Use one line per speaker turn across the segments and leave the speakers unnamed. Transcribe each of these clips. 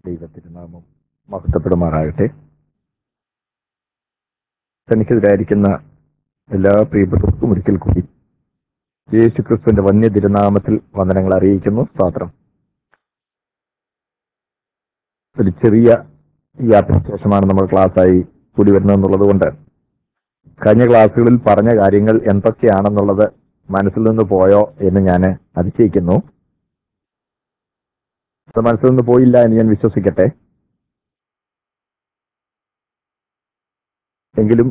ദൈവത്തിരുനാമം മഹത്വപ്പെടുമാറാകട്ടെ തനിക്കെതിരായിരിക്കുന്ന എല്ലാ പ്രിയപ്പെട്ടവർക്കും ഒരിക്കൽ കൂടി യേശു ക്രിസ്തുവിന്റെ വന്യ തിരുനാമത്തിൽ വന്ദനങ്ങൾ അറിയിക്കുന്നു സ്വാത്രം ഒരു ചെറിയ യാത്രയ്ക്ക് ശേഷമാണ് നമ്മൾ ക്ലാസ്സായി കൂടി വരുന്നതെന്നുള്ളത് കൊണ്ട് കഴിഞ്ഞ ക്ലാസ്സുകളിൽ പറഞ്ഞ കാര്യങ്ങൾ എന്തൊക്കെയാണെന്നുള്ളത് മനസ്സിൽ നിന്ന് പോയോ എന്ന് ഞാൻ അതിശയിക്കുന്നു അത് മനസ്സിൽ നിന്ന് പോയില്ല എന്ന് ഞാൻ വിശ്വസിക്കട്ടെ എങ്കിലും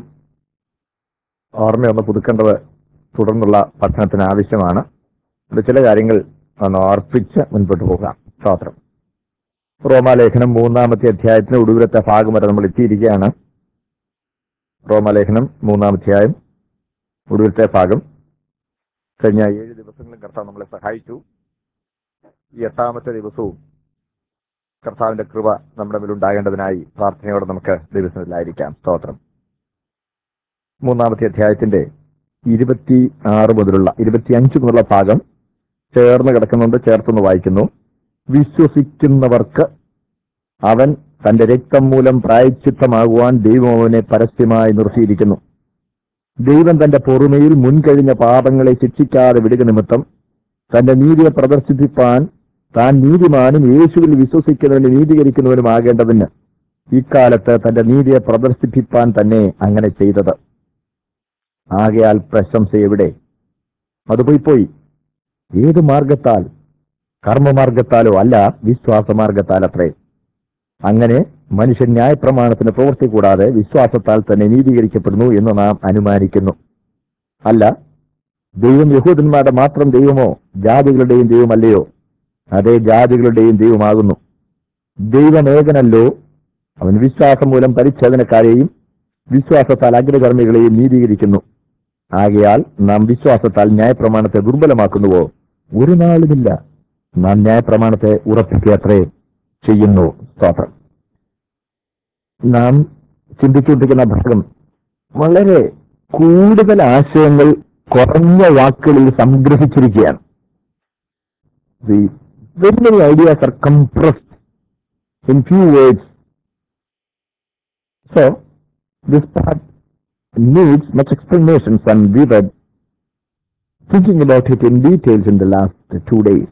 ഓർമ്മയൊന്ന് പുതുക്കേണ്ടത് തുടർന്നുള്ള പഠനത്തിന് ആവശ്യമാണ് ഇവിടെ ചില കാര്യങ്ങൾ ഒന്ന് ഓർപ്പിച്ച് മുൻപോട്ട് പോകാം സ്വാത്രം റോമാലേഖനം മൂന്നാമത്തെ അധ്യായത്തിന് ഒടുവിലത്തെ ഭാഗം വരെ നമ്മൾ എത്തിയിരിക്കുകയാണ് റോമാലേഖനം മൂന്നാം അധ്യായം ഒടുവിലത്തെ ഭാഗം കഴിഞ്ഞ ഏഴ് ദിവസങ്ങളും കർത്താവ് നമ്മളെ സഹായിച്ചു ഈ എട്ടാമത്തെ ദിവസവും കർത്താവിന്റെ കൃപ നമ്മുടെ മേൽ ഉണ്ടാകേണ്ടതിനായി പ്രാർത്ഥനയോടെ നമുക്ക് ദൈവത്തിലായിരിക്കാം സ്തോത്രം മൂന്നാമത്തെ അധ്യായത്തിന്റെ ഇരുപത്തി ആറ് മുതലുള്ള ഇരുപത്തിയഞ്ച് മുതലുള്ള ഭാഗം ചേർന്ന് കിടക്കുന്നുണ്ട് ചേർത്തൊന്ന് വായിക്കുന്നു വിശ്വസിക്കുന്നവർക്ക് അവൻ തന്റെ രക്തം മൂലം പ്രായച്ചിത്തമാകുവാൻ ദൈവം അവനെ പരസ്യമായി നിർത്തിയിരിക്കുന്നു ദൈവം തന്റെ പൊറുമയിൽ മുൻകഴിഞ്ഞ പാപങ്ങളെ ശിക്ഷിക്കാതെ വിടുക നിമിത്തം തന്റെ നീതിയെ പ്രദർശിപ്പിപ്പാൻ താൻ നീതിമാനും യേശുവിൽ വിശ്വസിക്കുന്നവന് നീതീകരിക്കുന്നവനുമാകേണ്ടതിന് ഇക്കാലത്ത് തന്റെ നീതിയെ പ്രദർശിപ്പിപ്പാൻ തന്നെ അങ്ങനെ ചെയ്തത് ആകയാൽ പ്രശംസ എവിടെ അത് പോയി പോയി ഏത് മാർഗത്താൽ കർമ്മമാർഗത്താലോ അല്ല വിശ്വാസമാർഗത്താൽ അത്രേ അങ്ങനെ മനുഷ്യൻ ന്യായപ്രമാണത്തിന് പ്രവൃത്തി കൂടാതെ വിശ്വാസത്താൽ തന്നെ നീതീകരിക്കപ്പെടുന്നു എന്ന് നാം അനുമാനിക്കുന്നു അല്ല ദൈവം യഹൂദന്മാരുടെ മാത്രം ദൈവമോ ജാതികളുടെയും ദൈവമല്ലയോ അതേ ജാതികളുടെയും ദൈവമാകുന്നു ദൈവമേകനല്ലോ അവൻ വിശ്വാസം മൂലം പരിച്ഛേദനക്കാരെയും വിശ്വാസത്താൽ അഗ്രകർമ്മികളെയും നീതീകരിക്കുന്നു ആകയാൽ നാം വിശ്വാസത്താൽ ന്യായപ്രമാണത്തെ ദുർബലമാക്കുന്നുവോ ഒരു നാളുമില്ല നാം ന്യായപ്രമാണത്തെ ഉറപ്പിക്കത്രേ ചെയ്യുന്നു സ്തോത്രം നാം ചിന്തിച്ചുകൊണ്ടിരിക്കുന്ന ഭാഗം വളരെ കൂടുതൽ ആശയങ്ങൾ കുറഞ്ഞ വാക്കുകളിൽ സംഗ്രഹിച്ചിരിക്കുകയാണ് The very many ideas are compressed in few words. So, this part needs much explanations and we were thinking about it in details in the last two days.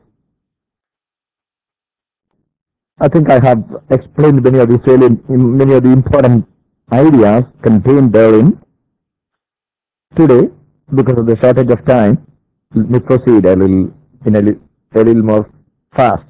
I think I have explained many of the salient, many of the important ideas contained therein. Today, because of the shortage of time, let me proceed a little in a, li- a little more fast.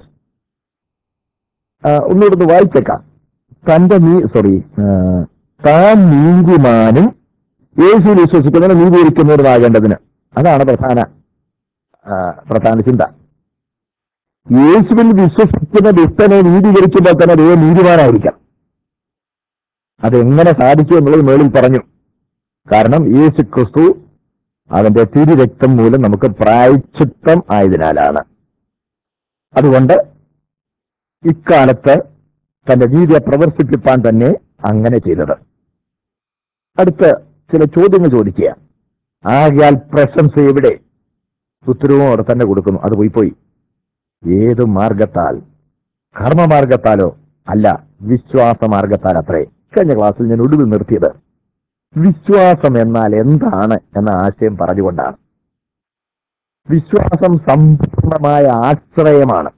Uh, ഒന്നുകൂടെ വായിച്ചേക്കാം തന്റെ നീ sorry താൻ നീതിമാനും യേശു വിശ്വസിക്കുന്നവനെ നീതീകരിക്കുന്നവരുമാകേണ്ടതിന് അതാണ് പ്രധാന ആ, പ്രധാന ചിന്ത യേശുവിൽ വിശ്വസിക്കുന്ന ദുഷ്ടനെ നീതീകരിക്കുമ്പോൾ തന്നെ ദൈവം നീതിമാനായിരിക്കാം അതെങ്ങനെ സാധിച്ചു എന്നുള്ളത് മേളിൽ പറഞ്ഞു കാരണം യേശു ക്രിസ്തു അവന്റെ തിരുരക്തം മൂലം നമുക്ക് പ്രായച്ചിത്തം ആയതിനാലാണ് അതുകൊണ്ട് ഇക്കാലത്ത് തന്റെ നീതിയെ പ്രദർശിപ്പിപ്പാൻ തന്നെ അങ്ങനെ ചെയ്തത് അടുത്ത് ചില ചോദ്യങ്ങൾ ചോദിക്കുക ആകയാൽ പ്രശംസ എവിടെ ഉത്തരവും അവിടെ തന്നെ കൊടുക്കുന്നു അത് പോയി പോയി ഏത് മാർഗത്താൽ കർമ്മമാർഗത്താലോ അല്ല വിശ്വാസ മാർഗത്താൽ അത്രേ കഴിഞ്ഞ ക്ലാസ്സിൽ ഞാൻ ഒടുവിൽ നിർത്തിയത് വിശ്വാസം എന്നാൽ എന്താണ് എന്ന ആശയം പറഞ്ഞുകൊണ്ടാണ് വിശ്വാസം സമ്പൂർണമായ ആശ്രയമാണ്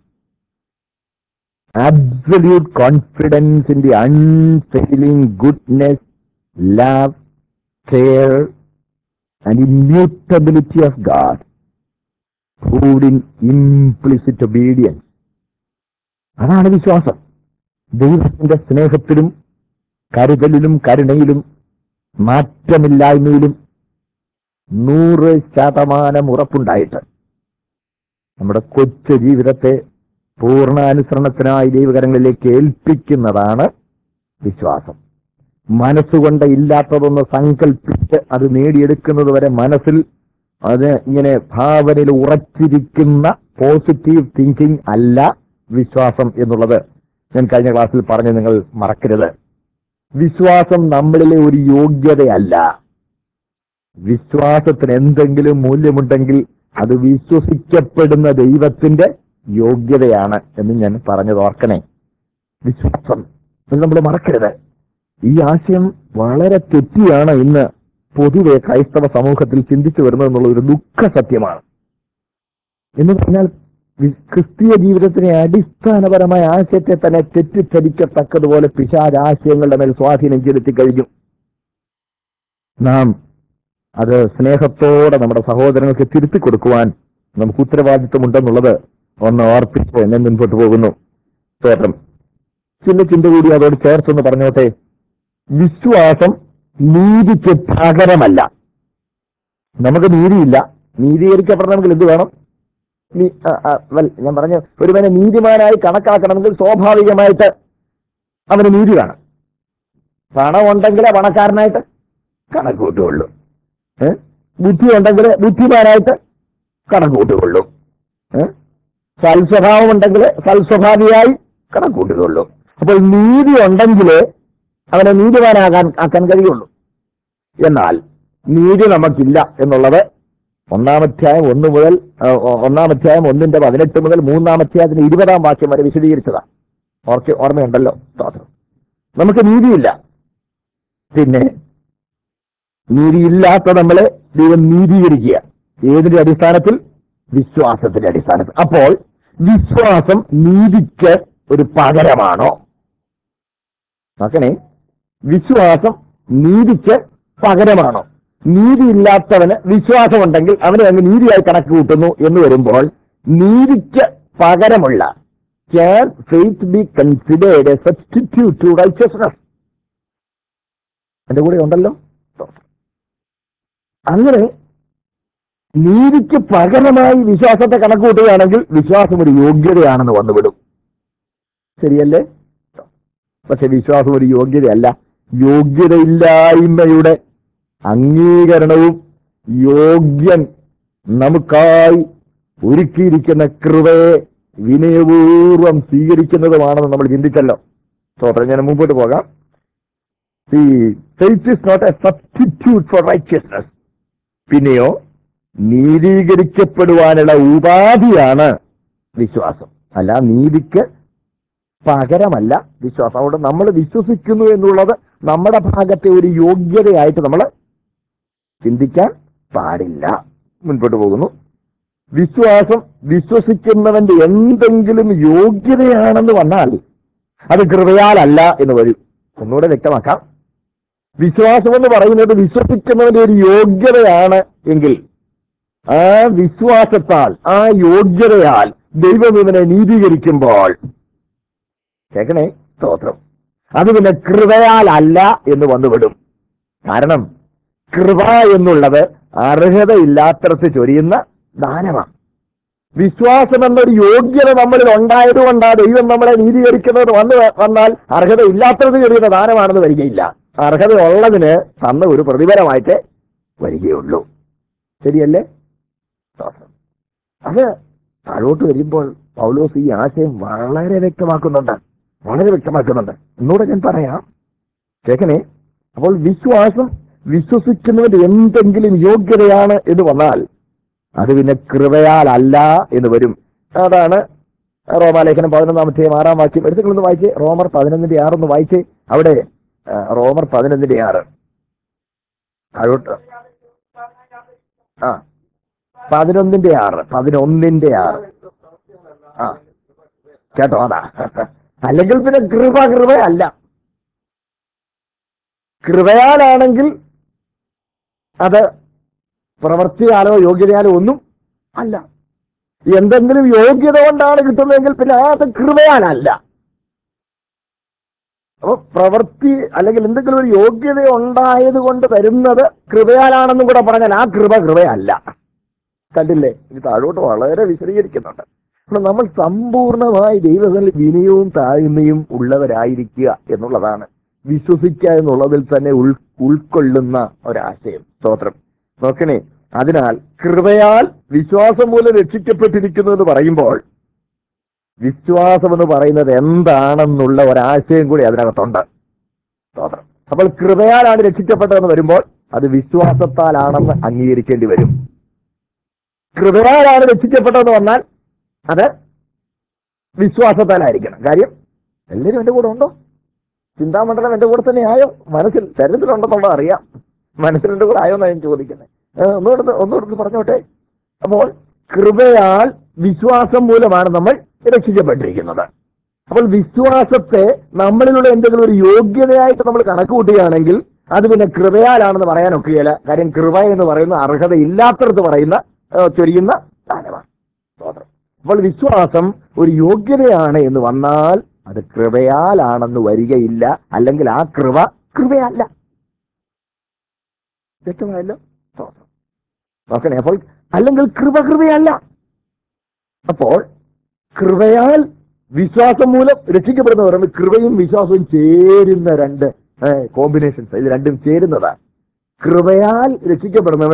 absolute confidence in the unfailing goodness, love, care, and immutability of God, proved in implicit obedience. അതാണ് വിശ്വാസം ദൈവത്തിന്റെ സ്നേഹത്തിലും കരുതലിലും കരുണയിലും മാറ്റമില്ലായ്മയിലും നൂറ് ശതമാനം ഉറപ്പുണ്ടായിട്ട് നമ്മുടെ കൊച്ചു ജീവിതത്തെ പൂർണ്ണാനുസരണത്തിനായി ദൈവകരങ്ങളിലേക്ക് ഏൽപ്പിക്കുന്നതാണ് വിശ്വാസം മനസ്സുകൊണ്ട് ഇല്ലാത്തതൊന്ന് സങ്കല്പിച്ച് അത് നേടിയെടുക്കുന്നത് വരെ മനസ്സിൽ അത് ഇങ്ങനെ ഭാവനയിൽ ഉറച്ചിരിക്കുന്ന പോസിറ്റീവ് തിങ്കിങ് അല്ല വിശ്വാസം എന്നുള്ളത് ഞാൻ കഴിഞ്ഞ ക്ലാസ്സിൽ പറഞ്ഞ് നിങ്ങൾ മറക്കരുത് വിശ്വാസം നമ്മളിലെ ഒരു യോഗ്യതയല്ല വിശ്വാസത്തിന് എന്തെങ്കിലും മൂല്യമുണ്ടെങ്കിൽ അത് വിശ്വസിക്കപ്പെടുന്ന ദൈവത്തിന്റെ യോഗ്യതയാണ് എന്ന് ഞാൻ പറഞ്ഞത് ഓർക്കണേ വിശ്വാസം ഇത് നമ്മൾ മറക്കരുത് ഈ ആശയം വളരെ തെറ്റിയാണ് ഇന്ന് പൊതുവെ ക്രൈസ്തവ സമൂഹത്തിൽ ചിന്തിച്ചു വരുന്നത് എന്നുള്ള ഒരു ദുഃഖ സത്യമാണ് എന്ന് പറഞ്ഞാൽ വി- ക്രിസ്തീയ ജീവിതത്തിനെ അടിസ്ഥാനപരമായ ആശയത്തെ തന്നെ തെറ്റിദ്ധരിക്കത്തക്കതുപോലെ പിശാച് ആശയങ്ങളുടെ മേൽ സ്വാധീനം ചെലുത്തി കഴിഞ്ഞു നാം അത് സ്നേഹത്തോടെ നമ്മുടെ സഹോദരങ്ങൾക്ക് തിരുത്തി കൊടുക്കുവാൻ നമുക്ക് ഉത്തരവാദിത്വമുണ്ടെന്നുള്ളത് ഒന്ന് ഓർപ്പിച്ച് എന്നെ മുൻപോട്ട് പോകുന്നു സ്തോത്രം ചില ചിന്ത കൂടി അതോട് ചേർത്തൊന്ന് പറഞ്ഞോട്ടെ വിശ്വാസം നീതിക്ക് പകരമല്ല നമുക്ക് നീതിയില്ല നീതീകരിക്കപ്പെടണമെങ്കിൽ എന്ത് വേണം നീ- ആ, ആ, well, ഞാൻ പറഞ്ഞ ഒരുവനെ നീതിമാനായി കണക്കാക്കണമെങ്കിൽ സ്വാഭാവികമായിട്ട് അവന് നീതി വേണം പണം ഉണ്ടെങ്കിലേ പണക്കാരനായിട്ട് കണക്ക് കൂട്ടുകയുള്ളൂ ഏ? ബുദ്ധി ഉണ്ടെങ്കിൽ ബുദ്ധിമാനായിട്ട് കണക്ക് കൂട്ടുകയുള്ളൂ ഏ? സൽസ്വഭാവം ഉണ്ടെങ്കിൽ സൽസ്വഭാവിയായി കണക്ക് കൂട്ടുകയുള്ളൂ അപ്പോൾ നീതി ഉണ്ടെങ്കിലേ അവനെ നീതിമാനാകാൻ ആക്കാൻ കഴിയുള്ളൂ എന്നാൽ നീതി നമുക്കില്ല എന്നുള്ളത് ഒന്നാമധ്യായം ഒന്ന് മുതൽ ആ, ഒ- ഒന്നാമധ്യായം ഒന്നിന്റെ പതിനെട്ട് മുതൽ മൂന്നാമധ്യായത്തിന് ഇരുപതാം വാക്യം വരെ വിശദീകരിച്ചതാ ഓർക്ക ഓർമ്മയുണ്ടല്ലോ സ്തോത്രം നമുക്ക് നീതിയില്ല പിന്നെ നീതിയില്ലാത്ത നമ്മളെ ദൈവം നീതീകരിക്കുക ഏതിന്റെ അടിസ്ഥാനത്തിൽ വിശ്വാസത്തിന്റെ അടിസ്ഥാനത്തിൽ അപ്പോൾ വിശ്വാസം നീതിക്ക് ഒരു പകരമാണോ നോക്കണേ വിശ്വാസം നീതിക്ക് പകരമാണോ നീതിയില്ലാത്തവന് വിശ്വാസമുണ്ടെങ്കിൽ അവനെ അങ്ങ് നീതിയായി കണക്ക് കൂട്ടുന്നു എന്ന് വരുമ്പോൾ നീതിക്ക് പകരമുള്ള can faith be considered a substitute to righteousness എന്റെ കൂടെ ഉണ്ടല്ലോ അങ്ങനെ നീതിക്ക് പകരമായി വിശ്വാസത്തെ കണക്ക് കൂട്ടുകയാണെങ്കിൽ വിശ്വാസം ഒരു യോഗ്യതയാണെന്ന് വന്നുവിടും ശരിയല്ലേ പക്ഷെ വിശ്വാസം ഒരു യോഗ്യതയല്ല യോഗ്യതയില്ലായ്മയുടെ അംഗീകരണവും യോഗ്യൻ നമുക്കായി ഒരുക്കിയിരിക്കുന്ന കൃപയെ വിനയപൂർവം സ്വീകരിക്കുന്നതുമാണെന്ന് നമ്മൾ ചിന്തിച്ചല്ലോ സ്തോത്രം ഞാൻ മുമ്പോട്ട് പോകാം ഈ faith is not a substitute for righteousness പിന്നെയോ നീതീകരിക്കപ്പെടുവാനുള്ള ഉപാധിയാണ് വിശ്വാസം അല്ല നീതിക്ക് പകരമല്ല വിശ്വാസം അതുകൊണ്ട് നമ്മൾ വിശ്വസിക്കുന്നു എന്നുള്ളത് നമ്മുടെ ഭാഗത്തെ ഒരു യോഗ്യതയായിട്ട് നമ്മൾ ചിന്തിക്കാൻ പാടില്ല മുൻപോട്ട് പോകുന്നു വിശ്വാസം വിശ്വസിക്കുന്നവന്റെ എന്തെങ്കിലും യോഗ്യതയാണെന്ന് വന്നാൽ അത് കൃപയാലല്ല എന്ന് വരും ഒന്നുകൂടെ വ്യക്തമാക്കാം വിശ്വാസം എന്ന് പറയുന്നത് വിശ്വസിക്കുന്നവന്റെ ഒരു യോഗ്യതയാണ് എങ്കിൽ ആ വിശ്വാസത്താൽ ആ യോഗ്യതയാൽ ദൈവം ഇവനെ നീതീകരിക്കുമ്പോൾ കേൾക്കണേ സ്തോത്രം അത് പിന്നെ കൃപയാലല്ല എന്ന് വന്നുവിടും കാരണം കൃപ എന്നുള്ളത് അർഹതയില്ലാത്തടത്ത് ചൊരിയുന്ന ദാനമാണ് വിശ്വാസം എന്നൊരു യോഗ്യത നമ്മളിൽ ഉണ്ടായതുകൊണ്ട് ആ ദൈവം നമ്മളെ നീതീകരിക്കുന്നത് വന്ന് വന്നാൽ അർഹതയില്ലാത്തത് ചൊരിയുന്ന ദാനമാണെന്ന് വരികയില്ല അർഹത ഉള്ളതിന് തന്ന ഒരു പ്രതിഫലമായിട്ട് വരികയുള്ളൂ ശരിയല്ലേ സ്തോത്രം. അത് താഴോട്ട് വരുമ്പോൾ പൗലോസ് ഈ ആശയം വളരെ വ്യക്തമാക്കുന്നുണ്ട് വളരെ വ്യക്തമാക്കുന്നുണ്ട് ഒന്നുകൂടെ ഞാൻ പറയാം കേക്കണേ അപ്പോൾ വിശ്വാസം വിശ്വസിക്കുന്നവന്റെ എന്തെങ്കിലും യോഗ്യതയാണ് എന്ന് വന്നാൽ അത് പിന്നെ കൃപയാലല്ല എന്ന് വരും അതാണ് റോമാലേഖനം പതിനൊന്നാമത്തെ ആറാം വാക്യം എടുത്തുകളൊന്ന് വായിച്ചേ റോമർ പതിനൊന്നിന്റെ ആറൊന്ന് വായിച്ചേ അവിടെ ആ, റോമർ പതിനൊന്നിന്റെ ആറ് താഴോട്ട് ആ പതിനൊന്നിന്റെ ആറ് പതിനൊന്നിന്റെ ആറ് ആ കേട്ടോ അതാ അല്ലെങ്കിൽ പിന്നെ കൃപ കൃപയല്ല കൃപയാലാണെങ്കിൽ അത് പ്രവൃത്തിയാലോ യോഗ്യതയാലോ ഒന്നും അല്ല എന്തെങ്കിലും യോഗ്യത കൊണ്ടാണ് കിട്ടുന്നതെങ്കിൽ പിന്നെ അത് കൃപയാലല്ല അപ്പൊ പ്രവൃത്തി അല്ലെങ്കിൽ എന്തെങ്കിലും ഒരു യോഗ്യത ഉണ്ടായത് കൊണ്ട് വരുന്നത് കൃപയാലാണെന്നും കൂടെ പറഞ്ഞാൽ ആ കൃപ കൃപയല്ല കണ്ടില്ലേ ഇത് താഴോട്ട് വളരെ വിശദീകരിക്കുന്നുണ്ട് അപ്പോൾ നമ്മൾ സമ്പൂർണമായി ദൈവത്തിൽ വിനയവും താഴ്മയും ഉള്ളവരായിരിക്കുക എന്നുള്ളതാണ് വിശ്വസിക്കുക എന്നുള്ളതിൽ തന്നെ ഉൾ ഉൾക്കൊള്ളുന്ന ഒരാശയം സ്തോത്രം നോക്കണേ അതിനാൽ കൃപയാൽ വിശ്വാസം മൂലം രക്ഷിക്കപ്പെട്ടിരിക്കുന്നു എന്ന് പറയുമ്പോൾ വിശ്വാസം എന്ന് പറയുന്നത് എന്താണെന്നുള്ള ഒരാശയം കൂടി അതിനകത്തുണ്ട് സ്തോത്രം അപ്പോൾ കൃപയാലാണ് രക്ഷിക്കപ്പെട്ടതെന്ന് വരുമ്പോൾ അത് വിശ്വാസത്താലാണെന്ന് അംഗീകരിക്കേണ്ടി വരും കൃപയാലാണ് രക്ഷിക്കപ്പെട്ടതെന്ന് വന്നാൽ അത് വിശ്വാസത്താലായിരിക്കണം കാര്യം എല്ലാവരും എന്റെ കൂടെ ഉണ്ടോ ചിന്താമണ്ഡലം എന്റെ കൂടെ തന്നെ ആയോ മനസ്സിൽ ശരീരത്തിലുണ്ടെന്നുള്ളത് അറിയാം മനസ്സിൽ എന്റെ കൂടെ ആയോ എന്നാണ് ഞാൻ ചോദിക്കുന്നത് ഏഹ് ഒന്നുകൂടെ ഒന്നുകൂടെ പറഞ്ഞോട്ടെ അപ്പോൾ കൃപയാൽ വിശ്വാസം മൂലമാണ് നമ്മൾ രക്ഷിക്കപ്പെട്ടിരിക്കുന്നത് അപ്പോൾ വിശ്വാസത്തെ നമ്മളിലുള്ള എന്തെങ്കിലും ഒരു യോഗ്യതയായിട്ട് നമ്മൾ കണക്ക് കൂട്ടുകയാണെങ്കിൽ അത് പിന്നെ കൃപയാലാണെന്ന് പറയാൻ ഒക്കുകയില്ല കാര്യം കൃപ എന്ന് പറയുന്ന അർഹതയില്ലാത്തടത്ത് പറയുന്ന ഏഹ്, ചൊരിയുന്ന സ്ഥാനമാണ് സ്തോത്രം. അപ്പോൾ വിശ്വാസം ഒരു യോഗ്യതയാണ് എന്ന് വന്നാൽ അത് കൃപയാലാണെന്ന് വരികയില്ല അല്ലെങ്കിൽ ആ കൃപ കൃപയല്ല വ്യക്തമായല്ലോ സ്തോത്രം. നോക്കണേ അപ്പോൾ അല്ലെങ്കിൽ കൃപ കൃപയല്ല അപ്പോൾ കൃപയാൽ വിശ്വാസം മൂലം രക്ഷിക്കപ്പെടുന്ന പറയുമ്പോൾ കൃപയും വിശ്വാസവും ചേരുന്ന രണ്ട് കോമ്പിനേഷൻസ് ഇത് രണ്ടും ചേരുന്നതാണ് കൃപയാൽ രക്ഷിക്കപ്പെടുന്നവൻ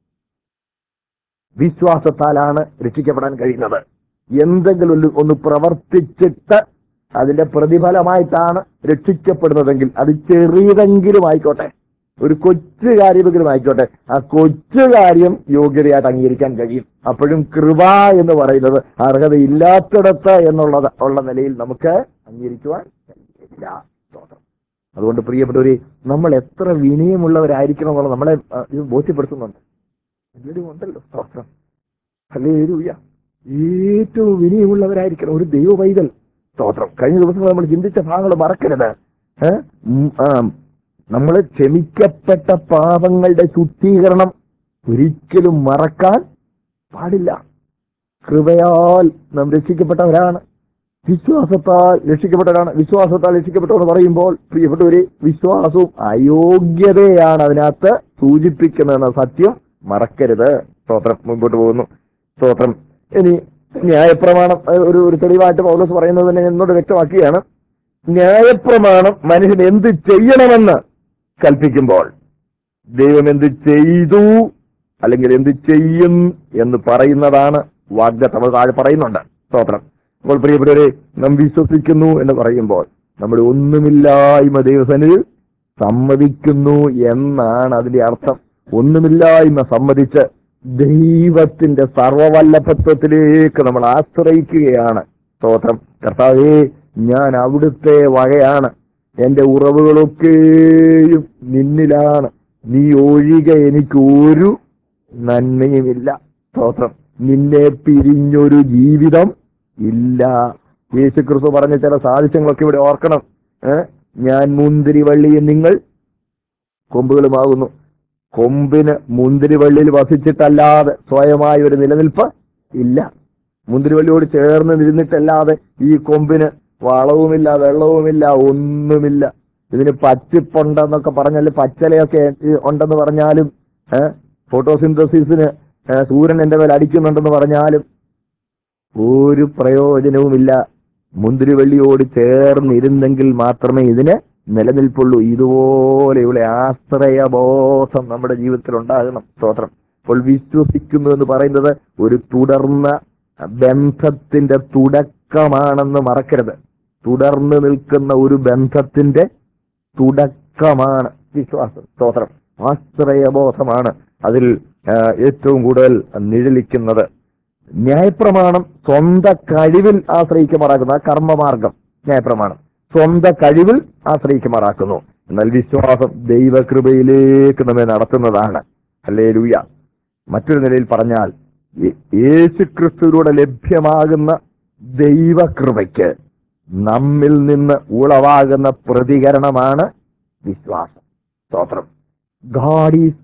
വിശ്വാസത്താലാണ് രക്ഷിക്കപ്പെടാൻ കഴിയുന്നത് എന്തെങ്കിലും ഒന്ന് ഒന്ന് പ്രവർത്തിച്ചിട്ട് അതിന്റെ പ്രതിഫലമായിട്ടാണ് രക്ഷിക്കപ്പെടുന്നതെങ്കിൽ അത് ചെറിയതെങ്കിലും ആയിക്കോട്ടെ ഒരു കൊച്ചു കാര്യമെങ്കിലും ആയിക്കോട്ടെ ആ കൊച്ചു കാര്യം യോഗ്യതയായിട്ട് അംഗീകരിക്കാൻ കഴിയും അപ്പോഴും കൃപ എന്ന് പറയുന്നത് അർഹതയില്ലാത്തിടത്ത് എന്നുള്ളത് ഉള്ള നിലയിൽ നമുക്ക് അംഗീകരിക്കുവാൻ കഴിയില്ല സ്തോത്രം. അതുകൊണ്ട് പ്രിയപ്പെട്ടവരെ നമ്മൾ എത്ര വിനയമുള്ളവരായിരിക്കണം എന്നുള്ളത് നമ്മളെ ആ, ഇത് ബോധ്യപ്പെടുത്തുന്നുണ്ട് എല്ലാവരും ഉണ്ടല്ലോ സ്തോത്രം ഹല്ലേലൂയ ഏറ്റവും വിനയമുള്ളവരായിരിക്കണം ഒരു ദൈവ പൈതൽ സ്തോത്രം കഴിഞ്ഞ ദിവസം നമ്മൾ ചിന്തിച്ച ഭാഗങ്ങൾ മറക്കരുത് ഏഹ്? ഉം, ആ, നമ്മൾ ക്ഷമിക്കപ്പെട്ട പാപങ്ങളുടെ ശുദ്ധീകരണം ഒരിക്കലും മറക്കാൻ പാടില്ല കൃപയാൽ നാം രക്ഷിക്കപ്പെട്ടവരാണ് വിശ്വാസത്താൽ രക്ഷിക്കപ്പെട്ടവരാണ് വിശ്വാസത്താൽ രക്ഷിക്കപ്പെട്ടവർ പറയുമ്പോൾ പ്രിയപ്പെട്ടവരെ വിശ്വാസവും അയോഗ്യതയാണ് അതിനകത്ത് സൂചിപ്പിക്കുന്നതെന്ന സത്യം മറക്കരുത് സ്തോത്രം മുമ്പോട്ട് പോകുന്നു സ്തോത്രം ഇനി ന്യായപ്രമാണം അത് ഒരു ഒരു തെളിവായിട്ട് പൗലോസ് പറയുന്നത് തന്നെ എന്നോട് വ്യക്തമാക്കിയാണ് ന്യായപ്രമാണം മനുഷ്യൻ എന്ത് ചെയ്യണമെന്ന് കൽപ്പിക്കുമ്പോൾ ദൈവം എന്ത് ചെയ്തു അല്ലെങ്കിൽ എന്ത് ചെയ്യും എന്ന് പറയുന്നതാണ് വാഗ്ദത്തം അത് താഴെ പറയുന്നുണ്ട് സ്തോത്രം അപ്പോൾ പ്രിയപ്പെട്ടവരെ നാം വിശ്വസിക്കുന്നു എന്ന് പറയുമ്പോൾ നമ്മുടെ ഒന്നുമില്ലായ്മ ദൈവസനിൽ സമ്മതിക്കുന്നു എന്നാണ് അതിന്റെ അർത്ഥം ഒന്നുമില്ലായ്മ സമ്മതിച്ച് ദൈവത്തിന്റെ സർവവല്ലഭത്വത്തിലേക്ക് നമ്മൾ ആശ്രയിക്കുകയാണ് സ്തോത്രം കർത്താവേ ഞാൻ അവിടുത്തെ വകയാണ് എന്റെ ഉറവുകളൊക്കെയും നിന്നിലാണ് നീ ഒഴികെ എനിക്ക് ഒരു നന്മയുമില്ല സ്തോത്രം നിന്നെ പിരിഞ്ഞൊരു ജീവിതം ഇല്ല യേശുക്രിസ്തു പറഞ്ഞ ചില സാദൃശ്യങ്ങളൊക്കെ ഇവിടെ ഓർക്കണം ഏ? ഞാൻ മുന്തിരി വള്ളിയും നിങ്ങൾ കൊമ്പുകളുമാകുന്നു കൊമ്പിന് മുന്തിരിവള്ളിയിൽ വസിച്ചിട്ടല്ലാതെ സ്വയമായ ഒരു നിലനിൽപ്പ് ഇല്ല മുന്തിരിവള്ളിയോട് ചേർന്ന് നിന്നിട്ടല്ലാതെ ഈ കൊമ്പിന് വളവുമില്ല വെള്ളവുമില്ല ഒന്നുമില്ല ഇതിന് പച്ചിപ്പുണ്ടെന്നൊക്കെ പറഞ്ഞാൽ പച്ചലയൊക്കെ ഈ ഉണ്ടെന്ന് പറഞ്ഞാലും ഏഹ് ഫോട്ടോസിന്തസിസിന് സൂര്യൻ എന്റെ മേൽ അടിക്കുന്നുണ്ടെന്ന് പറഞ്ഞാലും ഒരു പ്രയോജനവുമില്ല മുന്തിരിവള്ളിയോട് ചേർന്നിരുന്നെങ്കിൽ മാത്രമേ ഇതിന് നിലനിൽപ്പുള്ളൂ ഇതുപോലെയുള്ള ആശ്രയബോധം നമ്മുടെ ജീവിതത്തിൽ ഉണ്ടാകണം സ്തോത്രം അപ്പോൾ വിശ്വസിക്കുന്നു എന്ന് പറയുന്നത് ഒരു തുടർന്ന ബന്ധത്തിന്റെ തുടക്കമാണെന്ന് മറക്കരുത് തുടർന്ന് നിൽക്കുന്ന ഒരു ബന്ധത്തിന്റെ തുടക്കമാണ് വിശ്വാസം സ്തോത്രം ആശ്രയബോധമാണ് അതിൽ ആ, ഏറ്റവും കൂടുതൽ നിഴലിക്കുന്നത് ന്യായപ്രമാണം സ്വന്തം കഴിവിൽ ആശ്രയിക്കുമാറാക്കുന്ന ആ കർമ്മമാർഗം ന്യായപ്രമാണം സ്വന്തം കഴിവിൽ ആശ്രയിക്കുമാറാക്കുന്നു എന്നാൽ വിശ്വാസം ദൈവകൃപയിലേക്ക് നമ്മെ നടത്തുന്നതാണ് അല്ലേ ലൂയ മറ്റൊരു നിലയിൽ പറഞ്ഞാൽ യേ- യേശുക്രിസ്തുവിലൂടെ ലഭ്യമാകുന്ന ദൈവകൃപയ്ക്ക് നമ്മിൽ നിന്ന് ഉളവാകുന്ന പ്രതികരണമാണ് വിശ്വാസം സ്തോത്രം God is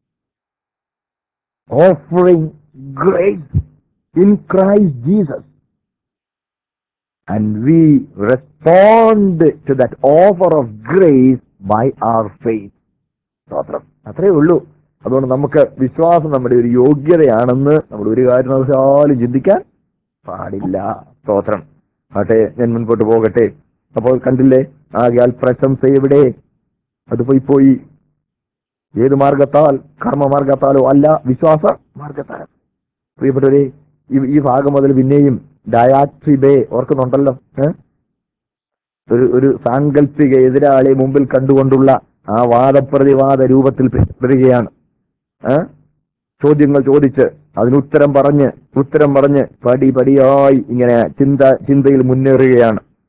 offering grace in Christ Jesus and we respond to that offer of grace by our faith. സ്തോത്രം അത്രേ ഉള്ളൂ അതുകൊണ്ട് നമുക്ക് വിശ്വാസം നമ്മുടെ ഒരു യോഗ്യതയാണെന്ന് നമ്മൾ ഒരു കാരണവശാലും ചിന്തിക്കാൻ പാടില്ല സ്തോത്രം ആട്ടെ ഞാൻ മുൻപോട്ട് പോകട്ടെ അപ്പോൾ കണ്ടില്ലേ ആകയാൽ പ്രശംസ എവിടെ അത് പോയി പോയി ഏത് മാർഗത്താൽ കർമ്മമാർഗത്താലോ അല്ല വിശ്വാസ മാർഗത്താൽ പ്രിയപ്പെട്ടവരെ ഈ ഈ ഭാഗം മുതൽ പിന്നെയും ഡയാട്രിബേ ഓർക്കുന്നുണ്ടല്ലോ ഏ? ഒരു ഒരു സാങ്കല്പിക എതിരാളിയെ മുമ്പിൽ കണ്ടുകൊണ്ടുള്ള ആ വാദപ്രതിവാദ രൂപത്തിൽ വരികയാണ് ഏ? ചോദ്യങ്ങൾ ചോദിച്ച് അതിനുത്തരം പറഞ്ഞ് ഉത്തരം പറഞ്ഞ് പടി പടിയായി ഇങ്ങനെ ചിന്ത ചിന്തയിൽ മുന്നേറുകയാണ്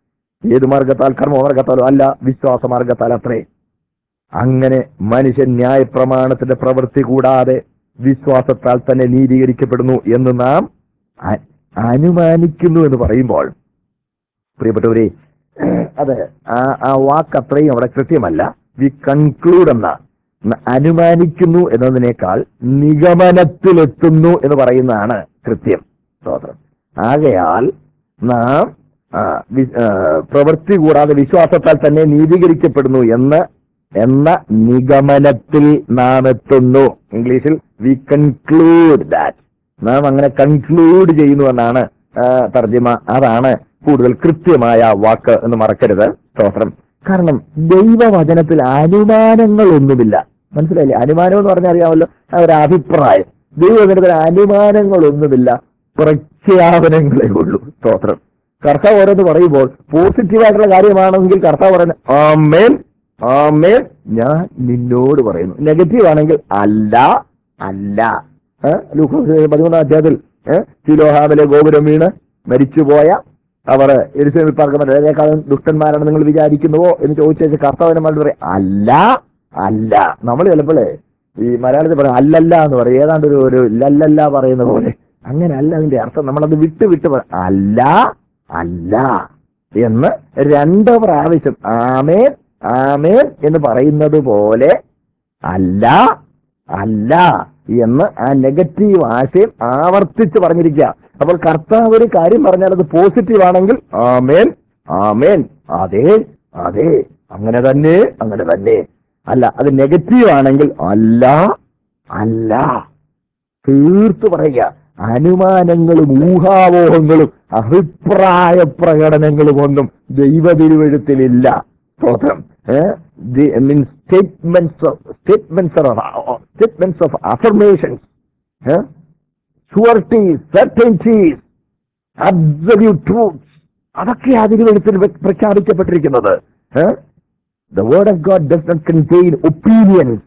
ഏത് മാർഗത്താൽ കർമ്മമാർഗത്താലോ അല്ല വിശ്വാസ മാർഗത്താൽ അത്രേ അങ്ങനെ മനുഷ്യൻ ന്യായപ്രമാണത്തിന്റെ പ്രവൃത്തി കൂടാതെ വിശ്വാസത്താൽ തന്നെ നീതീകരിക്കപ്പെടുന്നു എന്ന് നാം അ- അനുമാനിക്കുന്നു എന്ന് പറയുമ്പോൾ പ്രിയപ്പെട്ടവരെ അത് ആ ആ വാക്ക് അത്രയും അവിടെ കൃത്യമല്ല വി കൺക്ലൂഡ് എന്ന ന- അനുമാനിക്കുന്നു എന്നതിനേക്കാൾ നിഗമനത്തിലെത്തുന്നു എന്ന് പറയുന്നതാണ് കൃത്യം സ്തോത്രം ആകയാൽ നാം ആ, വി- ആ, പ്രവൃത്തി കൂടാതെ വിശ്വാസത്താൽ തന്നെ നീതീകരിക്കപ്പെടുന്നു എന്ന് എന്ന നിഗമനത്തിൽ നാം എത്തുന്നു ഇംഗ്ലീഷിൽ വി കൺക്ലൂഡ് ദാറ്റ് നാം അങ്ങനെ കൺക്ലൂഡ് ചെയ്യുന്നു എന്നാണ് ആ, തർജ്ജിമ അതാണ് കൂടുതൽ കൃത്യമായ വാക്ക് എന്ന് മറക്കരുത് സ്തോത്രം കാരണം ദൈവവചനത്തിൽ അനുമാനങ്ങളൊന്നുമില്ല മനസ്സിലായില്ലേ അനുമാനം എന്ന് പറഞ്ഞാൽ അറിയാമല്ലോ ആ ഒരു അഭിപ്രായം ദൈവവചനത്തിൽ അനുമാനങ്ങളൊന്നുമില്ല പ്രഖ്യാപനങ്ങളേ ഉള്ളൂ സ്തോത്രം കർത്താവ് ഓരോന്ന് പറയുമ്പോൾ പോസിറ്റീവായിട്ടുള്ള കാര്യമാണെങ്കിൽ കർത്താവ് പറയുന്നത് ആമേൻ ആമേൻ ഞാൻ നിന്നോട് പറയുന്നു നെഗറ്റീവ് ആണെങ്കിൽ അല്ല അല്ല ഏ? ലൂക്കോസ് പതിമൂന്നാം അധ്യായത്തിൽ ഏഹ് ശിലോഹാമിലെ ഗോപുരം വീണ് മരിച്ചുപോയ അവർ എരിശിൽ പാർക്കുന്നതിനേക്കാളും ദുഷ്ടന്മാരാണ് നിങ്ങൾ വിചാരിക്കുന്നുവോ എന്ന് ചോദിച്ചു കർത്താവിനെ മറുപടി പറയും അല്ല അല്ല നമ്മൾ ചിലപ്പോഴേ ഈ മലയാളത്തിൽ പറയും അല്ലല്ല എന്ന് പറയും ഏതാണ്ട് ഒരു ഒരു ലല്ലല്ല പറയുന്ന പോലെ അങ്ങനെ അല്ല അതിന്റെ അർത്ഥം നമ്മളത് വിട്ട് വിട്ട് പറ അല്ല അല്ല എന്ന് രണ്ട് പ്രാവശ്യം ആമേൻ ആമേൻ എന്ന് പറയുന്നത് പോലെ അല്ല അല്ല എന്ന് ആ നെഗറ്റീവ് ആശയം ആവർത്തിച്ച് പറഞ്ഞിരിക്കുക അപ്പോൾ കർത്താവ് ഒരു കാര്യം പറഞ്ഞാൽ അത് പോസിറ്റീവ് ആണെങ്കിൽ ആമേൻ ആമേൻ അതെ അതെ അങ്ങനെ തന്നെ അങ്ങനെ തന്നെ അല്ല അത് നെഗറ്റീവ് ആണെങ്കിൽ അല്ല അല്ല തീർത്തു പറയുക അനുമാനങ്ങളും ഊഹാപോഹങ്ങളും അഭിപ്രായ പ്രകടനങ്ങളും ഒന്നും ദൈവതിരുവഴുത്തിലില്ല സ്തോത്രം means statements statements statements of affirmations sureties certainties absolute truth അതൊക്കെ ആ തിരുവഴുത്തിൽ വ്യ- പ്രഖ്യാപിക്കപ്പെട്ടിരിക്കുന്നത് the word of God does not contain opinions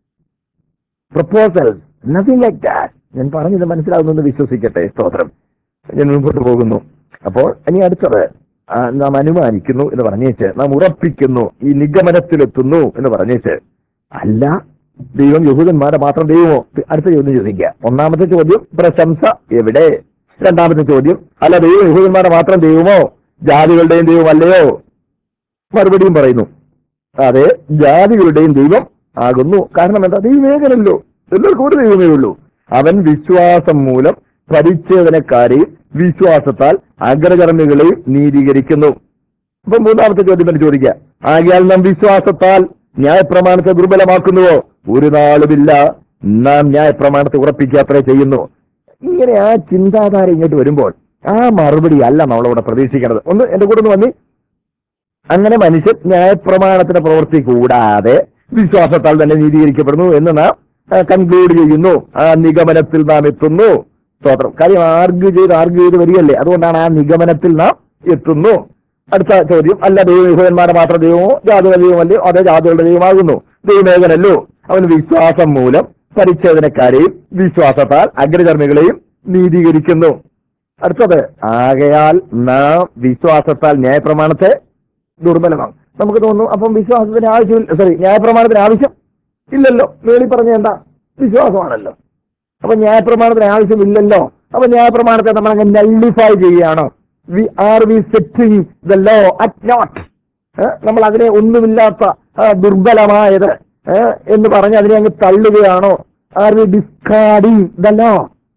proposals nothing like that ഞാൻ പറഞ്ഞത് മനസ്സിലാവുന്നെന്ന് വിശ്വസിക്കട്ടെ സ്തോത്രം ഞാൻ മുമ്പോട്ട് പോകുന്നു അപ്പോൾ ഇനി അടുത്തത് ആ, നാം അനുമാനിക്കുന്നു എന്ന് പറഞ്ഞേച്ച് നാം ഉറപ്പിക്കുന്നു ഈ നിഗമനത്തിലെത്തുന്നു എന്ന് പറഞ്ഞേച്ച് അല്ല ദൈവം യഹൂദന്മാരെ മാത്രം ദൈവമോ അടുത്ത ചോദ്യം ചോദിക്കുക ഒന്നാമത്തെ ചോദ്യം പ്രശംസ എവിടെ രണ്ടാമത്തെ ചോദ്യം അല്ല ദൈവം യഹൂദന്മാരെ മാത്രം ദൈവമോ ജാതികളുടെയും ദൈവമല്ലയോ മറുപടിയും പറയുന്നു അതെ ജാതികളുടെയും ദൈവം ആകുന്നു കാരണം എന്താ ദൈവമേകനല്ലോ എല്ലാവർക്കും ഒരു ദൈവമേ ഉള്ളൂ അവൻ വിശ്വാസം മൂലം പരിച്ഛേദനക്കാരെയും വിശ്വാസത്താൽ അഗ്രകർമ്മികളെയും നീതീകരിക്കുന്നു അപ്പൊ മൂന്നാമത്തെ ചോദ്യം തന്നെ ചോദിക്കുക ആകിയാൽ നാം വിശ്വാസത്താൽ ന്യായപ്രമാണത്തെ ദുർബലമാക്കുന്നുവോ ഒരു നാളുമില്ല നാം ന്യായപ്രമാണത്തെ ഉറപ്പിക്കാത്രേ ചെയ്യുന്നു ഇങ്ങനെ ആ ചിന്താധാര ഇങ്ങോട്ട് വരുമ്പോൾ ആ മറുപടി അല്ല നമ്മളവിടെ പ്രതീക്ഷിക്കേണ്ടത് ഒന്ന് എന്റെ കൂടെ ഒന്ന് വന്നി അങ്ങനെ മനുഷ്യൻ ന്യായപ്രമാണത്തിന്റെ പ്രവൃത്തി കൂടാതെ വിശ്വാസത്താൽ തന്നെ നീതീകരിക്കപ്പെടുന്നു എന്ന് നാം കൺക്ലൂഡ് ചെയ്യുന്നു ആ നിഗമനത്തിൽ നാം എത്തുന്നു സ്തോത്രം കാര്യം ആർഗ്യൂ ചെയ്ത് ആർഗ്യൂ ചെയ്ത് വരികയല്ലേ അതുകൊണ്ടാണ് ആ നിഗമനത്തിൽ നാം എത്തുന്നു അടുത്ത ചോദ്യം അല്ല ദൈവം യഹൂദന്മാരുടെ മാത്രം ദൈവമോ ജാതികളുടെ ദൈവമല്ലേ അതേ ജാതികളുടെ ദൈവമാകുന്നു ദൈവമേഖനല്ലോ അവൻ വിശ്വാസം മൂലം പരിച്ഛേദനക്കാരെയും വിശ്വാസത്താൽ അഗ്രചർമ്മികളെയും നീതീകരിക്കുന്നു അടുത്തത് ആകയാൽ നാം വിശ്വാസത്താൽ ന്യായപ്രമാണത്തെ ദുർബലമാണ് നമുക്ക് തോന്നുന്നു അപ്പം വിശ്വാസത്തിന് ആവശ്യമില്ല സോറി ന്യായപ്രമാണത്തിന് ആവശ്യം ഇല്ലല്ലോ മേളി പറഞ്ഞ എന്താ വിശ്വാസമാണല്ലോ അപ്പൊ ന്യായപ്രമാണത്തിന് ആവശ്യമില്ലല്ലോ അപ്പൊ ന്യായപ്രമാണത്തെ നമ്മൾ അങ്ങ് നള്ളിഫൈ ചെയ്യുകയാണോ we are we setting the law at naught നമ്മൾ അതിനെ ഒന്നുമില്ലാത്ത ആ, ദുർബലമായത് ഏ, എന്ന് പറഞ്ഞ് അതിനെ അങ്ങ് തള്ളുകയാണോ are we discarding the law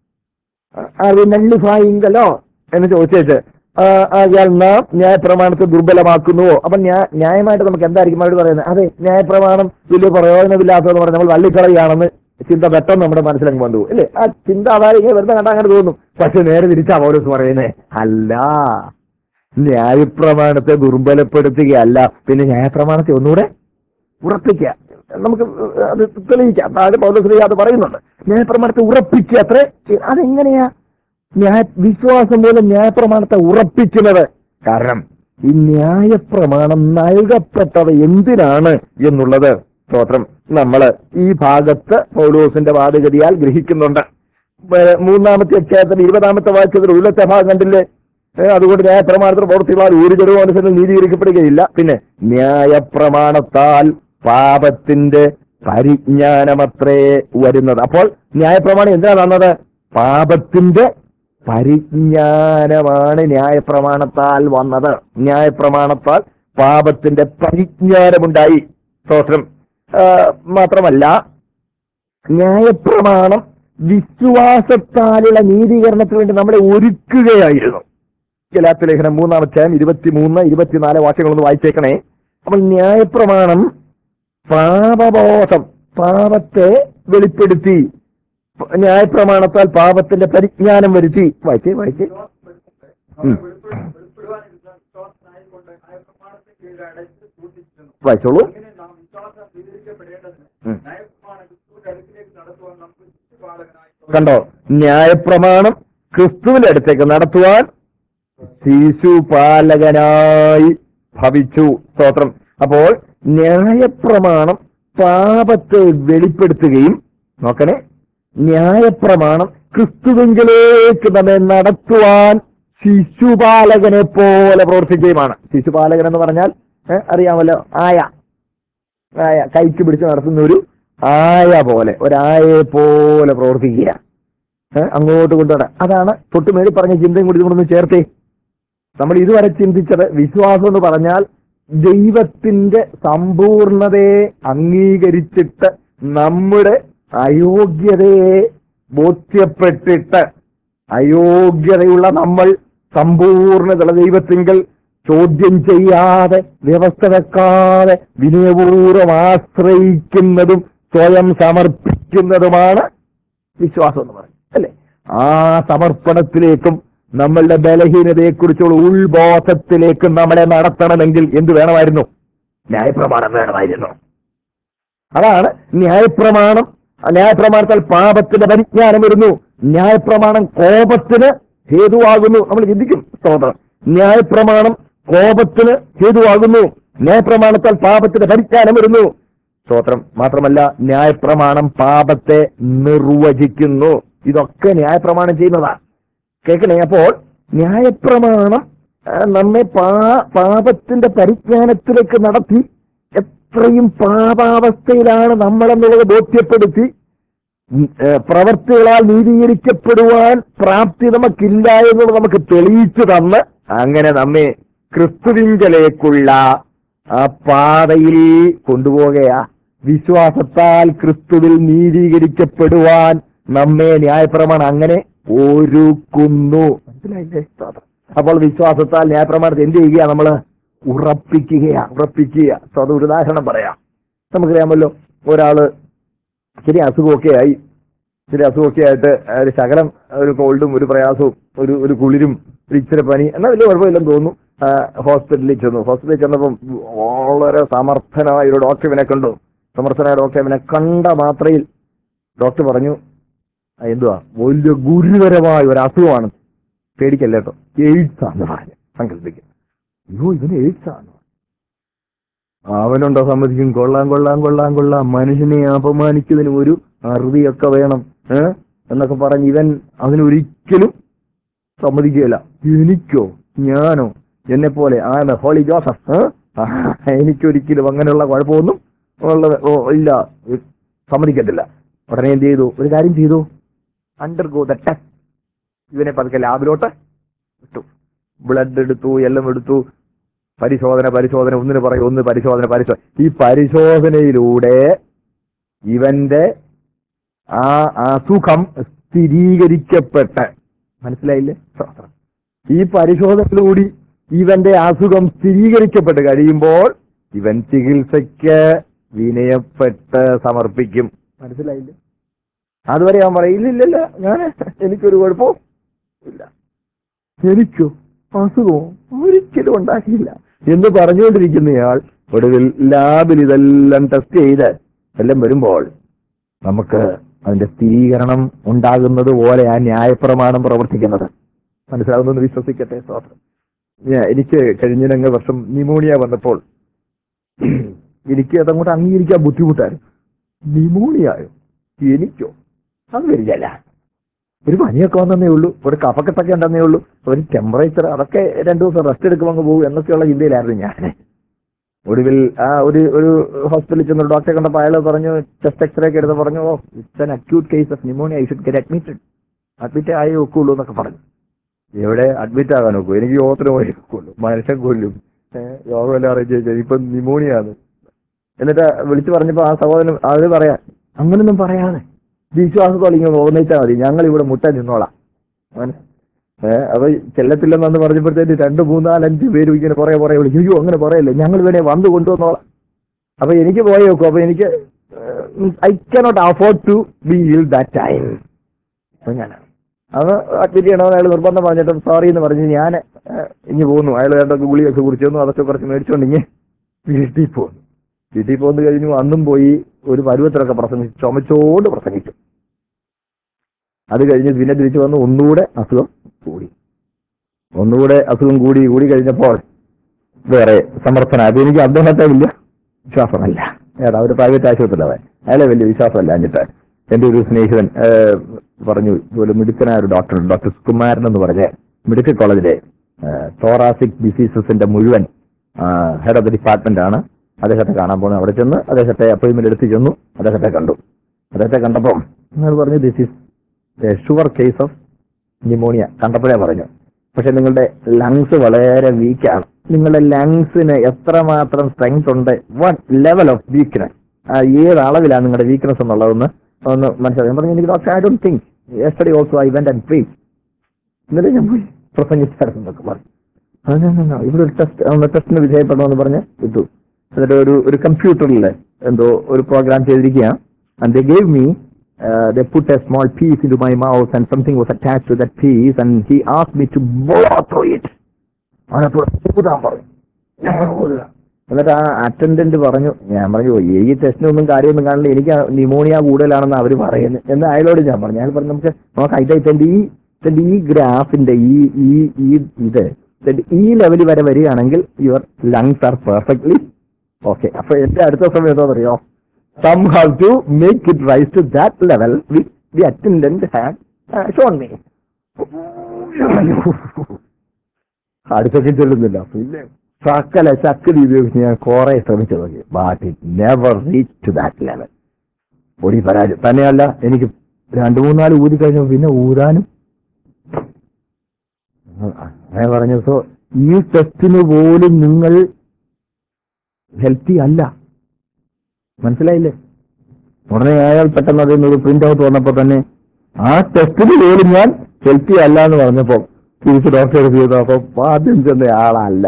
are we nullifying the law എന്ന് ചോദിച്ചേച്ച് ആ, ആകയാൽ നാം ന്യായപ്രമാണത്തെ ദുർബലമാക്കുന്നുവോ അപ്പൊ ന്യായ- ന്യായമായിട്ട് നമുക്ക് എന്തായിരിക്കും മറുപടി പറയുന്നത് അതെ ന്യായപ്രമാണം വലിയ പ്രയോജനമില്ലാത്തതെന്ന് പറഞ്ഞ് നമ്മൾ തള്ളിക്കളയുകയാണെന്ന് ചിന്ത പെട്ടെന്ന് നമ്മുടെ മനസ്സിലങ്ങ് വന്നു അല്ലേ ആ ചിന്ത അതായത് ഇങ്ങനെ വെറുതെ കണ്ടാൽ അങ്ങനെ തോന്നും പക്ഷെ നേരെ തിരിച്ചാ പൗലോസ് പറയുന്നേ അല്ല ന്യായപ്രമാണത്തെ ദുർബലപ്പെടുത്തുകയല്ല പിന്നെ ന്യായപ്രമാണത്തെ ഒന്നുകൂടെ ഉറപ്പിക്കുക നമുക്ക് അത് തെളിയിക്കാം അതായത് പൗലോസ് അത് പറയുന്നുണ്ട് ന്യായപ്രമാണത്തെ ഉറപ്പിക്കുക അത്രേ അതെങ്ങനെയാ ന്യായ വിശ്വാസം മൂലം ന്യായപ്രമാണത്തെ ഉറപ്പിക്കുന്നത് കാരണം ഈ ന്യായപ്രമാണം നൽകപ്പെട്ടത് എന്തിനാണ് എന്നുള്ളത് സ്തോത്രം നമ്മള് ഈ ഭാഗത്ത് പൗലോസിന്റെ വാദഗതിയാൽ ഗ്രഹിക്കുന്നുണ്ട് ഏ, മൂന്നാമത്തെ അധ്യായത്തിന്റെ ഇരുപതാമത്തെ വാക്യത്തിൽ ഉള്ളത്തെ ഭാഗം കണ്ടില്ലേ ഏ, അതുകൊണ്ട് ന്യായപ്രമാണത്തിൽ പ്രവർത്തികളാൽ ഒരു ചെറുവ് അനുസരണം നീതീകരിക്കപ്പെടുകയില്ല പിന്നെ ന്യായപ്രമാണത്താൽ പാപത്തിന്റെ പരിജ്ഞാനമത്രേ വരുന്നത് അപ്പോൾ ന്യായപ്രമാണം എന്തിനാ തന്നത് പാപത്തിന്റെ പരിജ്ഞാനമാണ് ന്യായപ്രമാണത്താൽ വന്നത് ന്യായപ്രമാണത്താൽ പാപത്തിന്റെ പരിജ്ഞാനമുണ്ടായി സ്തോത്രം ആ, മാത്രമല്ല ന്യായപ്രമാണം വിശ്വാസത്താലുള്ള നീതീകരണത്തിന് വേണ്ടി നമ്മളെ ഒരുക്കുകയായിരുന്നു ഗലാത്ത് ലേഖനം മൂന്നാമധ്യായം ഇരുപത്തിമൂന്ന് ഇരുപത്തിനാല് വാക്യങ്ങളൊന്ന് വായിച്ചേക്കണേ അപ്പോൾ ന്യായപ്രമാണം പാപബോധം പാപത്തെ വെളിപ്പെടുത്തി ന്യായപ്രമാണത്താൽ പാപത്തിന്റെ പരിജ്ഞാനം വരുത്തി വായിച്ചേ വായിച്ചേ ഉം. വായിച്ചോളൂ ഉം. കണ്ടോ ന്യായപ്രമാണം ക്രിസ്തുവിന്റെ അടുത്തേക്ക് നടത്തുവാൻ ശിശുപാലകനായി ഭവിച്ചു സ്തോത്രം അപ്പോൾ ന്യായപ്രമാണം പാപത്തെ വെളിപ്പെടുത്തുകയും നോക്കണേ ന്യായപ്രമാണം ക്രിസ്തുവെങ്കിലേക്ക് നമ്മെ നടത്തുവാൻ ശിശുപാലകനെ പോലെ പ്രവർത്തിക്കുകയുമാണ് ശിശുപാലകൻ എന്ന് പറഞ്ഞാൽ ഏ, അറിയാമല്ലോ ആയ ആയ കൈക്ക് പിടിച്ച് നടത്തുന്ന ഒരു ആയ പോലെ ഒരായയെ പോലെ പ്രവർത്തിക്കുക ഏ, അങ്ങോട്ട് കൊണ്ടുവരാൻ അതാണ് തൊട്ടുമേടി പറഞ്ഞ ചിന്തയും കൂടി ഇതുകൊണ്ടൊന്ന് ചേർത്തേ നമ്മൾ ഇതുവരെ ചിന്തിച്ചത് വിശ്വാസം എന്ന് പറഞ്ഞാൽ ദൈവത്തിന്റെ സമ്പൂർണതയെ അംഗീകരിച്ചിട്ട് നമ്മുടെ അയോഗ്യതയെ ബോധ്യപ്പെട്ടിട്ട് അയോഗ്യതയുള്ള നമ്മൾ സമ്പൂർണതയുള്ള ദൈവത്തിങ്കൽ ചോദ്യം ചെയ്യാതെ വ്യവസ്ഥ വെക്കാതെ വിനയപൂർവ്വം ആശ്രയിക്കുന്നതും സ്വയം സമർപ്പിക്കുന്നതുമാണ് വിശ്വാസം എന്ന് പറയും അല്ലെ ആ സമർപ്പണത്തിലേക്കും നമ്മളുടെ ബലഹീനതയെക്കുറിച്ചുള്ള ഉൾബോധത്തിലേക്കും നമ്മളെ നടത്തണമെങ്കിൽ എന്ത് വേണമായിരുന്നു ന്യായപ്രമാണം വേണമായിരുന്നു അതാണ് ന്യായപ്രമാണം ആ ന്യായപ്രമാണത്താൽ പാപത്തിന്റെ പരിജ്ഞാനം വരുന്നു ന്യായപ്രമാണം കോപത്തിന് ഹേതുവാകുന്നു നമ്മൾ ചിന്തിക്കും സ്തോത്രം ന്യായപ്രമാണം കോപത്തിന് ഹേതുവാകുന്നു ന്യായപ്രമാണത്താൽ പാപത്തിന്റെ പരിജ്ഞാനം വരുന്നു സ്തോത്രം മാത്രമല്ല ന്യായപ്രമാണം പാപത്തെ നിർവചിക്കുന്നു ഇതൊക്കെ ന്യായപ്രമാണം ചെയ്യുന്നതാണ് കേൾക്കണേ അപ്പോൾ ന്യായപ്രമാണം ആ, നമ്മെ പാ പാപത്തിന്റെ പരിജ്ഞാനത്തിലേക്ക് നടത്തി എത്രയും പാപാവസ്ഥയിലാണ് നമ്മളെന്നുള്ളത് ബോധ്യപ്പെടുത്തി ഉം, ഏ, പ്രവർത്തികളാൽ നീതീകരിക്കപ്പെടുവാൻ പ്രാപ്തി നമുക്കില്ല എന്നുള്ളത് നമുക്ക് തെളിയിച്ചു തന്ന് അങ്ങനെ നമ്മെ ക്രിസ്തുവിങ്കലേക്കുള്ള ആ പാതയിൽ കൊണ്ടുപോകുകയാ വിശ്വാസത്താൽ ക്രിസ്തുവിൽ നീതീകരിക്കപ്പെടുവാൻ നമ്മെ ന്യായപ്രമാണം അങ്ങനെ ഒരുക്കുന്നു മനസ്സിലായില്ലേ അപ്പോൾ വിശ്വാസത്താൽ ന്യായപ്രമാണത്തെ എന്ത് ചെയ്യുക നമ്മള് ഉറപ്പിക്കുകയാ ഉറപ്പിക്കുക സോ അത് ഒരു ഉദാഹരണം പറയാം നമുക്കറിയാമല്ലോ ഒരാള് ശരി അസുഖമൊക്കെ ആയി ശരി അസുഖമൊക്കെ ആയിട്ട് ഒരു ശകലം ഒരു കോൾഡും ഒരു പ്രയാസവും ഒരു ഒരു കുളിരും ഒരു ഇച്ചിരി പനി എന്നാൽ വലിയ കുഴപ്പമില്ലെന്ന് തോന്നുന്നു ആ, ഹോസ്പിറ്റലിൽ ചെന്നു ഹോസ്പിറ്റലിൽ ചെന്നപ്പം വളരെ സമർത്ഥനായ ഒരു ഡോക്ടർ ഇവനെ കണ്ടു സമർത്ഥനായ ഡോക്ടർ ഇവനെ കണ്ട മാത്രയിൽ ഡോക്ടർ പറഞ്ഞു "ആ, എന്തുവാ വലിയ ഗുരുതരമായ ഒരു അസുഖമാണ് പേടിക്കല്ല കേട്ടോ എയ്ഡ്സ് ആണ് പറഞ്ഞു സങ്കല്പിക്കുക അയ്യോ ഇവന് എയ്ഡ്സ് ആണ് അവനുണ്ടോ സമ്മതിക്കും കൊള്ളാം കൊള്ളാം കൊള്ളാം കൊള്ളാം മനുഷ്യനെ അപമാനിച്ചതിന് ഒരു അറുതിയൊക്കെ വേണം ഏ എന്നൊക്കെ പറഞ്ഞ് ഇവൻ അതിനൊരിക്കലും സമ്മതിക്കുകയില്ല എനിക്കോ ഞാനോ എന്നെ പോലെ ആ ഹോളി ജോസഫ് ഏ? ആ, എനിക്കൊരിക്കലും അങ്ങനെയുള്ള കുഴപ്പമൊന്നും ഉള്ളത് ഓ ഇല്ല ഏ, സമ്മതിക്കത്തില്ല ഉടനെ എന്ത് ചെയ്തു ഒരു കാര്യം ചെയ്തു അണ്ടർഗോ ദ ടെസ്റ്റ് ഇവനെ പതുക്കെ ലാബിലോട്ട് വിട്ടു ബ്ലഡ് എടുത്തു എല്ലാം എടുത്തു പരിശോധന പരിശോധന ഒന്നിന് പറയും ഒന്ന് പരിശോധന പരിശോധന ഈ പരിശോധനയിലൂടെ ഇവന്റെ ആ അസുഖം സ്ഥിരീകരിക്കപ്പെട്ട് മനസ്സിലായില്ലേ സ്തോത്രം. ഈ പരിശോധനയിലൂടി ഇവന്റെ അസുഖം സ്ഥിരീകരിക്കപ്പെട്ട് കഴിയുമ്പോൾ ഇവൻ ചികിത്സയ്ക്ക് വിനയപ്പെട്ട് സമർപ്പിക്കും മനസ്സിലായില്ലേ അതുവരെ അവൻ പറയും ഇല്ലില്ലല്ല ഞാൻ എനിക്കൊരു കുഴപ്പവും ഇല്ല എനിക്കോ അസുഖമോ ഒരിക്കലും ഉണ്ടാക്കിയില്ല എന്ന് പറഞ്ഞുകൊണ്ടിരിക്കുന്നയാൾ ഒടുവിൽ ലാബിൽ ഇതെല്ലാം ടെസ്റ്റ് ചെയ്ത് എല്ലാം വരുമ്പോൾ നമുക്ക് അതിന്റെ സ്ഥിരീകരണം ഉണ്ടാകുന്നത് പോലെ ആ ന്യായപ്രമാണം പ്രവർത്തിക്കുന്നത് മനസ്സിലാകുന്നെന്ന് വിശ്വസിക്കട്ടെ സ്വാതന്ത്ര്യം ഞാ- എനിക്ക് കഴിഞ്ഞ രംഗ വർഷം ന്യൂമോണിയ വന്നപ്പോൾ എനിക്ക് അതങ്ങോട്ട് അംഗീകരിക്കാൻ ബുദ്ധിമുട്ടായിരുന്നു ന്യൂമോണിയായോ എനിക്കോ അത് വരില്ല ഒരു പനിയൊക്കെ വന്നേ ഉള്ളൂ ഒരു കഫക്കെട്ടൊക്കെ ഉണ്ടെന്നേ ഉള്ളൂ ഒരു ടെമ്പറേച്ചർ അതൊക്കെ രണ്ടു ദിവസം റെസ്റ്റ് എടുക്കുമ്പോൾ അങ്ങ് പോകും എന്നൊക്കെയുള്ള ചിന്തയിലായിരുന്നു ഞാൻ ഒടുവിൽ ആ ഒരു ഒരു ഹോസ്പിറ്റലിൽ ചെന്ന് ഡോക്ടറെ കണ്ടപ്പോൾ അയാൾ പറഞ്ഞു ചെസ്റ്റ് എക്സ്റേ ഒക്കെ എടുത്ത് പറഞ്ഞു oh it's an acute case of pneumonia I should get admitted admit ആയേ ഒക്കുള്ളൂ എന്നൊക്കെ പറഞ്ഞു എവിടെ അഡ്മിറ്റ് ആകാൻ ഒക്കും എനിക്ക് യോഗത്തിന് പോയി ഒക്കുള്ളൂ മനുഷ്യൻ കൊല്ലും ഏഹ് യോഗമെല്ലാം അറേഞ്ച് ചെയ്ത് ഇപ്പം ന്യൂമോണിയ ആണ് എന്നിട്ട് വിളിച്ചു പറഞ്ഞപ്പോൾ ആ സഹോദരൻ അവര് പറയാ അങ്ങനൊന്നും പറയാതെ വിശ്വാസത്തോടെ ഇങ്ങനെ ഓർമ്മിച്ചാൽ മതി ഞങ്ങൾ ഇവിടെ മുട്ട നിന്നോളാം അവന് ഏഹ് അപ്പൊ ചെല്ലത്തില്ലെന്നു പറഞ്ഞപ്പോഴത്തേക്ക് രണ്ട് മൂന്നാലഞ്ച് പേരും ഇങ്ങനെ കുറെ കുറെ വിളിച്ചു അയ്യോ അങ്ങനെ പറയല്ലേ ഞങ്ങൾ ഇവിടെ വന്ന് കൊണ്ടുവന്നോളാം അപ്പൊ എനിക്ക് പോയി നോക്കും അപ്പൊ എനിക്ക് I cannot afford to be ill that time അങ്ങനെ അത് അഡ്മിറ്റ് ചെയ്യണമെന്ന് അയാൾ നിർബന്ധം പറഞ്ഞിട്ടും സോറി എന്ന് പറഞ്ഞ് ഞാൻ ഇനി പോകുന്നു അയാൾ രണ്ടൊക്കെ ഗുളിയൊക്കെ കുറിച്ചു തന്നു അതൊക്കെ കുറച്ച് മേടിച്ചുകൊണ്ട് ഇങ്ങനെ വീട്ടിൽ പോന്നു വീട്ടിൽ പോന്നു കഴിഞ്ഞു അന്നും പോയി ഒരു പരുവത്തിലൊക്കെ പ്രസംഗിച്ചു ചുമച്ചോട് പ്രസംഗിച്ചു അത് കഴിഞ്ഞ് പിന്നെ തിരിച്ചു വന്ന് ഒന്നുകൂടെ അസുഖം കൂടി ഒന്നുകൂടെ അസുഖം കൂടി കൂടി കഴിഞ്ഞപ്പോൾ വേറെ സമർത്ഥന അത് എനിക്ക് അദ്ദേഹത്തെ വലിയ വിശ്വാസമല്ല ഏടാ ഒരു പ്രൈവറ്റ് ആശുപത്രിയിലവൻ അയാളെ വലിയ വിശ്വാസമല്ല എന്നിട്ട് എന്റെ ഒരു സ്നേഹിതൻ ഏഹ്, പറഞ്ഞു ഇതുപോലെ മിടുക്കനായ ഒരു ഡോക്ടർ ഡോക്ടർ സുകുമാരൻ എന്ന് പറഞ്ഞ മെഡിക്കൽ കോളേജിലെ തോറാസിക് ഡിസീസസിന്റെ മുഴുവൻ ഹെഡ് ഓഫ് ദി ഡിപ്പാർട്ട്മെന്റ് ആണ് അദ്ദേഹത്തെ കാണാൻ പോകുന്നത് അവിടെ ചെന്ന് അദ്ദേഹത്തെ അപ്പോയിന്റ്മെന്റ് എടുത്ത് ചെന്നു അദ്ദേഹത്തെ കണ്ടു അദ്ദേഹത്തെ കണ്ടപ്പോൾ നിങ്ങൾ പറഞ്ഞു this is sure case of pneumonia കണ്ടപ്പോഴേ പറഞ്ഞു പക്ഷെ നിങ്ങളുടെ ലങ്സ് വളരെ വീക്കാണ് നിങ്ങളുടെ ലങ്സിന് എത്രമാത്രം സ്ട്രെങ്ത് ഉണ്ട് വാട്ട് ലെവൽ ഓഫ് വീക്ക്നെസ് ഏത് അളവിലാണ് നിങ്ങളുടെ വീക്ക്നെസ് എന്നുള്ളതെന്ന് ഒന്ന് മനസ്സിലാക്കി ഞാൻ പറഞ്ഞു എനിക്ക് doctor I don't think yesterday also I went and pre ഇന്നലെ ഞാൻ പോയി പ്രസംഗിച്ചായിരുന്നു എന്നൊക്കെ പറഞ്ഞു അത് ഞാൻ ഞാൻ- ഇവിടെ ഒരു ടെസ്റ്റ് ടെസ്റ്റിന് വിധേയപ്പെടണമെന്ന് പറഞ്ഞ് ഇട്ടു എന്നിട്ട് ഒരു ഒരു കമ്പ്യൂട്ടറിൽ എന്തോ ഒരു പ്രോഗ്രാം ചെയ്തിരിക്കുകയാണ് and they gave me they put a small piece into my mouth and something was attached to that piece and he asked me to blow through it അതിനകത്തൂടെ ഊതാൻ പറഞ്ഞു ഞാൻ ഊതുക. എന്നിട്ട് ആ അറ്റൻഡന്റ് പറഞ്ഞു ഞാൻ പറഞ്ഞു "ഓ, ഈ ടെസ്റ്റിനൊന്നും കാര്യമൊന്നും കാണില്ല എനിക്ക് ന്യൂമോണിയ കൂടുതലാണെന്ന് അവർ പറയുന്നത് എന്ന് അയാളോട് ഞാൻ പറഞ്ഞു അയാൾ പറഞ്ഞു നമുക്ക് നോക്കാം ഇത് ഇതിന്റെ ഈ ഇതിന്റെ ഈ ഗ്രാഫിന്റെ ഈ ഈ ഈ ഇത് ഇതിന്റെ ഈ ലെവൽ വരെ വരികയാണെങ്കിൽ your lungs are perfectly okay അപ്പൊ എന്റെ അടുത്ത സമയം എന്താ അറിയോ somehow to make it rise to that level which the attendant had uh, shown me. അടുത്തൊക്കെ ചെല്ലുന്നില്ല പിന്നെ സകല ശക്തി ഉപയോഗിച്ച് ഞാൻ കുറെ ശ്രമിച്ചു നോക്കി but it never reach to that level പൊടി പരാജയം തന്നെയല്ല എനിക്ക് രണ്ടു മൂന്നാല് ഊതി കഴിഞ്ഞു പിന്നെ ഊരാനും അങ്ങനെ പറഞ്ഞു സോ ഈ ടെസ്റ്റിന് പോലും നിങ്ങൾ ഹെൽത്തി അല്ല മനസ്സിലായില്ലേ ഉടനെ അയാൾ പെട്ടെന്ന് അതിൽ നിന്ന് ഒരു പ്രിന്റ് ഔട്ട് വന്നപ്പോ തന്നെ ആ ടെസ്റ്റിന് പോലും ഞാൻ ഹെൽത്തി അല്ല എന്ന് പറഞ്ഞപ്പോ തിരിച്ച് ഡോക്ടറെ ചെയ്തു അപ്പൊ ആദ്യം ചെന്ന ആളല്ല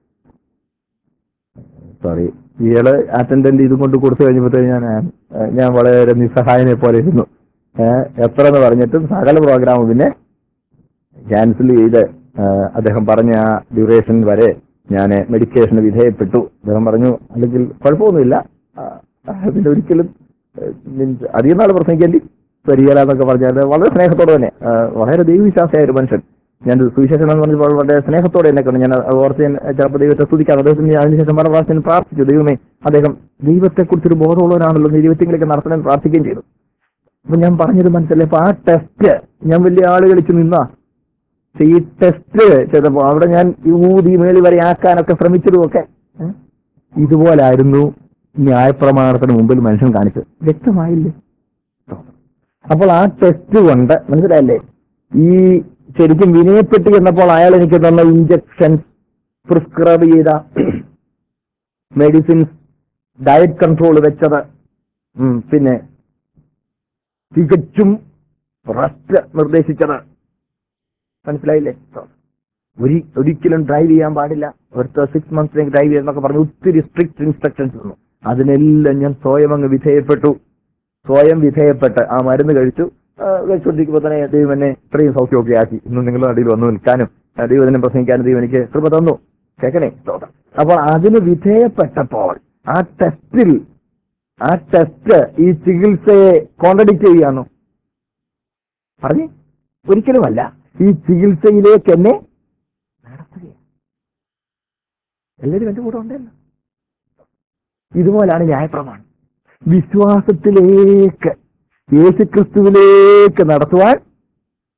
സോറി ഇയാള് അറ്റൻഡന്റ് ഇതും കൊണ്ട് കൊടുത്തു കഴിഞ്ഞപ്പോഴത്തേക്ക് ഞാൻ ഏഹ്, ഞാൻ വളരെ നിസ്സഹായനെ പോലെ ഇരുന്നു ഏഹ്, എത്ര എന്ന് പറഞ്ഞിട്ടും സകല പ്രോഗ്രാമും പിന്നെ ക്യാൻസൽ ചെയ്ത് ഏഹ്, അദ്ദേഹം പറഞ്ഞ ആ ഡ്യൂറേഷൻ വരെ ഞാൻ മെഡിക്കേഷന് വിധേയപ്പെട്ടു അദ്ദേഹം പറഞ്ഞു അല്ലെങ്കിൽ കുഴപ്പമൊന്നുമില്ല ആ, പിന്നെ ഒരിക്കലും ഏഹ്, means അധികം നാൾ പ്രസംഗിക്കേണ്ടി വരികയില്ല എന്നൊക്കെ പറഞ്ഞാൽ വളരെ സ്നേഹത്തോടെ തന്നെ ആ, വളരെ ദൈവവിശ്വാസിയായ ഒരു മനുഷ്യൻ ഞാൻ സുവിശേഷം എന്ന് പറഞ്ഞപ്പോൾ വളരെ സ്നേഹത്തോടെ എന്നെ കണ്ടു ഞാൻ ഓർത്ത് ഞാൻ ചിലപ്പോൾ ദൈവത്തെ സ്തുതിക്കാം അദ്ദേഹത്തിന് ഞാൻ അതിനുശേഷം പല പ്രാവശ്യം പ്രാർത്ഥിച്ചു ദൈവമേ അദ്ദേഹം ദൈവത്തെക്കുറിച്ചൊരു ബോധമുള്ളവനാണല്ലോ ദൈവത്തിലേക്ക് നടത്തണം പ്രാർത്ഥിക്കുകയും ചെയ്തു അപ്പൊ ഞാൻ പറഞ്ഞത് മനസ്സിലായി അപ്പൊ ആ ടെസ്റ്റ് ഞാൻ വലിയ ആള് കളിച്ച് നിന്നാ പക്ഷെ ഈ ടെസ്റ്റ് ചെയ്തപ്പോ അവിടെ ഞാൻ ഈ ഊതി മേളി വരെ ആക്കാനൊക്കെ ശ്രമിച്ചതും ഒക്കെ ഏ? ഇതുപോലായിരുന്നു ന്യായപ്രമാണത്തിന് മുമ്പിൽ മനുഷ്യൻ കാണിച്ചത് വ്യക്തമായില്ലേ അപ്പോൾ ആ ടെസ്റ്റ് കൊണ്ട് മനസ്സിലായില്ലേ ഈ ശരിക്കും വിനയപ്പെട്ടി എന്നപ്പോൾ അയാൾ എനിക്ക് തന്ന ഇഞ്ചക്ഷൻസ് പ്രിസ്ക്രൈബ് ചെയ്ത മെഡിസിൻസ് ഡയറ്റ് കൺട്രോൾ വെച്ചത് ഉം, പിന്നെ തികച്ചും റെസ്റ്റ് നിർദ്ദേശിച്ചത് മനസ്സിലായില്ലേ ഒരു ഒരിക്കലും ഡ്രൈവ് ചെയ്യാൻ പാടില്ല ഒരു സിക്സ് മന്ത്സിലേക്ക് ഡ്രൈവ് ചെയ്യുന്നൊക്കെ പറഞ്ഞ് ഒത്തിരി സ്ട്രിക്റ്റ് ഇൻസ്ട്രക്ഷൻസ് തന്നു അതിനെല്ലാം ഞാൻ സ്വയം അങ്ങ് വിധേയപ്പെട്ടു സ്വയം വിധേയപ്പെട്ട് ആ മരുന്ന് കഴിച്ചു ആ, കഴിച്ചുകൊണ്ടിരിക്കുമ്പോൾ തന്നെ ദൈവം എന്നെ ഇത്രയും സൗഖ്യമൊക്കെ ആക്കി ഇന്ന് നിങ്ങളുടെ അടിയിൽ വന്നു നിൽക്കാനും ആ, ദൈവത്തിനെ പ്രസംഗിക്കാനും ദൈവം എനിക്ക് കൃപ തന്നു കേൾക്കണേ സ്തോത്രം അപ്പോൾ അതിന് വിധേയപ്പെട്ടപ്പോൾ ആ ടെസ്റ്റിൽ ആ ടെസ്റ്റ് ഈ ചികിത്സയെ കോൺട്രഡിക്റ്റ് ചെയ്യാണോ പറഞ്ഞേ ഒരിക്കലുമല്ല ഈ ചികിത്സയിലേക്ക് എന്നെ നടത്തുകയാണ് എല്ലാവരും എന്റെ കൂടെ ഉണ്ടല്ലോ ഇതുപോലാണ് ന്യായപ്രമാണം വിശ്വാസത്തിലേക്ക് യേശുക്രിസ്തുവിലേക്ക് നടത്തുവാൻ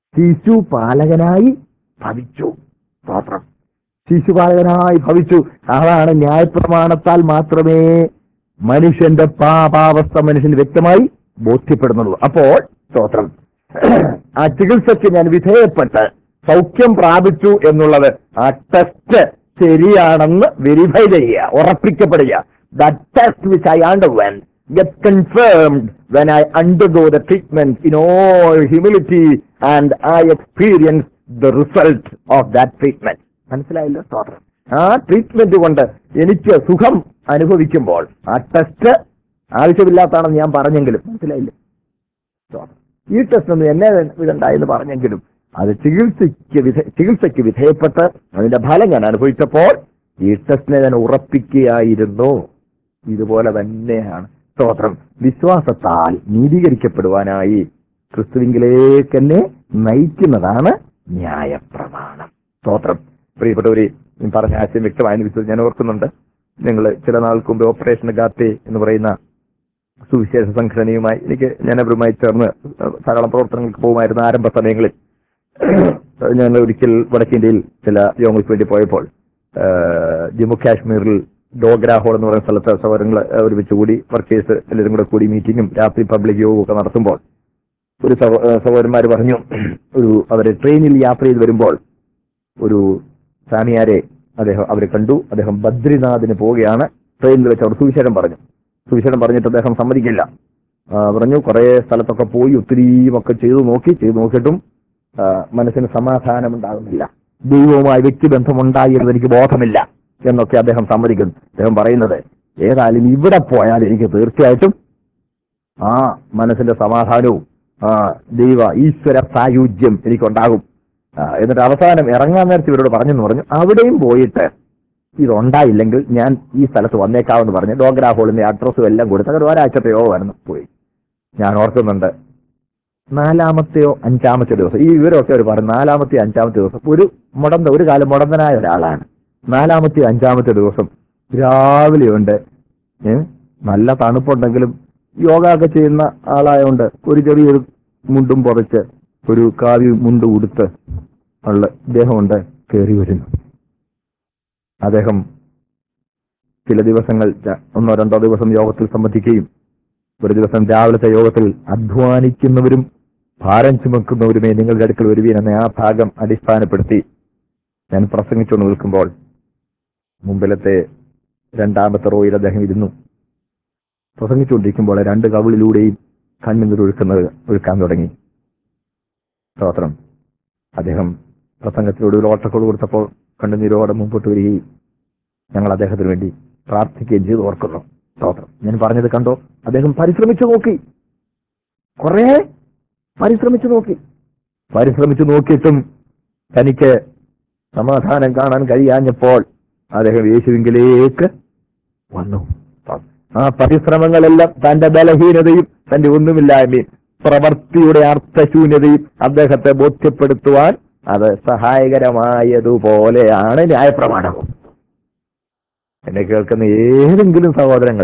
ശിശുപാലകനായി ഭവിച്ചു സ്തോത്രം ശിശുപാലകനായി ഭവിച്ചു അതാണ് ന്യായപ്രമാണത്താൽ മാത്രമേ മനുഷ്യന്റെ പാപാവസ്ഥ മനുഷ്യന് വ്യക്തമായി ബോധ്യപ്പെടുന്നുള്ളൂ അപ്പോൾ സ്തോത്രം ആ ചികിത്സയ്ക്ക് ഞാൻ വിധേയപ്പെട്ട് സൗഖ്യം പ്രാപിച്ചു എന്നുള്ളത് ആ ടെസ്റ്റ് ശരിയാണെന്ന് വെരിഫൈ ചെയ്യുക ഉറപ്പിക്കപ്പെടുക that test which I under when get confirmed when I undergo the treatment in all humility and I experience the result of that treatment. മനസ്സിലായില്ലോ സ്തോത്രം ആ ട്രീറ്റ്മെന്റ് കൊണ്ട് എനിക്ക് സുഖം അനുഭവിക്കുമ്പോൾ ആ ടെസ്റ്റ് ആവശ്യമില്ലാത്തതാണെന്ന് ഞാൻ പറഞ്ഞെങ്കിലും മനസ്സിലായില്ലേ സ്തോത്രം. ഈ ടെസ്റ്റ് ഒന്നും എന്നെ ഇതുണ്ടായെന്ന് പറഞ്ഞെങ്കിലും അത് ചികിത്സയ്ക്ക് വിധേ ചികിത്സയ്ക്ക് വിധേയപ്പെട്ട് അതിന്റെ ഫലം ഞാൻ അനുഭവിച്ചപ്പോൾ ഈ ടെസ്റ്റിനെ ഞാൻ ഉറപ്പിക്കുകയായിരുന്നു ഇതുപോലെ തന്നെയാണ് സ്തോത്രം വിശ്വാസത്താൽ നീതീകരിക്കപ്പെടുവാനായി ക്രിസ്തുവിങ്കിലേക്ക് തന്നെ നയിക്കുന്നതാണ് ന്യായപ്രമാണം സ്തോത്രം പ്രിയപ്പെട്ടവരെ ഈ പറഞ്ഞ ആശയം വ്യക്തമായി വിശ്വസിച്ച് ഞാൻ ഓർക്കുന്നുണ്ട് നിങ്ങൾ ചില നാൾക്ക് മുമ്പ് ഓപ്പറേഷൻ ഗാത്തെ എന്ന് പറയുന്ന സുവിശേഷ സംഘടനയുമായി എനിക്ക് ഞാൻ അവരുമായി ചേർന്ന് ധാരാളം പ്രവർത്തനങ്ങൾക്ക് പോകുമായിരുന്ന ആരംഭ സമയങ്ങളിൽ ഞാൻ ഒരിക്കൽ വടക്കേന്ത്യയിൽ ചില യോഗങ്ങൾക്ക് വേണ്ടി പോയപ്പോൾ ആ, ജമ്മു കാശ്മീരിൽ ഡോഗ്ര ഹോൾ എന്ന് പറയുന്ന സ്ഥലത്ത് സഹോദരങ്ങൾ ഒരുമിച്ച് കൂടി വർക്കേഴ്സ് എല്ലാവരും കൂടെ കൂടി മീറ്റിംഗും രാത്രി പബ്ലിക് യോഗവും ഒക്കെ നടത്തുമ്പോൾ ഒരു സഹോ- ആ, സഹോദരന്മാർ പറഞ്ഞു ഒരു അവര് ട്രെയിനിൽ യാത്ര ചെയ്ത് വരുമ്പോൾ ഒരു സ്വാമിയാരെ അദ്ദേഹം അവരെ കണ്ടു അദ്ദേഹം ബദ്രിനാഥിന് പോവുകയാണ് ട്രെയിനിൽ വെച്ച് അവർ സുവിശേഷം പറഞ്ഞു സുവിശേഷം പറഞ്ഞിട്ട് അദ്ദേഹം സമ്മതിക്കില്ല ആ, പറഞ്ഞു കുറെ സ്ഥലത്തൊക്കെ പോയി ഒത്തിരിയും ഒക്കെ ചെയ്തു നോക്കി ചെയ്തു നോക്കിയിട്ടും ആ, മനസ്സിന് സമാധാനം ഉണ്ടാകുന്നില്ല ദൈവവുമായി വ്യക്തിബന്ധം ഉണ്ടായിരുന്നത് എനിക്ക് ബോധമില്ല എന്നൊക്കെ അദ്ദേഹം സമ്മതിക്കുന്നു അദ്ദേഹം പറയുന്നത് ഏതായാലും ഇവിടെ പോയാൽ എനിക്ക് തീർച്ചയായിട്ടും ആ മനസ്സിന്റെ സമാധാനവും ആ ദൈവ ഈശ്വര സായുജ്യം എനിക്കുണ്ടാകും ആ, എന്നിട്ട് അവസാനം ഇറങ്ങാൻ നേരത്തെ ഇവരോട് പറഞ്ഞെന്ന് പറഞ്ഞു അവിടെയും പോയിട്ട് ഇതുണ്ടായില്ലെങ്കിൽ ഞാൻ ഈ സ്ഥലത്ത് വന്നേക്കാമെന്ന് പറഞ്ഞ് ഡോഗ്രാ ഹോളിന്റെ അഡ്രസ്സും എല്ലാം കൊടുത്ത് അങ്ങനെ ഒരാഴ്ചത്തെയോ വരുന്നു പോയി ഞാൻ ഓർക്കുന്നുണ്ട് നാലാമത്തെയോ അഞ്ചാമത്തെ ദിവസം ഈ വിവരമൊക്കെ അവർ പറഞ്ഞു നാലാമത്തെ അഞ്ചാമത്തെ ദിവസം ഒരു മുടന്ത ഒരു കാലം മുടന്തനായ ഒരാളാണ് നാലാമത്തെ അഞ്ചാമത്തെ ദിവസം രാവിലെ ഉണ്ട് ഏ? നല്ല തണുപ്പുണ്ടെങ്കിലും യോഗ ഒക്കെ ചെയ്യുന്ന ആളായതുകൊണ്ട് ഒരു ചെറിയൊരു മുണ്ടും പുറച്ച് ഒരു കാവ്യ മുണ്ട് ഉടുത്ത് ഉള്ള ഇദ്ദേഹമുണ്ട് കയറി വരുന്നു അദ്ദേഹം ചില ദിവസങ്ങൾ ര- ഒന്നോ രണ്ടോ ദിവസം യോഗത്തിൽ സംബന്ധിക്കുകയും ഒരു ദിവസം രാവിലത്തെ യോഗത്തിൽ അധ്വാനിക്കുന്നവരും ഭാരം ചുമക്കുന്നവരുമേ നിങ്ങളുടെ അടുക്കൽ വരുവീൻ എന്ന ആ ഭാഗം അടിസ്ഥാനപ്പെടുത്തി ഞാൻ പ്രസംഗിച്ചുകൊണ്ട് നിൽക്കുമ്പോൾ മുമ്പിലത്തെ രണ്ടാമത്തെ റോയിൽ അദ്ദേഹം ഇരുന്നു പ്രസംഗിച്ചുകൊണ്ടിരിക്കുമ്പോൾ രണ്ട് കവിളിലൂടെയും കണ്ണുനീരൊഴുക്കുന്നത് ഒഴുക്കാൻ തുടങ്ങി സ്തോത്രം അദ്ദേഹം പ്രസംഗത്തിലൂടെ ഒരു ഓട്ടക്കോട് കൊടുത്തപ്പോൾ കണ്ണുനീരോടെ മുമ്പോട്ട് വരികയും ഞങ്ങൾ അദ്ദേഹത്തിന് വേണ്ടി പ്രാർത്ഥിക്കുകയും ചെയ്ത് ഓർക്കുന്നു സ്തോത്രം ഞാൻ പറഞ്ഞത് കണ്ടോ അദ്ദേഹം പരിശ്രമിച്ചു നോക്കി കുറെ പരിശ്രമിച്ചു നോക്കി പരിശ്രമിച്ചു നോക്കിയിട്ടും തനിക്ക് സമാധാനം കാണാൻ കഴിയാഞ്ഞപ്പോൾ അദ്ദേഹം യേശുവിങ്കിലേക്ക് വന്നു ആ പരിശ്രമങ്ങളെല്ലാം തന്റെ ബലഹീനതയും തന്റെ ഒന്നുമില്ലായ്മയും പ്രവൃത്തിയുടെ അർത്ഥശൂന്യതയും അദ്ദേഹത്തെ ബോധ്യപ്പെടുത്തുവാൻ അത് സഹായകരമായതുപോലെയാണ് ന്യായപ്രമാണവും എന്നെ കേൾക്കുന്ന ഏതെങ്കിലും സഹോദരങ്ങൾ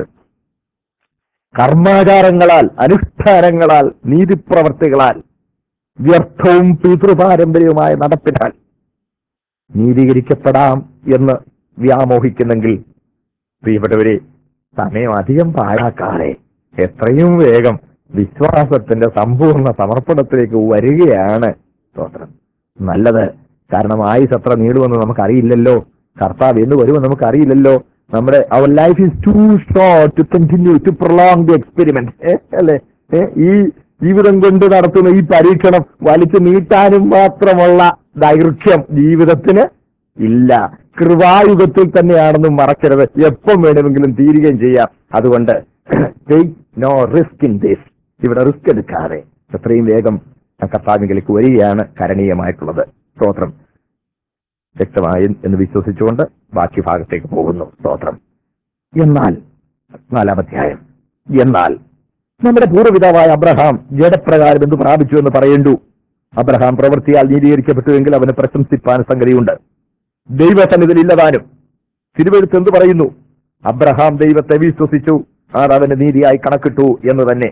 കർമാചാരങ്ങളാൽ അനുഷ്ഠാനങ്ങളാൽ നീതിപ്രവർത്തികളാൽ വ്യർത്ഥവും പിതൃപാരമ്പര്യവുമായ നടപ്പിനാൽ നീതീകരിക്കപ്പെടാം എന്ന് വ്യാമോഹിക്കുന്നെങ്കിൽ പ്രിയപ്പെട്ടവരെ സമയം അധികം പാഴാക്കാതെ എത്രയും വേഗം വിശ്വാസത്തിന്റെ സമ്പൂർണ്ണ സമർപ്പണത്തിലേക്ക് വരികയാണ് സ്തോത്രം നല്ലത് കാരണം ആയുസ് എത്ര നീളുമെന്ന് നമുക്കറിയില്ലല്ലോ കർത്താവ് എന്ന് വരുമെന്ന് നമുക്കറിയില്ലല്ലോ നമ്മുടെ our life is too short to continue to prolong the experiment അല്ലെ ഏ, ഈ ജീവിതം കൊണ്ട് നടത്തുന്ന ഈ പരീക്ഷണം വലിച്ചു നീട്ടാനും മാത്രമുള്ള ദൈർഘ്യം ജീവിതത്തിന് ഇല്ല കൃപായുഗത്തിൽ തന്നെയാണെന്നും മറക്കരുത് എപ്പം വേണമെങ്കിലും തീരുകയും ചെയ്യാം അതുകൊണ്ട് നോ റിസ്ക് ഇൻ ദിസ് ഇവിടെ റിസ്ക് എടുക്കാതെ എത്രയും വേഗം കർത്താവിലേക്ക് വരികയാണ് കരണീയമായിട്ടുള്ളത് സ്തോത്രം വ്യക്തമായി എന്ന് വിശ്വസിച്ചുകൊണ്ട് ബാക്കി ഭാഗത്തേക്ക് പോകുന്നു സ്തോത്രം എന്നാൽ നാലാമധ്യായം എന്നാൽ നമ്മുടെ പൂർവ്വപിതാവായ അബ്രഹാം ജഡപ്രകാരം എന്ത് പ്രാപിച്ചു എന്ന് പറയേണ്ടു അബ്രഹാം പ്രവൃത്തിയാൽ നീതീകരിക്കപ്പെട്ടുവെങ്കിൽ അവന് പ്രശംസിപ്പാൻ സംഗതിയുണ്ട് ദൈവസന്നിധിയിൽ ഇല്ലതാനും തിരുവെഴുത്ത് എന്ത് പറയുന്നു അബ്രഹാം ദൈവത്തെ വിശ്വസിച്ചു അത് അവന് നീതിയായി കണക്കിട്ടു എന്ന് തന്നെ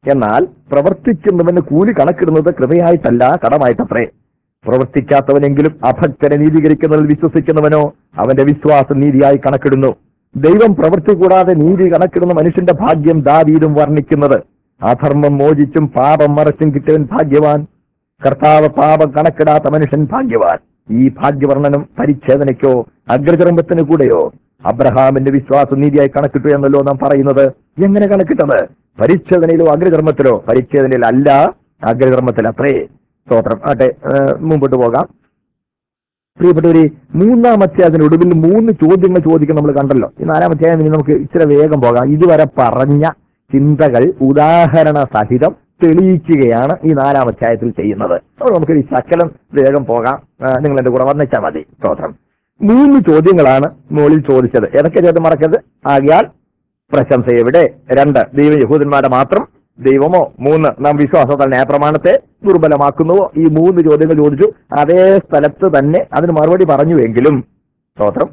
എന്നാൽ പ്രവർത്തിക്കുന്നവന് കൂലി കണക്കിടുന്നത് കൃപയായിട്ടല്ല കടമായിട്ടത്രേ പ്രവർത്തിക്കാത്തവനെങ്കിലും അഭക്തനെ നീതീകരിക്കുന്നതിൽ വിശ്വസിക്കുന്നവനോ അവന്റെ വിശ്വാസം നീതിയായി കണക്കിടുന്നു ദൈവം പ്രവൃത്തി കൂടാതെ നീതി കണക്കിടുന്ന മനുഷ്യന്റെ ഭാഗ്യം ദാവീദും വർണ്ണിക്കുന്നത് അധർമ്മം മോചിച്ചും പാപം മറച്ചും കിട്ടിയവൻ ഭാഗ്യവാൻ കർത്താവ് പാപം കണക്കിടാത്ത മനുഷ്യൻ ഭാഗ്യവാൻ ഈ ഭാഗ്യവർണ്ണനം പരിച്ഛേദനയ്ക്കോ അഗ്രചർമ്മത്തിന് കൂടെയോ അബ്രഹാമിന്റെ വിശ്വാസം നീതിയായി കണക്കിട്ടു എന്നല്ലോ നാം പറയുന്നത് എങ്ങനെ കണക്കിട്ടത് പരിച്ഛേദനയിലോ അഗ്രചർമ്മത്തിലോ പരിച്ഛേദനയിൽ അല്ല അഗ്രചർമ്മത്തിൽ അത്രേ സ്തോത്രം ആട്ടെ ഏഹ് മുമ്പോട്ട് പോകാം പ്രിയപ്പെട്ടവര് മൂന്നാമത്തെ അതിനൊടുവിൽ മൂന്ന് ചോദ്യങ്ങൾ ചോദിക്കാൻ നമ്മൾ കണ്ടല്ലോ ഈ നാലാമത്തെ ഇനി നമുക്ക് ഇച്ചിരി വേഗം പോകാം ഇതുവരെ പറഞ്ഞ ചിന്തകൾ ഉദാഹരണ സഹിതം തെളിയിക്കുകയാണ് ഈ നാലാം അധ്യായത്തിൽ ചെയ്യുന്നത് അപ്പോൾ നമുക്ക് ഈ ശകലം വേഗം പോകാം ആ, നിങ്ങൾ എന്റെ കൂടെ വന്നിച്ചാൽ മതി സ്തോത്രം മൂന്ന് ചോദ്യങ്ങളാണ് മുകളിൽ ചോദിച്ചത് ഏതൊക്കെ ചോദ്യം മറക്കരുത് ആകിയാൽ പ്രശംസ എവിടെ രണ്ട് ദൈവം യഹൂദന്മാരുടെ മാത്രം ദൈവമോ മൂന്ന് നാം വിശ്വാസത്താൽ ന്യായപ്രമാണത്തെ ദുർബലമാക്കുന്നുവോ ഈ മൂന്ന് ചോദ്യങ്ങൾ ചോദിച്ചു അതേ സ്ഥലത്ത് തന്നെ അതിന് മറുപടി പറഞ്ഞുവെങ്കിലും സ്തോത്രം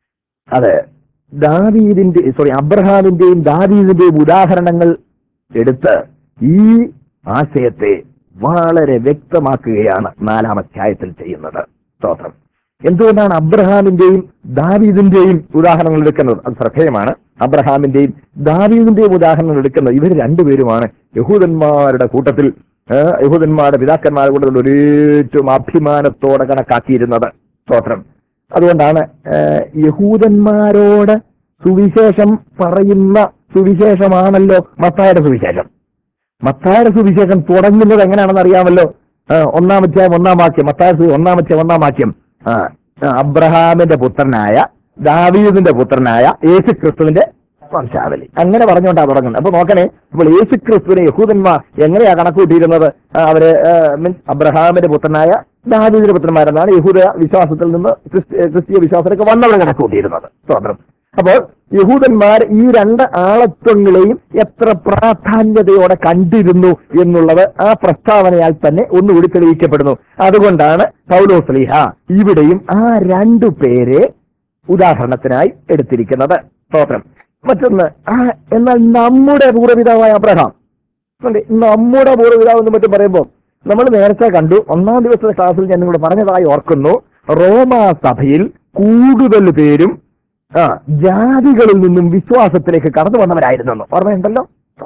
അതെ ദാവീദിന്റെ സോറി അബ്രഹാമിന്റെയും ദാവീദിന്റെയും ഉദാഹരണങ്ങൾ എടുത്ത് ഈ ആശയത്തെ വളരെ വ്യക്തമാക്കുകയാണ് നാലാം അധ്യായത്തിൽ ചെയ്യുന്നത് സ്തോത്രം എന്തുകൊണ്ടാണ് അബ്രഹാമിന്റെയും ദാവീദിന്റെയും ഉദാഹരണങ്ങൾ എടുക്കുന്നത് അത് ശ്രദ്ധേയമാണ് അബ്രഹാമിന്റെയും ദാവീദിന്റെയും ഉദാഹരണങ്ങൾ എടുക്കുന്നത് ഇവർ രണ്ടുപേരുമാണ് യഹൂദന്മാരുടെ കൂട്ടത്തിൽ ആ, യഹൂദന്മാരുടെ പിതാക്കന്മാരുടെ കൂട്ടത്തിൽ ഒരു ഏറ്റവും അഭിമാനത്തോടെ കണക്കാക്കിയിരുന്നത് സ്തോത്രം അതുകൊണ്ടാണ് ആ, യഹൂദന്മാരോട് സുവിശേഷം പറയുന്ന സുവിശേഷമാണല്ലോ മത്തായുടെ സുവിശേഷം മത്തായുടെ സുവിശേഷം തുടങ്ങുന്നത് എങ്ങനെയാണെന്ന് അറിയാമല്ലോ ആ, ഒന്നാം അധ്യായം ഒന്നാം വാക്യം മത്തായ സു- ഒന്നാം അധ്യായം ഒന്നാം വാക്യം ആ, ആ, അബ്രഹാമിന്റെ പുത്രനായ ദാവീദിന്റെ പുത്രനായ യേശു ക്രിസ്തുവിന്റെ വംശാവലി അങ്ങനെ പറഞ്ഞുകൊണ്ടാ തുടങ്ങുന്നത് അപ്പൊ നോക്കണേ അപ്പോൾ യേശു ക്രിസ്തുവിനെ യഹൂദന്മാർ എങ്ങനെയാ കണക്കൂട്ടിയിരുന്നത് ആ, അവര് മീൻസ് അബ്രഹാമിന്റെ പുത്രനായ ദാവീദിന്റെ പുത്രന്മാരെന്നാണ് യഹൂദ വിശ്വാസത്തിൽ നിന്ന് ക്രിസ്ത്യ ക്രിസ്തീയ വിശ്വാസത്തിലേക്ക് വന്നവരെ കണക്കൂട്ടിയിരുന്നത് സ്വതന്ത്രം അപ്പോൾ യഹൂദന്മാർ ഈ രണ്ട് ആളത്വങ്ങളെയും എത്ര പ്രാധാന്യതയോടെ കണ്ടിരുന്നു എന്നുള്ളത് ആ പ്രസ്താവനയാൽ തന്നെ ഒന്നുകൂടി തെളിയിക്കപ്പെടുന്നു അതുകൊണ്ടാണ് പൗലോസ്ലിഹ ഇവിടെയും ആ രണ്ടു പേരെ ഉദാഹരണത്തിനായി എടുത്തിരിക്കുന്നത് സ്തോത്രം മറ്റൊന്ന് ആ എന്നാൽ നമ്മുടെ പൂർവ്വപിതാവായ അബ്രഹാം ഉണ്ട്. നമ്മുടെ പൂർവ്വപിതാവ് എന്ന് മറ്റും പറയുമ്പോൾ നമ്മൾ നേരത്തെ കണ്ടു ഒന്നാം ദിവസത്തെ ക്ലാസ്സിൽ ഞാൻ നിങ്ങളോട് പറഞ്ഞതായി ഓർക്കുന്നു റോമാ സഭയിൽ കൂടുതൽ പേരും ആ ജാതികളിൽ നിന്നും വിശ്വാസത്തിലേക്ക് കടന്നു വന്നവരായിരുന്നു ഓർമ്മയുണ്ടല്ലോ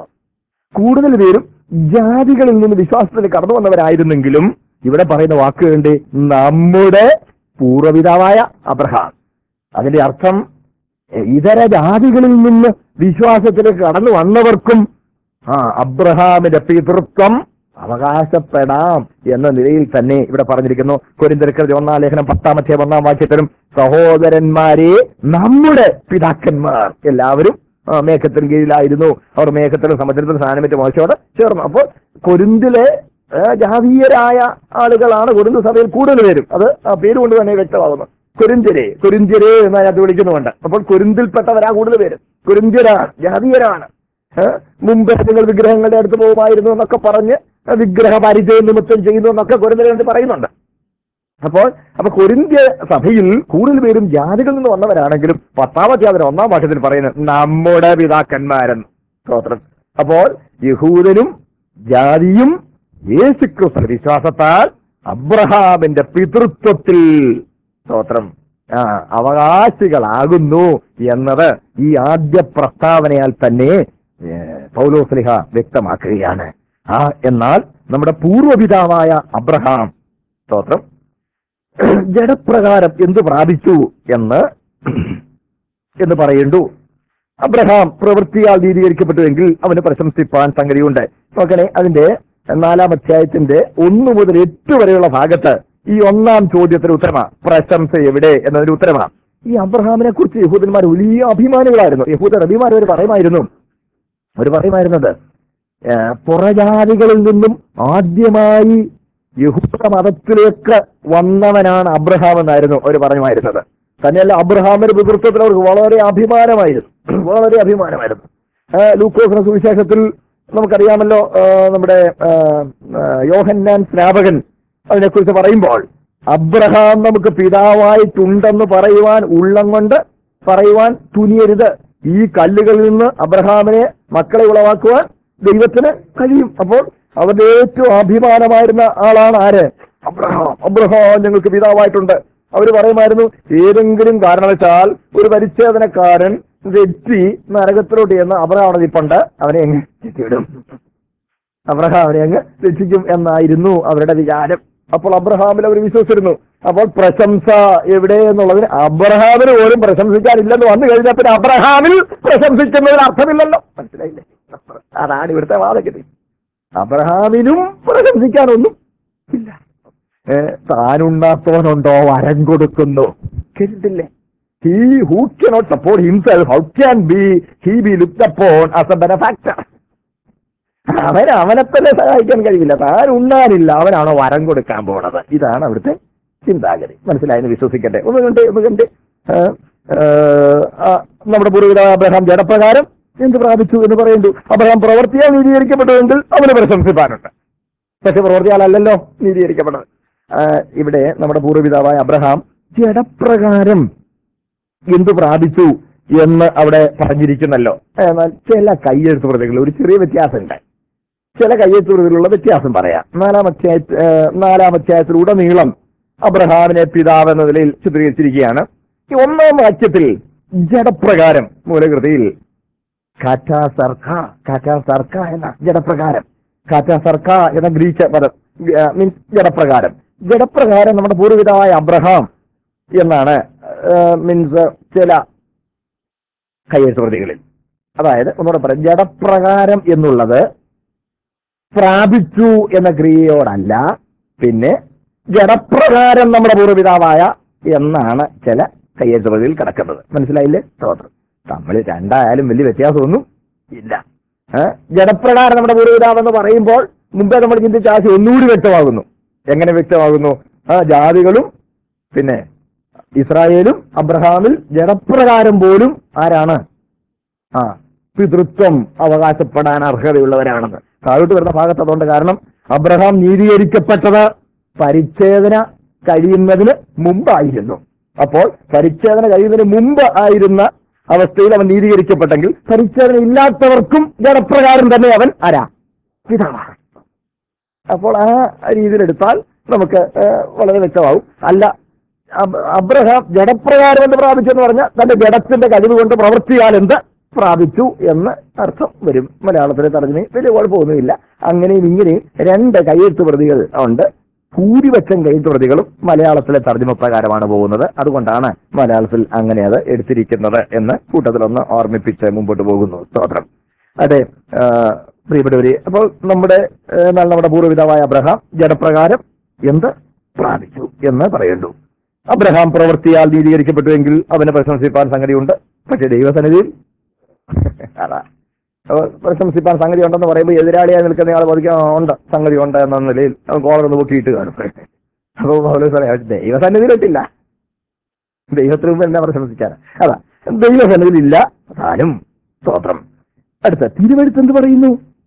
കൂടുതൽ പേരും ജാതികളിൽ നിന്ന് വിശ്വാസത്തിലേക്ക് കടന്നു വന്നവരായിരുന്നെങ്കിലും ഇവിടെ പറയുന്ന വാക്കുകളുണ്ട് നമ്മുടെ പൂർവ്വപിതാവായ അബ്രഹാം അതിന്റെ അർത്ഥം എ, ഇതര ജാതികളിൽ നിന്ന് വിശ്വാസത്തിലേക്ക് കടന്നു വന്നവർക്കും ആ അബ്രഹാമിന്റെ പിതൃത്വം അവകാശപ്പെടാം എന്ന നിലയിൽ തന്നെ ഇവിടെ പറഞ്ഞിരിക്കുന്നു കൊരിന്തരക്കരുടെ ഒന്നാം ലേഖനം പത്താമത്തെ ഒന്നാം വാക്യത്തിലും സഹോദരന്മാരെ നമ്മുടെ പിതാക്കന്മാർ എല്ലാവരും ആ, മേഘത്തിന് കീഴിലായിരുന്നു അവർ മേഘത്തിലും സമുദ്രത്തിലും സ്ഥാനമേറ്റ് മോശയോട് ചേർന്നു അപ്പോൾ കൊരിന്തിലെ ആ, ജാതീയരായ ആളുകളാണ് കൊരിന്ത് സഭയിൽ കൂടുതൽ പേരും അത് ആ പേര് കൊണ്ട് തന്നെ വ്യക്തമാകുന്നു കൊരിന്ത്യരെ കൊരിന്ത്യരെ എന്ന് അതിനകത്ത് വിളിക്കുന്നുണ്ട് അപ്പോൾ കൊരിന്തിൽപ്പെട്ടവരാ കൂടുതൽ പേര് കൊരിന്ത്യരാണ് ജാതീയരാണ് ഏ? മുമ്പ് നിങ്ങൾ വിഗ്രഹങ്ങളുടെ അടുത്ത് പോകുമായിരുന്നു എന്നൊക്കെ പറഞ്ഞ് വിഗ്രഹ പരിചയം നിമിത്തം ചെയ്യുന്നു എന്നൊക്കെ കൊരിന്ത്യരെ പറയുന്നുണ്ട് അപ്പോൾ അപ്പൊ കൊരിന്ത്യ സഭയിൽ കൂടുതൽ പേരും ജാതികളിൽ നിന്ന് വന്നവരാണെങ്കിലും പത്താമത്തെ അതിന് ഒന്നാം വാക്യത്തിൽ പറയുന്നത് നമ്മുടെ പിതാക്കന്മാരെന്ന് സ്തോത്രം അപ്പോൾ യഹൂദനും ജാതിയും യേശുക്രിസ്തു വിശ്വാസത്താൽ അബ്രഹാമിന്റെ പിതൃത്വത്തിൽ സ്തോത്രം ആ അവകാശികളാകുന്നു എന്നത് ഈ ആദ്യ പ്രസ്താവനയാൽ തന്നെ ഏ, പൗലോസ്ലിഹ വ്യക്തമാക്കുകയാണ് ആ എന്നാൽ നമ്മുടെ പൂർവ്വപിതാവായ അബ്രഹാം സ്തോത്രം ജഡപ്രകാരം എന്തു പ്രാപിച്ചു എന്ന് എന്ന് പറയണ്ടു അബ്രഹാം പ്രവൃത്തിയാൽ നീതീകരിക്കപ്പെട്ടുവെങ്കിൽ അവന് പ്രശംസിപ്പാൻ സംഗതിയുണ്ട് നോക്കണേ അതിന്റെ നാലാം അധ്യായത്തിന്റെ ഒന്ന് മുതൽ എട്ട് വരെയുള്ള ഭാഗത്ത് ഈ ഒന്നാം ചോദ്യത്തിന് ഉത്തരമാ പ്രശംസ എവിടെ എന്നതിന് ഉത്തരമാ ഈ അബ്രഹാമിനെ കുറിച്ച് യഹൂദന്മാർ വലിയ അഭിമാനികളായിരുന്നു യഹൂദർ അഭിമാനം അവർ പറയുമായിരുന്നു അവർ പറയുമായിരുന്നത് ഏ, പുറജാതികളിൽ നിന്നും ആദ്യമായി യഹൂദ മതത്തിലേക്ക് വന്നവനാണ് അബ്രഹാം എന്നായിരുന്നു അവർ പറയുമായിരുന്നത് തന്നെയല്ല അബ്രഹാമിന്റെ പിതൃത്വത്തിൽ അവർക്ക് വളരെ അഭിമാനമായിരുന്നു വളരെ അഭിമാനമായിരുന്നു ഏ, ലൂക്കോസിന്റെ സുവിശേഷത്തിൽ നമുക്കറിയാമല്ലോ ഏ, നമ്മുടെ ഏ, ഏ, യോഹന്നാൻ സ്നാപകൻ അതിനെക്കുറിച്ച് പറയുമ്പോൾ അബ്രഹാം നമുക്ക് പിതാവായിട്ടുണ്ടെന്ന് പറയുവാൻ ഉള്ളം കൊണ്ട് പറയുവാൻ തുനിയരുത് ഈ കല്ലുകളിൽ നിന്ന് അബ്രഹാമിനെ മക്കളെ ഉളവാക്കുവാൻ ദൈവത്തിന് കഴിയും അപ്പോൾ അവരുടെ ഏറ്റവും അഭിമാനമായിരുന്ന ആളാണ് ആര് അബ്രഹാം അബ്രഹാം ഞങ്ങൾക്ക് പിതാവായിട്ടുണ്ട് അവർ പറയുമായിരുന്നു ഏതെങ്കിലും കാരണവശാൽ ഒരു പരിച്ഛേദനക്കാരൻ തെറ്റി നരകത്തിലോട്ട് ചെന്ന് അബ്രഹാം നിപ്പുണ്ട് അവനെ എങ്ങനെ വിടും അബ്രഹാം അവനെ അങ്ങ് രക്ഷിക്കും എന്നായിരുന്നു അവരുടെ വിചാരം അപ്പോൾ അബ്രഹാമിൽ അവർ വിശ്വസിച്ചിരുന്നു അപ്പോൾ പ്രശംസ എവിടെ എന്നുള്ളതിന് അബ്രഹാമിന് പോലും പ്രശംസിക്കാനില്ലെന്ന് വന്നു കഴിഞ്ഞാൽ പിന്നെ അബ്രഹാമിൽ പ്രശംസിക്കുന്നതിന് അർത്ഥമില്ലല്ലോ മനസ്സിലായില്ലേ അതാണ് ഇവിടുത്തെ വാദഗതി അബ്രഹാമിനും പ്രശംസിക്കാനൊന്നും ഇല്ല ഏ, താനുണ്ണാത്തവനുണ്ടോ വരം കൊടുക്കുന്നു കേട്ടിട്ടില്ലേ he who cannot support himself how can be he be looked upon as a benefactor അവൻ അവനെ തന്നെ സഹായിക്കാൻ കഴിയില്ല താൻ ഉണ്ണാനില്ല അവനാണോ വരം കൊടുക്കാൻ പോണത് ഇതാണ് അവിടുത്തെ ചിന്താഗതി മനസ്സിലായെന്ന് വിശ്വസിക്കട്ടെ ഒന്ന് കണ്ട് ഒന്ന് കണ്ട് ആ, ആ, ആ, നമ്മുടെ പൂർവിക അബ്രഹാം ജഡപ്രകാരം എന്ത് പ്രാപിച്ചു എന്ന് പറയുന്നു അബ്രഹാം പ്രവർത്തിയാൽ നീതീകരിക്കപ്പെട്ടുവെങ്കിൽ അവന് പ്രശംസിപ്പാനുണ്ട് പക്ഷെ പ്രവർത്തിയാലല്ലോ നീതീകരിക്കപ്പെട്ടത് ആ, ഇവിടെ നമ്മുടെ പൂർവ്വപിതാവായ അബ്രഹാം ജഡപ്രകാരം എന്ത് പ്രാപിച്ചു എന്ന് അവിടെ പറഞ്ഞിരിക്കുന്നല്ലോ എന്നാൽ ചില കയ്യെഴുത്ത് പ്രതികൾ ഒരു ചെറിയ വ്യത്യാസമുണ്ട് ചില കയ്യെഴുത്ത് പ്രതികളുള്ള വ്യത്യാസം പറയാം നാലാം അധ്യായ നാലാം അധ്യായത്തിലുടനീളം അബ്രഹാമിനെ പിതാവ് എന്ന നിലയിൽ ചിത്രീകരിച്ചിരിക്കുകയാണ് ഈ ഒന്നാം വാക്യത്തിൽ ജഡപ്രകാരം മൂലകൃതിയിൽ കാറ്റാ സർക്ക കാറ്റാ സർക്ക എന്ന ജഡപ്രകാരം കാറ്റാ സർക്ക എന്ന ഗ്രീക്ക് പദം മീൻസ് ജഡപ്രകാരം ജഡപ്രകാരം നമ്മുടെ പൂർവ്വപിതാവായ അബ്രഹാം എന്നാണ് മീൻസ് ചില കയ്യെഴുത്ത് പ്രതികളിൽ അതായത് ഒന്നുകൂടെ പറയാം ജഡപ്രകാരം എന്നുള്ളത് പ്രാപിച്ചു എന്ന ക്രിയയോടല്ല പിന്നെ ജഡപ്രകാരം നമ്മുടെ പൂർവ്വപിതാവായ എന്നാണ് ചില കയ്യെഴുത്ത് പ്രതിയിൽ കിടക്കുന്നത് മനസ്സിലായില്ലേ സ്തോത്രം തമ്മിൽ രണ്ടായാലും വലിയ വ്യത്യാസമൊന്നും ഇല്ല ഏ? ജഡപ്രകാരം നമ്മുടെ പൂർവ്വപിതാവെന്ന് പറയുമ്പോൾ മുമ്പേ നമ്മൾ ചിന്തിച്ച ആശയം ഒന്നുകൂടി വ്യക്തമാകുന്നു എങ്ങനെ വ്യക്തമാകുന്നു ആ ജാതികളും പിന്നെ ഇസ്രായേലും അബ്രഹാമിൽ ജഡപ്രകാരം പോലും ആരാണ് ആ പിതൃത്വം അവകാശപ്പെടാൻ അർഹതയുള്ളവരാണെന്ന് താഴോട്ട് വരുന്ന ഭാഗത്ത് അതുകൊണ്ട് കാരണം അബ്രഹാം നീതീകരിക്കപ്പെട്ടത് പരിച്ഛേദന കഴിയുന്നതിന് മുമ്പായിരുന്നു അപ്പോൾ പരിച്ഛേദന കഴിയുന്നതിന് മുമ്പ് ആയിരുന്ന അവസ്ഥയിൽ അവൻ നീതീകരിക്കപ്പെട്ടെങ്കിൽ പരിച്ഛേദന ഇല്ലാത്തവർക്കും ജഡപ്രകാരം തന്നെ അവൻ ആരാ പിതാവാണ് അപ്പോൾ ആ രീതിയിലെടുത്താൽ നമുക്ക് ഏ, വളരെ വ്യക്തമാവും അല്ല അബ്- അബ്രഹാം ജഡപ്രകാരം എന്ത് പ്രാപിച്ചെന്ന് പറഞ്ഞാൽ തന്റെ ജഡത്തിന്റെ കഴിവ് കൊണ്ട് പ്രവർത്തിയാൽ എന്ത് പ്രാപിച്ചു എന്ന് അർത്ഥം വരും മലയാളത്തിലെ തർജ്ജമയിൽ വലിയ കുഴപ്പമൊന്നുമില്ല അങ്ങനെയും ഇങ്ങനെയും രണ്ട് കയ്യെഴുത്ത് പ്രതികൾ ഉണ്ട് ഭൂരിപക്ഷം കയ്യെഴുത്ത് പ്രതികളും മലയാളത്തിലെ തർജ്ജമ പ്രകാരമാണ് പോകുന്നത് അതുകൊണ്ടാണ് മലയാളത്തിൽ അങ്ങനെ അത് എടുത്തിരിക്കുന്നത് എന്ന് കൂട്ടത്തിലൊന്ന് ഓർമ്മിപ്പിച്ച് മുമ്പോട്ട് പോകുന്നു സ്തോത്രം അതെ ആ, പ്രിയപ്പെട്ടവരെ അപ്പോൾ നമ്മുടെ ആ, എന്നാൽ നമ്മുടെ പൂർവ്വപിതാവായ അബ്രഹാം ജഡപ്രകാരം എന്ത് പ്രാപിച്ചു എന്ന് പറയുന്നു അബ്രഹാം പ്രവൃത്തിയാൽ നീതീകരിക്കപ്പെട്ടുവെങ്കിൽ അവന് പ്രശംസിപ്പാൻ സംഗതിയുണ്ട് പക്ഷെ ദൈവസന്നിധിയിൽ അതാ അപ്പോൾ പ്രശംസിപ്പാൻ സംഗതി ഉണ്ടെന്ന് പറയുമ്പോൾ എതിരാളിയായി നിൽക്കുന്ന ആൾ പതിക്കാൻ ഉണ്ട് സംഗതി ഉണ്ട് എന്ന നിലയിൽ അവൻ കോളർ ഒന്ന് പൊക്കിയിട്ട് കാണും അപ്പോൾ പൗലോസ് പറയാം ദൈവസന്നിധിയിലിട്ടില്ല ദൈവത്തിന് മുമ്പ് എന്നാ പ്രശംസിക്കാൻ അതാ ദൈവസന്നിധിയിലില്ല താനും സ്തോത്രം അടുത്ത തിരുവഴുത്ത് എന്ത് പറയുന്നു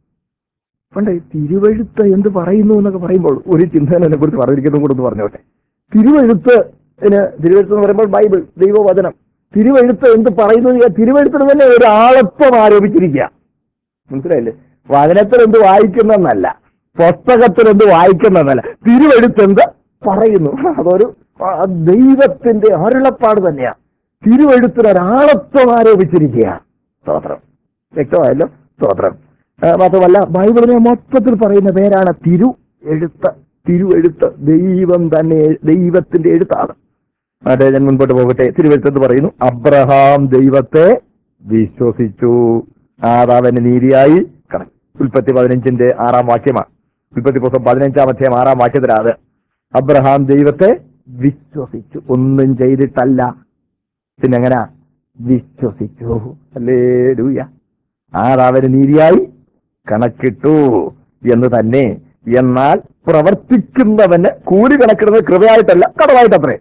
പണ്ടേ തിരുവഴുത്ത് എന്ത് പറയുന്നു എന്നൊക്കെ പറയുമ്പോൾ ഒരു ചിന്തനെ കുറിച്ച് പറഞ്ഞിരിക്കുന്നതും കൂടെ ഒന്ന് പറഞ്ഞോട്ടെ തിരുവഴുത്ത് തിരുവഴുത്ത് എന്ന് പറയുമ്പോൾ ബൈബിൾ ദൈവവചനം തിരുവഴുത്ത് എന്ത് പറയുന്നു എന്ന് ചോദിച്ചാൽ തിരുവഴുത്തിന് തന്നെ ഒരു ആളത്വം ആരോപിച്ചിരിക്കുക മനസ്സിലായില്ലേ വചനത്തിൽ എന്ത് വായിക്കുന്നതെന്നല്ല പുസ്തകത്തിൽ എന്ത് വായിക്കുന്നതെന്നല്ല തിരുവഴുത്ത് എന്ത് പറയുന്നു അതൊരു ആ, ദൈവത്തിന്റെ അരുളപ്പാട് തന്നെയാണ് തിരുവഴുത്തിന് ഒരാളത്വം ആരോപിച്ചിരിക്കുക സ്തോത്രം വ്യക്തമായല്ലോ സ്തോത്രം ആ, മാത്രമല്ല ബൈബിളിനെ മൊത്തത്തിൽ പറയുന്ന പേരാണ് തിരു എഴുത്ത് തിരുവെഴുത്ത് ദൈവം തന്നെ ദൈവത്തിന്റെ എഴുത്താണ് അതെ ഞാൻ മുൻപോട്ട് പോകട്ടെ തിരുവെഴുത്ത് പറയുന്നു അബ്രഹാം ദൈവത്തെ വിശ്വസിച്ചു ആദാവന് നീതിയായി കണക്ക് ഉൽപ്പത്തി പതിനഞ്ചിന്റെ ആറാം വാക്യമാണ് ഉൽപ്പത്തി പുസ്തകം പതിനഞ്ചാം അധ്യായം ആറാം വാക്യത്തിലാണ് അബ്രഹാം ദൈവത്തെ വിശ്വസിച്ചു ഒന്നും ചെയ്തിട്ടല്ല പിന്നെ എങ്ങനാ വിശ്വസിച്ചു അല്ലേ ലൂയ ആദാവന് നീതിയായി കണക്കിട്ടു എന്ന് തന്നെ എന്നാൽ പ്രവർത്തിക്കുന്നവന് കൂലി കണക്കിടുന്നത് കൃപയായിട്ടല്ല കടമായിട്ടത്രേ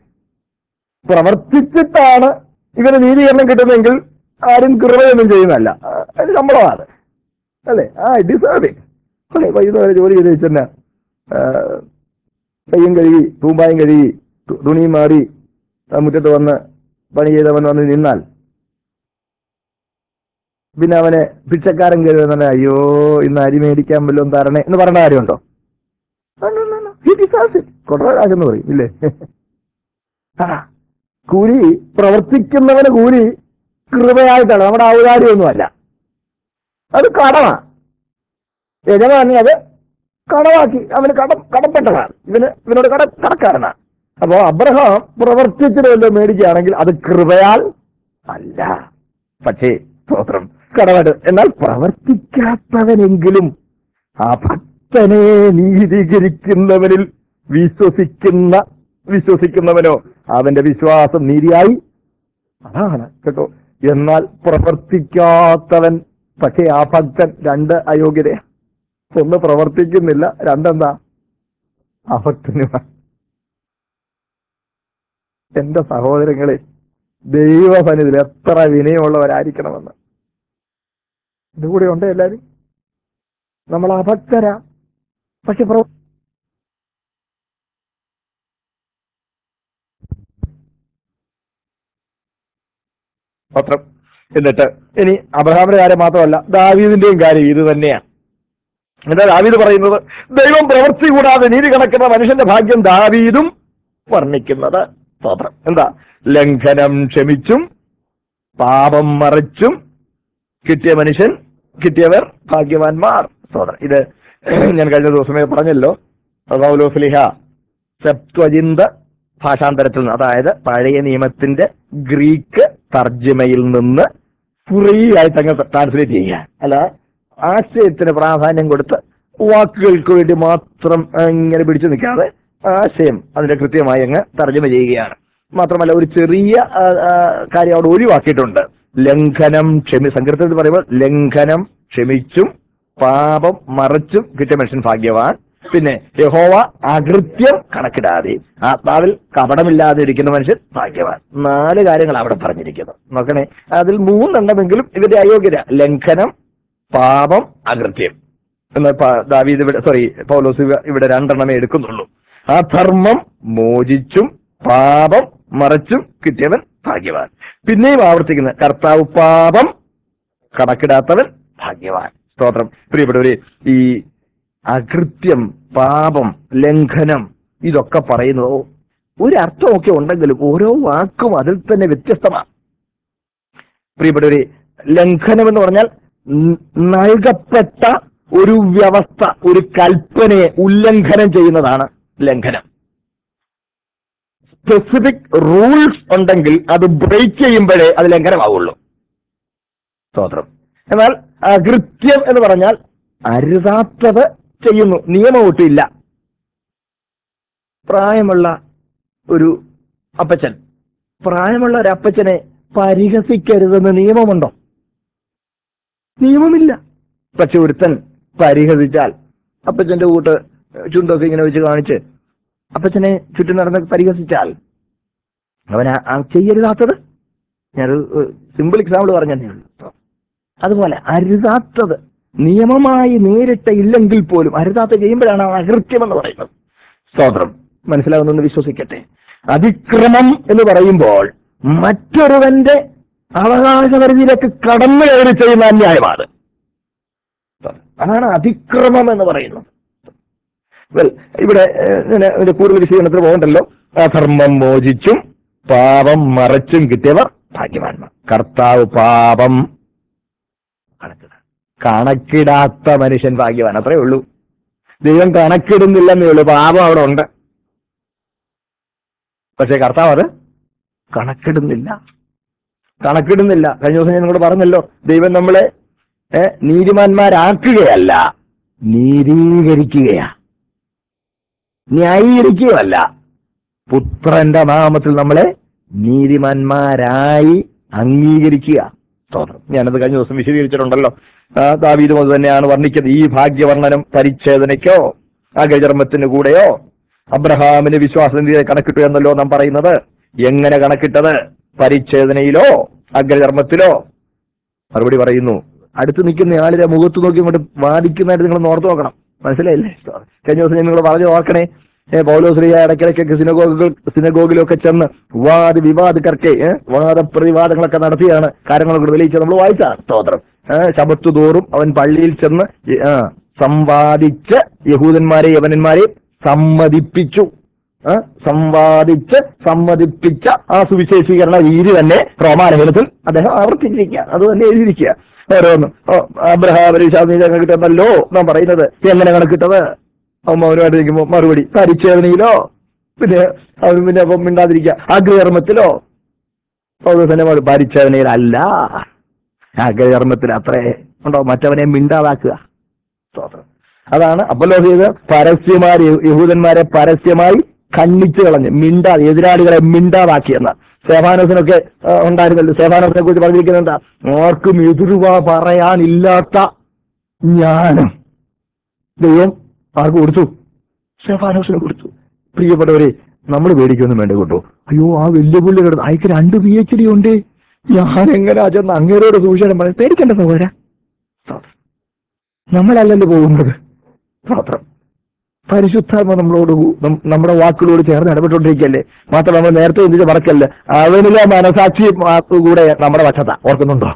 പ്രവർത്തിച്ചിട്ടാണ് ഇവന് നീതീകരണം കിട്ടുന്നതെങ്കിൽ ആരും കൃപയൊന്നും ചെയ്യുന്നതല്ല ആ, അത് ശമ്പളമാണ് അല്ലേ ആ ഡിസേർവ് അല്ലേ വൈകുന്നേരം ജോലി ചെയ്ത് വെച്ചെന്നെ കയ്യും കഴുകി തൂമ്പായും കഴുകി തു- തുണിയും മാറി ആ, മുറ്റത്ത് വന്ന് പണി ചെയ്തവൻ വന്ന് നിന്നാൽ പിന്നെ അവനെ പിച്ചക്കാരൻ കയറുന്ന അയ്യോ ഇന്ന് അരി മേടിക്കാൻ വല്ലതും തരണേ എന്ന് പറയേണ്ട കാര്യമുണ്ടോ കൊടകാശെന്ന് പറയും ഇല്ലേ ആ കൂലി പ്രവർത്തിക്കുന്നവന് കൂലി കൃപയായിട്ടാണ് നമ്മുടെ ഔദാര്യമൊന്നുമല്ല അത് കടമാ യജമാനി അത് കടമാക്കി അവന് കടം കടപ്പെട്ടതാണ് ഇവന് ഇവനോട് കട കടക്കാരനാണ് അപ്പോ അബ്രഹാം പ്രവർത്തിച്ചിട്ട് വല്ലതും മേടിക്കുകയാണെങ്കിൽ അത് കൃപയാൽ അല്ല പക്ഷേ സ്തോത്രം കടമായിട്ട് എന്നാൽ പ്രവർത്തിക്കാത്തവനെങ്കിലും ആ ഭക്തനെ നീതീകരിക്കുന്നവനിൽ വിശ്വസിക്കുന്ന വിശ്വസിക്കുന്നവനോ അവന്റെ വിശ്വാസം നീതിയായി അതാണ് കേട്ടോ എന്നാൽ പ്രവർത്തിക്കാത്തവൻ പക്ഷേ ആ ഭക്തൻ രണ്ട് അയോഗ്യതയാ ഒന്ന് പ്രവർത്തിക്കുന്നില്ല രണ്ടെന്താ അഭക്തനുമാണ് എന്റെ സഹോദരങ്ങളെ ദൈവസന്നിധിയിൽ എത്ര വിനയമുള്ളവരായിരിക്കണമെന്ന് ഇതുകൂടെ ഉണ്ട് എല്ലാരും നമ്മൾ അഭക്തരാ പക്ഷെ പ്രവ- പത്രം എന്നിട്ട് ഇനി അബ്രഹാമിന്റെ കാര്യം മാത്രമല്ല ദാവീദിന്റെയും കാര്യം ഇത് തന്നെയാണ് എന്താ ദാവീദ് പറയുന്നത് ദൈവം പ്രവൃത്തി കൂടാതെ നീതി കണക്കുന്ന മനുഷ്യന്റെ ഭാഗ്യം ദാവീദും വർണ്ണിക്കുന്നത് സ്തോത്രം എന്താ ലംഘനം ക്ഷമിച്ചും പാപം മറച്ചും കിട്ടിയ മനുഷ്യൻ കിട്ടിയവർ ഭാഗ്യവാന്മാർ സ്തോത്രം ഇത് ഞാൻ കഴിഞ്ഞ ദിവസമേ പറഞ്ഞല്ലോ പൗലോസ്ലിഹ സെപ്ത്വജിന്ത ഭാഷാന്തരത്തിൽ നിന്ന് അതായത് പഴയ നിയമത്തിന്റെ ഗ്രീക്ക് തർജ്ജിമയിൽ നിന്ന് ഫ്രീ ആയിട്ട് അങ്ങ് ട്രാൻസ്ലേറ്റ് ചെയ്യുക അല്ല ആശയത്തിന് പ്രാധാന്യം കൊടുത്ത് വാക്കുകൾക്ക് വേണ്ടി മാത്രം ഇങ്ങനെ പിടിച്ചു നിൽക്കാതെ ആശയം അതിന്റെ കൃത്യമായി അങ്ങ് തർജ്ജമ ചെയ്യുകയാണ് മാത്രമല്ല ഒരു ചെറിയ ആ, ആ, കാര്യം അവിടെ ഒഴിവാക്കിയിട്ടുണ്ട് ലംഘനം ക്ഷമി സങ്കീർത്തനത്തിൽ പറയുമ്പോൾ ലംഘനം ക്ഷമിച്ചും പാപം മറച്ചും കിട്ടിയ മനുഷ്യൻ ഭാഗ്യവാൻ പിന്നെ യഹോവ അകൃത്യം കണക്കിടാതെ ആത്മാവിൽ കപടമില്ലാതെ ഇരിക്കുന്ന മനുഷ്യൻ ഭാഗ്യവാൻ നാല് കാര്യങ്ങൾ അവിടെ പറഞ്ഞിരിക്കുന്നു നോക്കണേ അതിൽ മൂന്നെണ്ണമെങ്കിലും ഇവരുടെ അയോഗ്യത ലംഘനം പാപം അകൃത്യം എന്ന് പ- ദാവീദ് ഇവിടെ സോറി പൗലോസ് ഇവ- ഇവിടെ രണ്ടെണ്ണമേ എടുക്കുന്നുള്ളൂ അധർമ്മം മോചിച്ചും പാപം മറച്ചും കിട്ടിയവൻ ഭാഗ്യവാൻ പിന്നെയും ആവർത്തിക്കുന്ന കർത്താവ് പാപം കണക്കിടാത്തവൻ ഭാഗ്യവാൻ സ്തോത്രം പ്രിയപ്പെട്ടവരെ ഈ അകൃത്യം പാപം ലംഘനം ഇതൊക്കെ പറയുന്നത് ഒരു അർത്ഥമൊക്കെ ഉണ്ടെങ്കിലും ഓരോ വാക്കും അതിൽ തന്നെ വ്യത്യസ്തമാണ് പ്രിയപ്പെട്ടവരെ ലംഘനം എന്ന് പറഞ്ഞാൽ ന- നൽകപ്പെട്ട ഒരു വ്യവസ്ഥ ഒരു കൽപ്പനയെ ഉല്ലംഘനം ചെയ്യുന്നതാണ് ലംഘനം സ്പെസിഫിക് റൂൾസ് ഉണ്ടെങ്കിൽ അത് ബ്രേക്ക് ചെയ്യുമ്പോഴേ അത് ലംഘനമാവുള്ളൂ സ്തോത്രം എന്നാൽ അകൃത്യം എന്ന് പറഞ്ഞാൽ അരുതാത്തത് ചെയ്യുന്നു നിയമം ഒട്ടില്ല പ്രായമുള്ള ഒരു അപ്പച്ചൻ പ്രായമുള്ള ഒരു അപ്പച്ചനെ പരിഹസിക്കരുതെന്ന് നിയമമുണ്ടോ നിയമമില്ല പക്ഷെ ഒരുത്തൻ പരിഹസിച്ചാൽ അപ്പച്ചന്റെ കൂട്ട് ചുണ്ടൊക്കെ ഇങ്ങനെ വെച്ച് കാണിച്ച് അപ്പച്ചനെ ചുറ്റും നടന്ന് പരിഹസിച്ചാൽ അവൻ ആ- ആ ചെയ്യരുതാത്തത് ഞാനൊരു സിമ്പിൾ എക്സാമ്പിൾ പറഞ്ഞതേ ഉള്ളൂ അതുപോലെ അരുതാത്തത് നിയമമായി നേരിട്ട് ഇല്ലെങ്കിൽ പോലും അരുതാത്ത ചെയ്യുമ്പോഴാണ് ആ അകൃത്യം എന്ന് പറയുന്നത് സ്തോത്രം മനസ്സിലാകുന്നെന്ന് വിശ്വസിക്കട്ടെ അതിക്രമം എന്ന് പറയുമ്പോൾ മറ്റൊരുവന്റെ അവകാശ പരിധിയിലേക്ക് കടന്നു കയറി ചെയ്യുന്ന അന്യായമാണ് അതാണ് അതിക്രമം എന്ന് പറയുന്നത് വെൽ ഇവിടെ ഏഹ്, ഇങ്ങനെ ഒരു കൂടുതൽ വിശദീകരണത്തിന് പോകണ്ടല്ലോ അധർമ്മം മോചിച്ചും പാപം മറച്ചും കിട്ടിയവർ ഭാഗ്യവാന്മാർ കർത്താവ് പാപം കണക്കിടാ കണക്കിടാത്ത മനുഷ്യൻ ഭാഗ്യവാൻ അത്രേ ഉള്ളൂ ദൈവം കണക്കിടുന്നില്ലെന്നേ ഉള്ളൂ പാപം അവിടെ ഉണ്ട് പക്ഷെ കർത്താവ് അത് കണക്കിടുന്നില്ല കണക്കിടുന്നില്ല കഴിഞ്ഞ ദിവസം ഞാൻ നിങ്ങളോട് പറഞ്ഞല്ലോ ദൈവം നമ്മളെ ഏ, നീതിമാന്മാരാക്കുകയല്ല നീതീകരിക്കുകയാ ന്യായീകരിക്കുകയല്ല പുത്രന്റെ നാമത്തിൽ നമ്മളെ നീതിമാന്മാരായി അംഗീകരിക്കുക സ്തോത്രം ഞാനത് കഴിഞ്ഞ ദിവസം വിശദീകരിച്ചിട്ടുണ്ടല്ലോ ആ, ദാവീദും അത് തന്നെയാണ് വർണ്ണിക്കുന്നത് ഈ ഭാഗ്യവർണ്ണനം പരിച്ഛേദനയ്ക്കോ അകചർമ്മത്തിന് കൂടെയോ അബ്രഹാമിന് വിശ്വാസനിധിയെ കണക്കിട്ടു എന്നല്ലോ നാം പറയുന്നത് എങ്ങനെ കണക്കിട്ടത് പരിച്ഛേദനയിലോ അഗ്രചർമ്മത്തിലോ മറുപടി പറയുന്നു അടുത്ത് നിൽക്കുന്ന ആളിനെ മുഖത്ത് നോക്കി ഇങ്ങോട്ട് വാദിക്കുന്നതായിട്ട് നിങ്ങൾ ഓർത്ത് നോക്കണം മനസ്സിലായില്ലേ കഴിഞ്ഞ ദിവസം ഞാൻ നിങ്ങൾ പറഞ്ഞു ഓർക്കണേ ഏ പൗലോശ്രീ ഇടയ്ക്കിടയ്ക്കൊക്കെ സിനഗോഗുകൾ സിനഗോഗിലൊക്കെ ചെന്ന് വാദ വിവാദക്കർക്ക് ഏഹ് വാദപ്രതിവാദങ്ങളൊക്കെ നടത്തിയാണ് കാര്യങ്ങളൊക്കെ തെളിയിച്ച് നമ്മൾ വായിച്ച സ്തോത്രം ഏഹ് ശബത്ത് തോറും അവൻ പള്ളിയിൽ ചെന്ന് ഈ, ആ, സംവാദിച്ച് യഹൂദന്മാരെ യവനന്മാരെ സമ്മതിപ്പിച്ചു ആ, സംവാദിച്ച് സമ്മതിപ്പിച്ച ആ സുവിശേഷീകരണ രീതി തന്നെ റോമാലേഖനത്തിൽ അദ്ദേഹം ആവർത്തിച്ചിരിക്കുക അത് തന്നെ എഴുതിയിരിക്കുക ഓരോന്നും ഓ, അബ്രഹാം വിശ്വാസം കണക്കിട്ടെന്നല്ലോ നാം പറയുന്നത് എങ്ങനെ കണക്കിട്ടത് അവൻ മൗനമായിട്ട് നിൽക്കുമ്പോൾ മറുപടി പരിച്ഛേദനയിലോ പിന്നെ അവൻ പിന്നെ അപ്പം മിണ്ടാതിരിക്കുക അഗ്രകർമ്മത്തിലോ പൗരസനെ പരിച്ഛേദനയിലല്ല അഗ്രകർമ്മത്തിൽ അത്രേ ഉണ്ടോ മറ്റവനെ മിണ്ടാതാക്കുക സ്തോത്രം അതാണ് അപ്പല്ലോ ചെയ്ത് പരസ്യമായി യഹൂദന്മാരെ പരസ്യമായി ഖണ്ഡിച്ചു കളഞ്ഞ് മിണ്ടാ എതിരാളികളെ മിണ്ടാതാക്കിയെന്ന് സേഫാനോസിനൊക്കെ ആ, ഉണ്ടായിരുന്നല്ലോ സേഫാനോസിനെ കുറിച്ച് പറഞ്ഞിരിക്കുന്നുണ്ട് ആർക്കും എതിർവ പറയാനില്ലാത്ത ജ്ഞാനം ദൈവം ആർക്ക് കൊടുത്തു സേഫാനോസിന് കൊടുത്തു പ്രിയപ്പെട്ടവരെ നമ്മൾ പേടിക്കൊന്നും വേണ്ട കേട്ടോ അയ്യോ ആ വലിയ പുള്ളി കിടന്ന് അയക്ക് രണ്ട് പി എച്ച് ഡി ഉണ്ട് ഞാൻ എങ്ങനെയാ ചെന്ന് അങ്ങേരോട് സൂക്ഷിച്ചാലും പറയാം പേടിക്കേണ്ട സഹോദര നമ്മളല്ലല്ലോ പോകുന്നത് സ്തോത്രം പരിശുദ്ധാത്മ നമ്മളോട് കൂ- നം- നമ്മുടെ വാക്കുകളോട് ചേർന്ന് ഇടപെട്ടുകൊണ്ടിരിക്കല്ലേ മാത്രം നമ്മൾ നേരത്തെ എന്തിനു പറക്കല്ല അവനിലെ മനസാക്ഷി വാക്ക് കൂടെ നമ്മുടെ പക്ഷത്താ ഓർക്കുന്നുണ്ടോ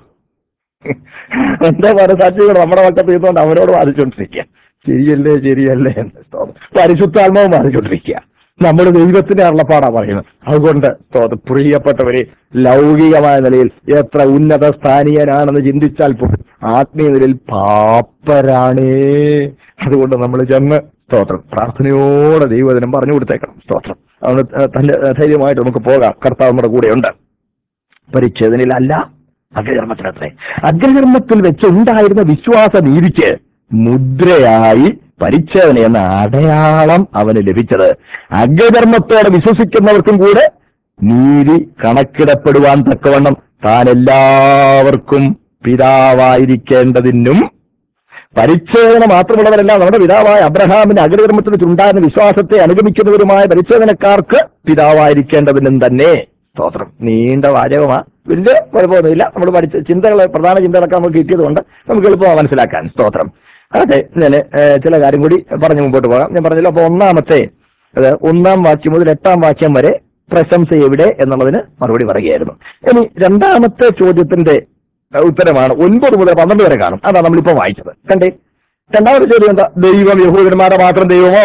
എന്റെ മനസാക്ഷി കൂടെ നമ്മുടെ പക്ഷത്ത് ഇരുന്നുകൊണ്ട് അവനോട് വാദിച്ചുകൊണ്ടിരിക്കുക ശരിയല്ലേ ശരിയല്ലേ എന്ന് സ്തോത്രം പരിശുദ്ധാത്മാവും വാദിച്ചുകൊണ്ടിരിക്കുക നമ്മൾ ദൈവത്തിന്റെ അരുളപ്പാടാ പറയുന്നത് അതുകൊണ്ട് സ്തോത്രം പ്രിയപ്പെട്ടവരെ ലൗകികമായ നിലയിൽ എത്ര ഉന്നത സ്ഥാനീയനാണെന്ന് ചിന്തിച്ചാൽ പോലും ആത്മീയ നിലയിൽ പാപ്പരാണേ അതുകൊണ്ട് നമ്മൾ ചെന്ന് സ്തോത്രം പ്രാർത്ഥനയോടെ ദൈവദിനം പറഞ്ഞു കൊടുത്തേക്കണം സ്തോത്രം അതുകൊണ്ട് തന്നെ ധൈര്യമായിട്ട് നമുക്ക് പോകാം കർത്താവ് നമ്മുടെ കൂടെയുണ്ട് പരിച്ഛേദനയിലല്ല അഗ്രകർമ്മത്തിനത്രേ അഗ്രകർമ്മത്തിൽ വെച്ച് ഉണ്ടായിരുന്ന വിശ്വാസ നീതിക്ക് മുദ്രയായി പരിച്ഛേദന എന്ന അടയാളം അവന് ലഭിച്ചത് അഗ്രകർമ്മത്തോടെ വിശ്വസിക്കുന്നവർക്കും കൂടെ നീതി കണക്കിടപ്പെടുവാൻ തക്കവണ്ണം താൻ എല്ലാവർക്കും പിതാവായിരിക്കേണ്ടതിനും പരിച്ഛേദന മാത്രമുള്ളവരല്ല നമ്മുടെ പിതാവായ അബ്രഹാമിന്റെ അഗ്രകർമ്മത്തിൽ വെച്ചുണ്ടായിരുന്ന വിശ്വാസത്തെ അനുഗമിക്കുന്നവരുമായ പരിച്ഛേദനക്കാർക്ക് പിതാവായിരിക്കേണ്ടതിനും തന്നെ സ്തോത്രം നീണ്ട വാചകമാ വലിയ കുഴപ്പമൊന്നുമില്ല നമ്മൾ പഠിച്ച ചിന്തകൾ പ്രധാന ചിന്തകളൊക്കെ നമുക്ക് കിട്ടിയതുകൊണ്ട് നമുക്ക് എളുപ്പമാണ് മനസ്സിലാക്കാൻ സ്തോത്രം അതെ ഞാൻ ചില കാര്യം കൂടി പറഞ്ഞു മുമ്പോട്ട് പോകാം ഞാൻ പറഞ്ഞല്ലോ അപ്പൊ ഒന്നാമത്തെ അത് ഒന്നാം വാക്യം മുതൽ എട്ടാം വാക്യം വരെ പ്രശംസ എവിടെ എന്നുള്ളതിന് മറുപടി പറയുകയായിരുന്നു ഇനി രണ്ടാമത്തെ ചോദ്യത്തിന്റെ ഏഹ്, ഉത്തരമാണ് ഒൻപത് മുതൽ പന്ത്രണ്ട് വരെ കാണും അതാണ് നമ്മളിപ്പോ വായിച്ചത് കണ്ടേ രണ്ടാമത്തെ ചോദ്യം എന്താ ദൈവം യഹൂദന്മാരുടെ മാത്രം ദൈവമോ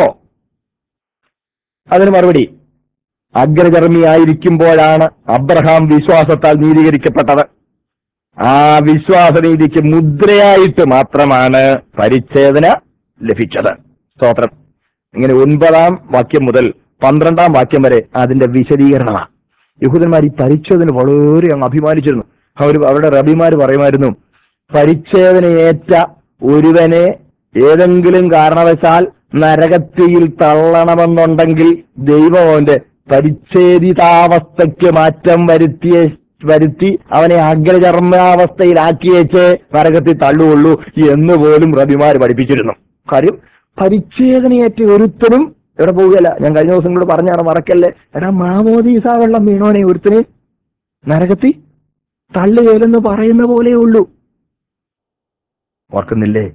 അതിന് മറുപടി അഗ്രകർമ്മിയായിരിക്കുമ്പോഴാണ് അബ്രഹാം വിശ്വാസത്താൽ നീതീകരിക്കപ്പെട്ടത് ആ വിശ്വാസനീതിക്ക് മുദ്രയായിട്ട് മാത്രമാണ് പരിച്ഛേദന ലഭിച്ചത് സ്തോത്രം ഇങ്ങനെ ഒൻപതാം വാക്യം മുതൽ പന്ത്രണ്ടാം വാക്യം വരെ അതിന്റെ വിശദീകരണമാണ് യഹൂദന്മാർ ഈ പരിച്ഛേദന വളരെ അങ്ങ് അഭിമാനിച്ചിരുന്നു അവർ അവരുടെ റബിമാര് പറയുമായിരുന്നു പരിച്ഛേദനയേറ്റ ഒരുവനെ ഏതെങ്കിലും കാരണവശാൽ നരകത്തിയിൽ തള്ളണമെന്നുണ്ടെങ്കിൽ ദൈവം അവന്റെ പരിച്ഛേദിതാവസ്ഥയ്ക്ക് മാറ്റം വരുത്തിയ വരുത്തി അവനെ അഗ്രചർമ്മാവസ്ഥയിലാക്കിയേച്ച് നരകത്തിൽ തള്ളുകയുള്ളൂ എന്ന് പോലും റബിമാർ പഠിപ്പിച്ചിരുന്നു കാര്യം പരിച്ഛേദനയേറ്റ ഒരുത്തനും എവിടെ പോവുകയല്ല ഞാൻ കഴിഞ്ഞ ദിവസം കൂടെ പറഞ്ഞാണ് മറക്കല്ലേ എടാ മാമോദീസ വെള്ളം വീണോനെ ഒരുത്തന് നരകത്തി തള്ളുകയില്ലെന്ന് പറയുന്ന പോലെ ഉള്ളൂ ഓർക്കുന്നില്ലേ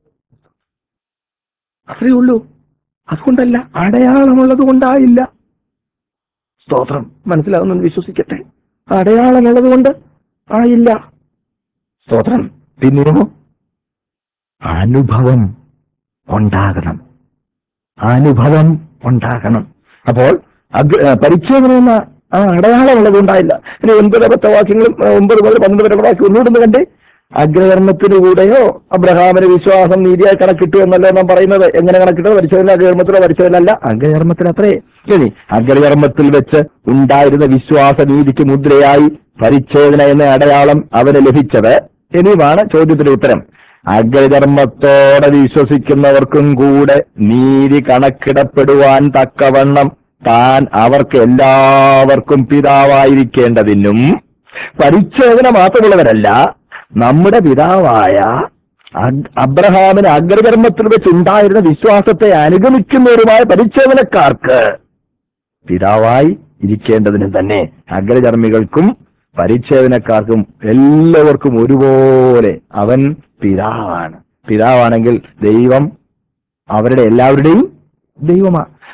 അത്രേ ഉള്ളൂ അതുകൊണ്ടല്ല അടയാളമുള്ളത് കൊണ്ടായില്ല സ്തോത്രം മനസ്സിലാവുന്നെന്ന് വിശ്വസിക്കട്ടെ അടയാളമുള്ളത് കൊണ്ട് ആയില്ല സ്തോത്രം പിന്നെയോ അനുഭവം ഉണ്ടാകണം അനുഭവം ഉണ്ടാകണം അപ്പോൾ അഗ്ര- ഏ, പരിച്ഛേദന എന്ന ആ അടയാളമുള്ളത് ഉണ്ടായില്ല ഇനി ഒൻപത് പത്ത് വാക്യങ്ങളും ഏ, ഒമ്പത് മുതൽ പന്ത്രണ്ട് വരെ വാക്യം ഒന്നുകൂടെ കണ്ടേ അഗ്രകർമ്മത്തിലൂടെയോ അബ്രഹാമിന് വിശ്വാസം നീതിയായി കണക്കിട്ടു എന്നല്ലോ നാം പറയുന്നത് എങ്ങനെ കണക്കിട്ടു പരിശോധന അഗ്രകർമ്മത്തിലോ പരിശോധനല്ല അഗ്രകർമ്മത്തിൽ അത്രേ ഇനി അഗ്രകർമ്മത്തിൽ വെച്ച് ഉണ്ടായിരുന്ന വിശ്വാസ നീതിക്ക് മുദ്രയായി പരിച്ഛേദന എന്ന അടയാളം അവന് ലഭിച്ചത് ഇനിയുമാണ് ചോദ്യത്തിന്റെ ഉത്തരം അഗ്രകർമ്മത്തോടെ വിശ്വസിക്കുന്നവർക്കും കൂടെ നീതി കണക്കിടപ്പെടുവാൻ തക്കവണ്ണം താൻ അവർക്ക് എല്ലാവർക്കും പിതാവായിരിക്കേണ്ടതിനും പരിച്ഛേദന മാത്രമുള്ളവരല്ല നമ്മുടെ പിതാവായ അഗ്- അബ്രഹാമിന് അഗ്രകർമ്മത്തിൽ വെച്ചുണ്ടായിരുന്ന വിശ്വാസത്തെ അനുഗമിക്കുന്നവരുമായ പരിച്ഛേദനക്കാർക്ക് പിതാവായി ഇരിക്കേണ്ടതിനും തന്നെ അഗ്രചർമ്മികൾക്കും പരിച്ഛേദനക്കാർക്കും എല്ലാവർക്കും ഒരുപോലെ അവൻ പിതാവാണ് പിതാവാണെങ്കിൽ ദൈവം അവരുടെ എല്ലാവരുടെയും ദൈവമാണ്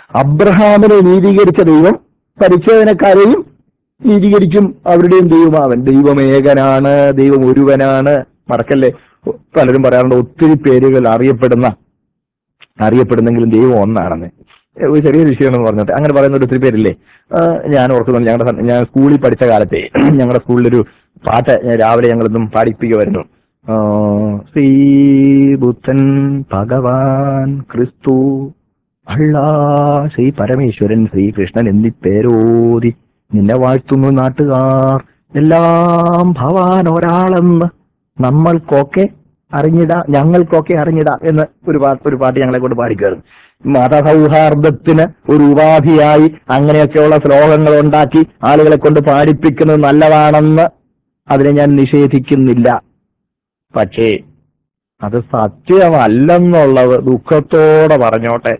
അബ്രഹാമിനെ നീതീകരിച്ച ദൈവം പരിച്ഛേദനക്കാരെയും നീതീകരിക്കും അവരുടെയും ദൈവമാവൻ ദൈവം ഏകനാണ് ദൈവം ഒരുവനാണ് മറക്കല്ലേ പലരും പറയാറുണ്ട് ഒത്തിരി പേരുകൾ അറിയപ്പെടുന്ന അറിയപ്പെടുന്നെങ്കിലും ദൈവം ഒന്നാണെന്ന് ഏ, ഒരു ചെറിയ വിഷയമാണെന്ന് പറഞ്ഞിട്ട് അങ്ങനെ പറയുന്ന ഒരു ഒത്തിരി പേരില്ലേ ആ, ഞാൻ ഓർക്കുന്നു ഞങ്ങളുടെ സ- ഞാൻ സ്കൂളിൽ പഠിച്ച കാലത്തെ ഞങ്ങളുടെ സ്കൂളിലൊരു പാട്ട് ഞാൻ രാവിലെ ഞങ്ങളൊന്നും പാടിപ്പിക്കുമായിരുന്നു ആ, ശ്രീ ബുദ്ധൻ ഭഗവാൻ ക്രിസ്തു അള്ളാ ശ്രീ പരമേശ്വരൻ ശ്രീകൃഷ്ണൻ എന്നീ പേരോതി നിന്നെ വാഴ്ത്തുന്നു നാട്ടുകാർ എല്ലാം ഭവാൻ ഒരാളെന്ന് നമ്മൾക്കൊക്കെ അറിഞ്ഞിട ഞങ്ങൾക്കൊക്കെ അറിഞ്ഞിട എന്ന് ഒരു പാട്ട് ഒരു പാട്ട് ഞങ്ങളെ കൊണ്ട് പാടിക്കായിരുന്നു മതസൗഹാർദ്ദത്തിന് ഒരു ഉപാധിയായി അങ്ങനെയൊക്കെയുള്ള ശ്ലോകങ്ങൾ ഉണ്ടാക്കി ആളുകളെ കൊണ്ട് പാടിപ്പിക്കുന്നത് നല്ലതാണെന്ന് അതിനെ ഞാൻ നിഷേധിക്കുന്നില്ല പക്ഷേ അത് സത്യമല്ലെന്നുള്ളത് ദുഃഖത്തോടെ പറഞ്ഞോട്ടെ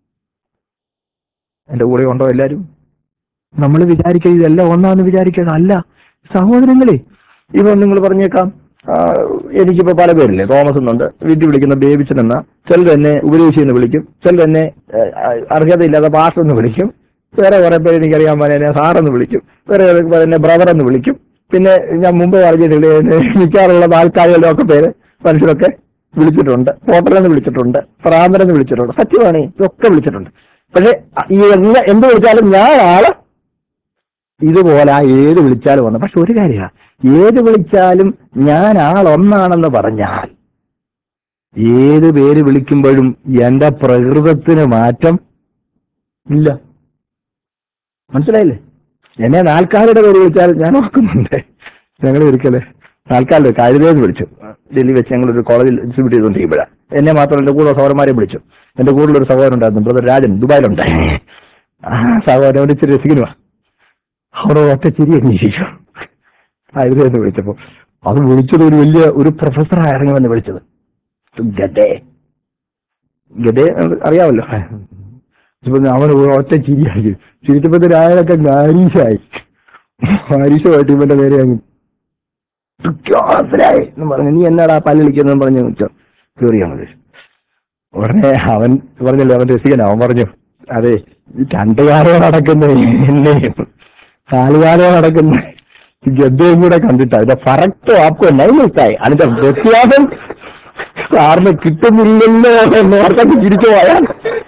എന്റെ കൂടെ ഉണ്ടോ എല്ലാരും നമ്മൾ വിചാരിക്കുക ഇതെല്ലാം ഒന്നാന്ന് വിചാരിക്കുക അല്ല സഹോദരങ്ങളെ ഇപ്പൊ നിങ്ങൾ പറഞ്ഞേക്കാം ആ, എനിക്കിപ്പോ പല പേരില്ലേ തോമസ് എന്നുണ്ട് വീട്ടിൽ വിളിക്കുന്ന ബേബിച്ചൻ എന്ന ചിലർ എന്നെ ഉപദേശി എന്ന് വിളിക്കും ചിലർ എന്നെ ആ, അർഹതയില്ലാത്ത പാസ്റ്റർ എന്ന് വിളിക്കും വേറെ കുറെ പേര് എനിക്കറിയാൻ പോലെ എന്നെ സാറെന്ന് വിളിക്കും വേറെ കുറെ പേര് എന്നെ ബ്രദർ എന്ന് വിളിക്കും പിന്നെ ഞാൻ മുമ്പ് പറഞ്ഞിട്ടില്ലേ എന്നെ മിക്കാറുള്ള ആൾക്കാരുകളുടെ ഒക്കെ പേര് മനുഷ്യരൊക്കെ വിളിച്ചിട്ടുണ്ട് പോട്ടലെന്ന് വിളിച്ചിട്ടുണ്ട് പ്രാന്തരെന്ന് വിളിച്ചിട്ടുണ്ട് സത്യമാണ് ഇതൊക്കെ വിളിച്ചിട്ടുണ്ട് പക്ഷെ ഈ എന്ന് എന്ത് വിളിച്ചാലും ഞാൻ ആള് ഇതുപോലെ ആ ഏത് വിളിച്ചാലും വന്നു പക്ഷെ ഒരു കാര്യമാണ് ഏത് വിളിച്ചാലും ഞാൻ ആളൊന്നാണെന്ന് പറഞ്ഞാൽ ഏത് പേര് വിളിക്കുമ്പോഴും എന്റെ പ്രകൃതത്തിന് മാറ്റം ഇല്ല മനസ്സിലായില്ലേ എന്നെ നാൽക്കാരുടെ പേര് വിളിച്ചാൽ ഞാൻ ഓർക്കുന്നുണ്ട് ഞങ്ങൾ ഒരിക്കല് നാൽക്കാരുടെ കഴുതേന്ന് വിളിച്ചു ഡൽഹി വെച്ച് ഞങ്ങൾ ഒരു കോളേജിൽ ഡിസ്ട്രിബ്യൂട്ട് ചെയ്തുകൊണ്ടിരിക്കുമ്പോഴാണ് എന്നെ മാത്രം എന്റെ കൂടെ സഹോദരന്മാരെ വിളിച്ചു എന്റെ കൂടെ ഒരു സഹോദരൻ ഉണ്ടായിരുന്നു ബ്രദർ രാജൻ ദുബായിലുണ്ട് ആ സഹോദരൻ ഒരു ഇച്ചിരി രസിക്കുന്നുവാ അവിടെ ഒറ്റ ചിരി അന്വേഷിച്ചു ആയുർവേദം വിളിച്ചപ്പോ അത് വിളിച്ചത് ഒരു വലിയ ഒരു പ്രൊഫസറായി ഇറങ്ങി വന്ന് വിളിച്ചത് ഗഡേ ഗഡേ എന്ന് അറിയാമല്ലോ ഇപ്പൊ അവൻ ഒരു ഒറ്റ ചിരിയായി ചിരിച്ചപ്പോ രായനൊക്കെ നാരീശായി നാരീശമായിട്ട് ഇവന്റെ പേര് അങ്ങ് മനസ്സിലായി എന്ന് പറഞ്ഞു നീ എന്നാടാ പല്ലിളിക്കുന്നു പറഞ്ഞു വെച്ചോ കയറി അങ്ങ് ഉടനെ അവൻ പറഞ്ഞല്ലോ അവൻ രസികൻ അവൻ പറഞ്ഞു അതെ ഈ രണ്ടു കാലം നടക്കുന്ന എന്നെയും നാലുകാലം നടക്കുന്ന ഈ ഗദ്ദയും കൂടെ കണ്ടിട്ടാ ഇതിന്റെ ഫറക്റ്റോ ആപ്കോ നൈമിട്ടായി അതിന്റെ വ്യത്യാസം സാറിന് കിട്ടുന്നില്ലല്ലോ എന്ന് ഓർക്കൊക്കെ ചിരിച്ചു പോയാൽ